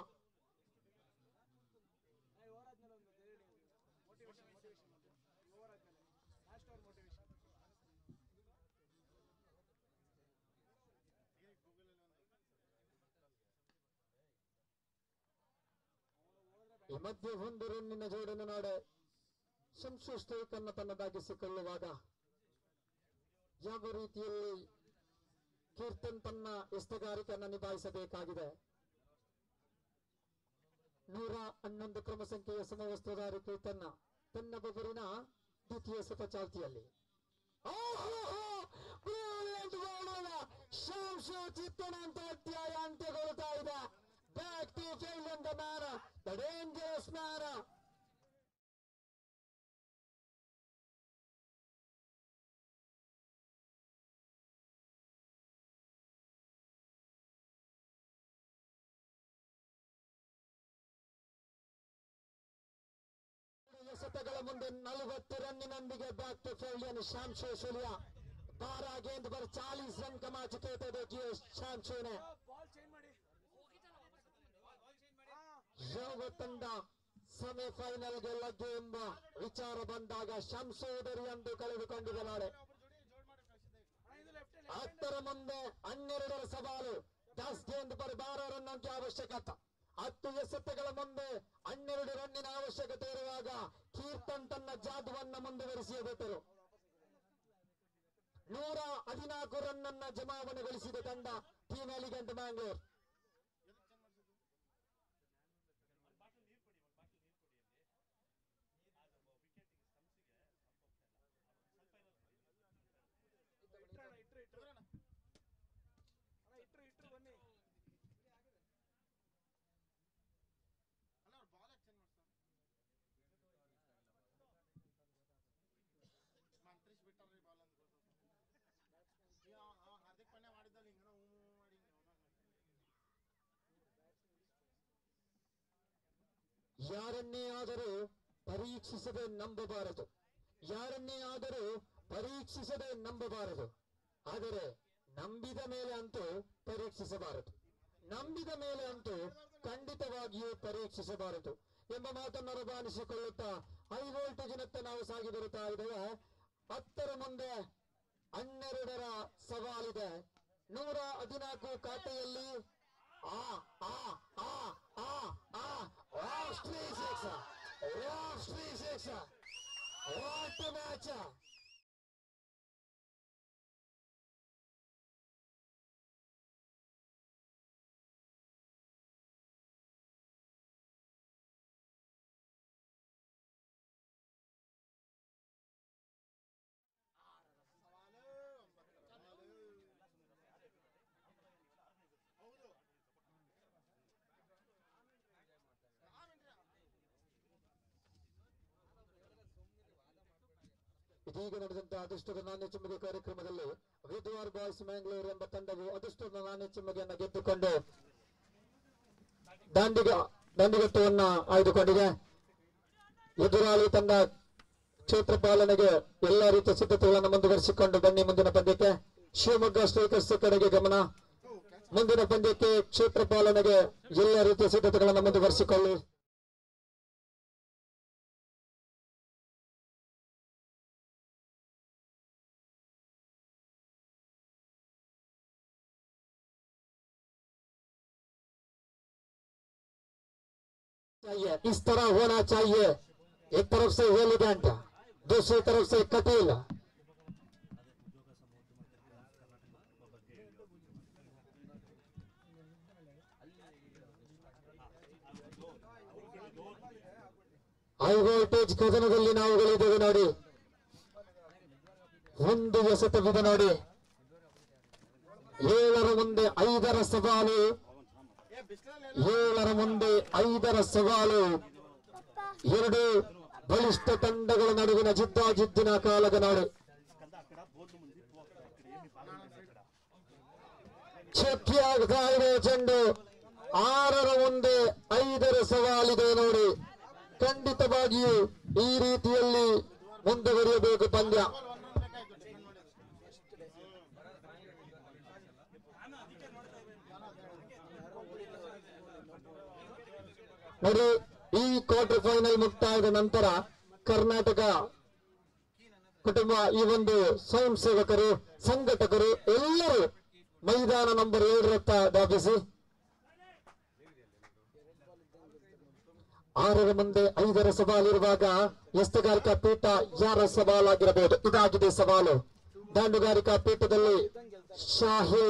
ಓವರ್ ಆದ್ಮೇಲೆ ಒಂದು ಹೇಳಿ ಮೋಟಿವೇಶನ್ ಮೋಟಿವೇಶನ್ ಓವರ್ ಆದ್ಮೇಲೆ ಲಾಸ್ಟ್ ಓವರ್ ಮೋಟಿವೇಶನ್ ಈ ಮಧ್ಯೆ ಒಂದು ರನ್ನಿನ ಜೋಡನ್ನು ನೋಡೆ ಶಂಶು ಸ್ಟೇಕ್ ಅನ್ನು ತನ್ನದಾಗಿಸಿಕೊಳ್ಳುವಾಗ ಯಾವ ರೀತಿಯಲ್ಲಿ ಕೀರ್ತನ್ ತನ್ನ ಎಸ್ತಗಾರಿಕೆಯನ್ನು ನಿಭಾಯಿಸಬೇಕಾಗಿದೆ ನೂರ ಹನ್ನೊಂದು ಕ್ರಮ ಸಂಖ್ಯೆಯ ಸಮವಸ್ತ್ರಧಾರಿ ಕೀರ್ತನ್ನ ತನ್ನ ಬಬರಿನ ದ್ವಿತೀಯ ಸತ ಚಾಲ್ತಿಯಲ್ಲಿ ಶಂಶು ಚಿತ್ತನ ಅಂತ ಅಧ್ಯಾಯ ಅಂತ್ಯಗೊಳ್ತಾ ಇದೆ back to pavilion the man the dangerous man ಎಸೆತಗಳ ಮುಂದೆ ನಲವತ್ತು ರನ್ನಿನೊಂದಿಗೆ ಬ್ಯಾಕ್ ಟು ಫೇಲ್ಡಿಯನ್ ಶ್ಯಾಮ್ ಶೋಲಿಯಾ बारह गेंद पर चालीस रन कमा चुके थे देखिए श्याम शो ने ಬಾಲ್ ಚೇಂಜ್ ಮಾಡಿ ಯಾವ ತಂಡ ಸೆಮಿಫೈನಲ್ಗೆ ಲಗ್ಗೆ ಎಂಬ ವಿಚಾರ ಬಂದಾಗ ಶಂಸೋದರಿ ಎಂದು ಕಳೆದುಕೊಂಡಿದೆ ನಾಳೆ ಅಣ್ಣ ಇದು ಲೆಫ್ಟ್ ಹತ್ತರ ಮುಂದೆ ಹನ್ನೆರಡರ ಸವಾಲು ದಸ್ ಗೇಂದ್ ಪರ್ ಬಾರ ರನ್ ಅಂಕೆ ಅವಶ್ಯಕತೆ ಹತ್ತು ಎಸೆತಗಳ ಮುಂದೆ ಹನ್ನೆರಡು ರನ್ನಿನ ಅವಶ್ಯಕತೆ ಇರುವಾಗ ಕೀರ್ತನ್ ತನ್ನ ಜಾದುವನ್ನ ಮುಂದುವರಿಸಿಯಬೇಕು ನೂರ ಹದಿನಾಲ್ಕು ರನ್ ಅನ್ನ ಜಮಾವಣೆಗೊಳಿಸಿದ ತಂಡ ಟೀಮ್ ಎಲಿಗೆಂಟ್ ಮ್ಯಾಂಗ್ಳೂರ್ ಬಾಟಲ್ ನೀರು ಕೊಡಿ ಒಂದು ಬಾಟಲ್ ನೀರು ಕೊಡಿ ಅಲ್ಲಿ ಅದು ವಿಕೆಟಿಗೆ ಸ್ಟಂಪ್ಸಿಗೆ ಸ್ಟಂಪ್ ಹೋಗ್ತಾ ಇಲ್ಲ ಸ್ವಲ್ಪ ಏನಾದ್ರು ಇಟ್ರು ಅಣ್ಣ ಇಟ್ರು ಇಟ್ರು ಅಣ್ಣ ಇಟ್ರು ಇಟ್ರು ಬನ್ನಿ ಅಲ್ಲ ಅವ್ರು ಬಾಲ್ ಎಕ್ಸ್ಚೇಂಜ್ ಮಾಡ್ತಾರೆ ಮಂತ್ರಿಸ್ ಬಿಟ್ಟಾರ್ರಿ ಬಾಲ್ ಅಂತ ಈಗ ಅವ- ಅವ ಹಾರ್ದಿಕ್ ಪಾಂಡ್ಯ ಮಾಡಿದ್ದಲ್ಲ ಹಿಂಗನ ಹೂ ಹೂ ಮಾಡಿ ಹಿಂಗೆ ಅವನ ಯಾರನ್ನೇ ಆದರೂ ಪರಿ ಪರೀಕ್ಷಿಸದೆ ನಂಬಬಾರದು ಯಾರನ್ನೇ ಆದರೂ ಪರೀಕ್ಷಿಸದೆ ನಂಬಬಾರದು ಆದರೆ ನಂಬಿದ ಮೇಲೆ ಅಂತೂ ಪರೀಕ್ಷಿಸಬಾರದು ನಂಬಿದ ಮೇಲೆ ಅಂತೂ ಖಂಡಿತವಾಗಿಯೂ ಪರೀಕ್ಷಿಸಬಾರದು ಎಂಬ ಮಾತನ್ನು ರವಾನಿಸಿಕೊಳ್ಳುತ್ತಾ ಹೈ ವೋಲ್ಟೇಜಿನತ್ತ ನಾವು ಸಾಗಿ ಬರುತ್ತಾ ಇದ್ದೇವೆ ಹತ್ತರ ಮುಂದೆ ಹನ್ನೆರಡರ ಸವಾಲಿದೆ ನೂರ ಹದಿನಾಲ್ಕು ಖಾತೆಯಲ್ಲಿ ಆ ಆ ಆ ಆ ಆ ವಾವ್ ಶ್ರೀ ಶೇಷ ವಾವ್ ಶ್ರೀ ಶೇಷ ವಾಟ್ ಮ್ಯಾಚ್ ಇದೀಗ ನಡೆದಂತಹ ಅದೃಷ್ಟದ ನಾಣ್ಯ ಚಿಮ್ಮಗೆ ಕಾರ್ಯಕ್ರಮದಲ್ಲಿ ವಿದ್ವಾರ್ ಬಾಯ್ಸ್ ಮ್ಯಾಂಗ್ಳೂರ್ ಎಂಬ ತಂಡವು ಅದೃಷ್ಟದ ನಾಣ್ಯ ಚಿಮ್ಮಗೆಯನ್ನು ಗೆದ್ದುಕೊಂಡು ದಾಂಡಿಗ ದಂಡಿಗಟ್ಟುವನ್ನ ಆಯ್ದುಕೊಂಡಿದೆ ಎದುರಾಳಿ ತಂಡ ಕ್ಷೇತ್ರ ಪಾಲನೆಗೆ ಎಲ್ಲಾ ರೀತಿಯ ಸಿದ್ಧತೆಗಳನ್ನು ಮುಂದುವರಿಸಿಕೊಂಡು ಬನ್ನಿ ಮುಂದಿನ ಪಂದ್ಯಕ್ಕೆ ಶಿವಮೊಗ್ಗ ಸ್ಟ್ರೈಕರ್ಸ್ ಕಡೆಗೆ ಗಮನ ಮುಂದಿನ ಪಂದ್ಯಕ್ಕೆ ಕ್ಷೇತ್ರ ಪಾಲನೆಗೆ ಎಲ್ಲ ರೀತಿಯ ಸಿದ್ಧತೆಗಳನ್ನು ಮುಂದುವರಿಸಿಕೊಳ್ಳಿ चाहिए इस तरह होना चाहिए एक तरफ से एलिगेंट दूसरी तरफ से कटील ಹೈ ವೋಲ್ಟೇಜ್ ಕದನದಲ್ಲಿ ನಾವುಗಳಿದ್ದೇವೆ ನೋಡಿ ಒಂದು ಎಸೆತವಿದೆ ನೋಡಿ ಏಳರ ಮುಂದೆ ಐದರ ಸವಾಲು ಏಳರ ಮುಂದೆ ಐದರ ಸವಾಲು ಎರಡು ಬಲಿಷ್ಠ ತಂಡಗಳ ನಡುವಿನ ಜಿದ್ದಾಜಿದ್ದಿನ ಕಾಲದ ನಾಡು ಚಕ್ಕಿ ಆಗ್ತಾ ಇದೆ ಚೆಂಡು ಆರರ ಮುಂದೆ ಐದರ ಸವಾಲಿದೆ ನೋಡಿ ಖಂಡಿತವಾಗಿಯೂ ಈ ರೀತಿಯಲ್ಲಿ ಮುಂದುವರಿಯಬೇಕು ಪಂದ್ಯ ನೋಡಿ ಈ ಕ್ವಾರ್ಟರ್ ಫೈನಲ್ ಮುಕ್ತಾಯದ ನಂತರ ಕರ್ನಾಟಕ ಕುಟುಂಬ ಈ ಒಂದು ಸ್ವಯಂ ಸೇವಕರು ಸಂಘಟಕರು ಎಲ್ಲರೂ ಮೈದಾನ ನಂಬರ್ ಏಳರತ್ತ ಧಾಪಿಸಿ ಆರರ ಮುಂದೆ ಐದರ ಸವಾಲಿರುವಾಗ ಎಸ್ತಗಾರಿಕಾ ಪೀಠ ಯಾರ ಸವಾಲಾಗಿರಬಹುದು ಇದಾಗಿದೆ ಸವಾಲು ದಾಂಡುಗಾರಿಕಾ ಪೀಠದಲ್ಲಿ ಶಾಹಿ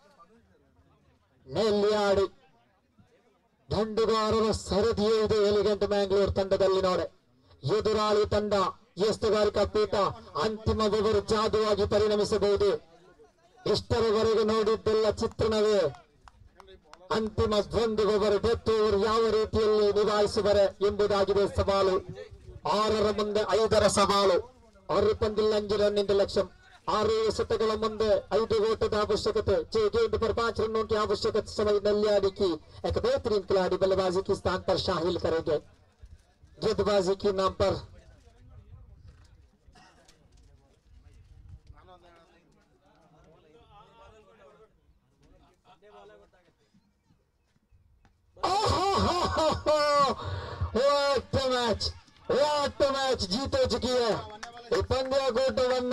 ನೆಲ್ಲಿಯಾಡಿ ದಂಡುಗಾರರ ಸರದಿಯೇ ಇದೆ ಎಲಿಗೆಂಟ್ ಮ್ಯಾಂಗ್ಳೂರ್ ತಂಡದಲ್ಲಿ ನೋಡಿ ಎದುರಾಳಿ ತಂಡ ಎಸ್ತುಗಾರಿಕಾ ಪೀಠ ಅಂತಿಮ ವಿವರ ಜಾದುವಾಗಿ ಪರಿಣಮಿಸಬಹುದು ಇಷ್ಟರವರೆಗೆ ನೋಡಿದ್ದೆಲ್ಲ ಚಿತ್ರಣವೇ ಅಂತಿಮ ಒಂದು ಓವರ್ ಡೆತ್ ಓವರ್ ಯಾವ ರೀತಿಯಲ್ಲಿ ನಿಭಾಯಿಸುವರೆ ಎಂಬುದಾಗಿದೆ ಸವಾಲು ಆರರ ಮುಂದೆ ಐದರ ಸವಾಲು ಆರು ಪಂದಿಲ್ಲ ಅಂಜು ರನ್ನಿಂದ ಲಕ್ಷ್യം ಆರು ಎಸೆತಗಳ ಮುಂದೆ ಐದು ಓಟದ आवश्यकತೆ छह गेंद पर पांच रनों की आवश्यकता समय नलियाडी की एक बेहतरीन खिलाड़ी बल्लेबाजी की स्थान पर शामिल करेंगे गेंदबाजी के नाम पर ವಾಟ್ ಮ್ಯಾಚ್ ವಾಟ್ ಮ್ಯಾಚ್ ಜೀತೆ ಚುಕಿ है ಈ ಪಂದ್ಯಾಕೂಟವನ್ನ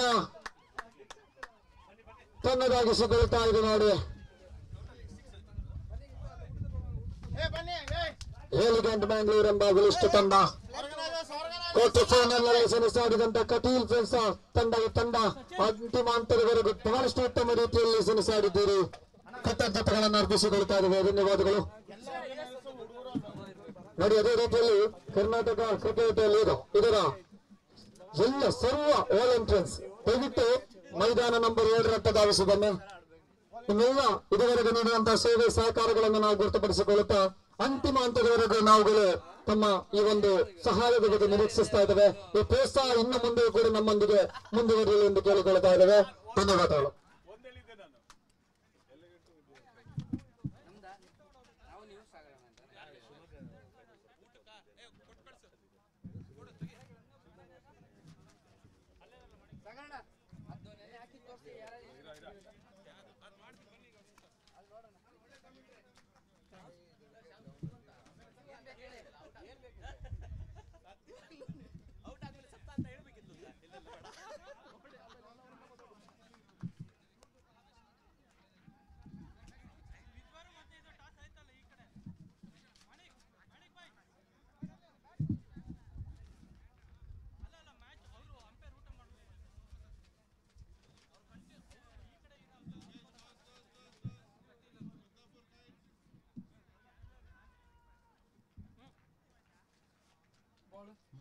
ತನ್ನದಾಗಿಸಿಕೊಳ್ತಾ ಇದೆ ನೋಡಿ ಏಲಿಗೆಂಟ್ ಬ್ಯಾಂಗ್ಳೂರ್ ಎಂಬ ಬಲಿಷ್ಠ ತಂಡ ಕ್ವಾರ್ಟರ್ ಫೈನಲ್ ನಲ್ಲಿ ಸೆಣಸಾಡಿದಂತ ಕಟೀಲ್ ಫ್ರೆಂಡ್ಸ್ ತಂಡ ಈ ತಂಡ ಅಂತಿಮ ಹಂತದವರೆಗೂ ಬಹಳಷ್ಟು ಉತ್ತಮ ರೀತಿಯಲ್ಲಿ ಸೆಣಸಾಡಿದ್ದೀರಿ ಕೃತಜ್ಞತೆಗಳನ್ನು ಅರ್ಪಿಸಿಕೊಳ್ತಾ ಇದ್ದೇವೆ ಧನ್ಯವಾದಗಳು ನೋಡಿ ಅದೇ ರೀತಿಯಲ್ಲಿ ಕರ್ನಾಟಕ ಕ್ರಿಕೆಟ್ ಲೀಗ್ ಇದರ ಎಲ್ಲ ಸರ್ವ ಆಲ್ ಎಂಟ್ರೆನ್ಸ್ ದಯವಿಟ್ಟು ಮೈದಾನ ನಂಬರ್ ಏಳರತ್ತ ಧಾವಿಸಿ ಬನ್ನಿ ನಿಮ್ಮೆಲ್ಲ ಇದುವರೆಗೆ ನೀಡಿದಂತಹ ಸೇವೆ ಸಹಕಾರಗಳನ್ನು ನಾವು ಗುರುತುಪಡಿಸಿಕೊಳ್ಳುತ್ತಾ ಅಂತಿಮ ಹಂತದವರೆಗೂ ನಾವುಗಳು ತಮ್ಮ ಈ ಒಂದು ಸಹಾಯದ ಬಗ್ಗೆ ನಿರೀಕ್ಷಿಸ್ತಾ ಇದ್ದೇವೆ ಈ ಪ್ರೋತ್ಸಾಹ ಇನ್ನು ಮುಂದೆ ಕೂಡ ನಮ್ಮೊಂದಿಗೆ ಮುಂದುವರಿಯಲಿ ಎಂದು ಕೇಳಿಕೊಳ್ತಾ ಇದ್ದೇವೆ ಧನ್ಯವಾದಗಳು ನಮ್ದ ನಾವು ನೀವು ಸಾಗರ ಅಂತ ಔಟ್ ಆದ್ಮೇಲೆ ಸತ್ತ ಅಂತ ಹೇಳ್ಬೇಕಿತ್ತು ಇಲ್ಲ ಇಲ್ಲ ಬೇಡ ಬಾಲ್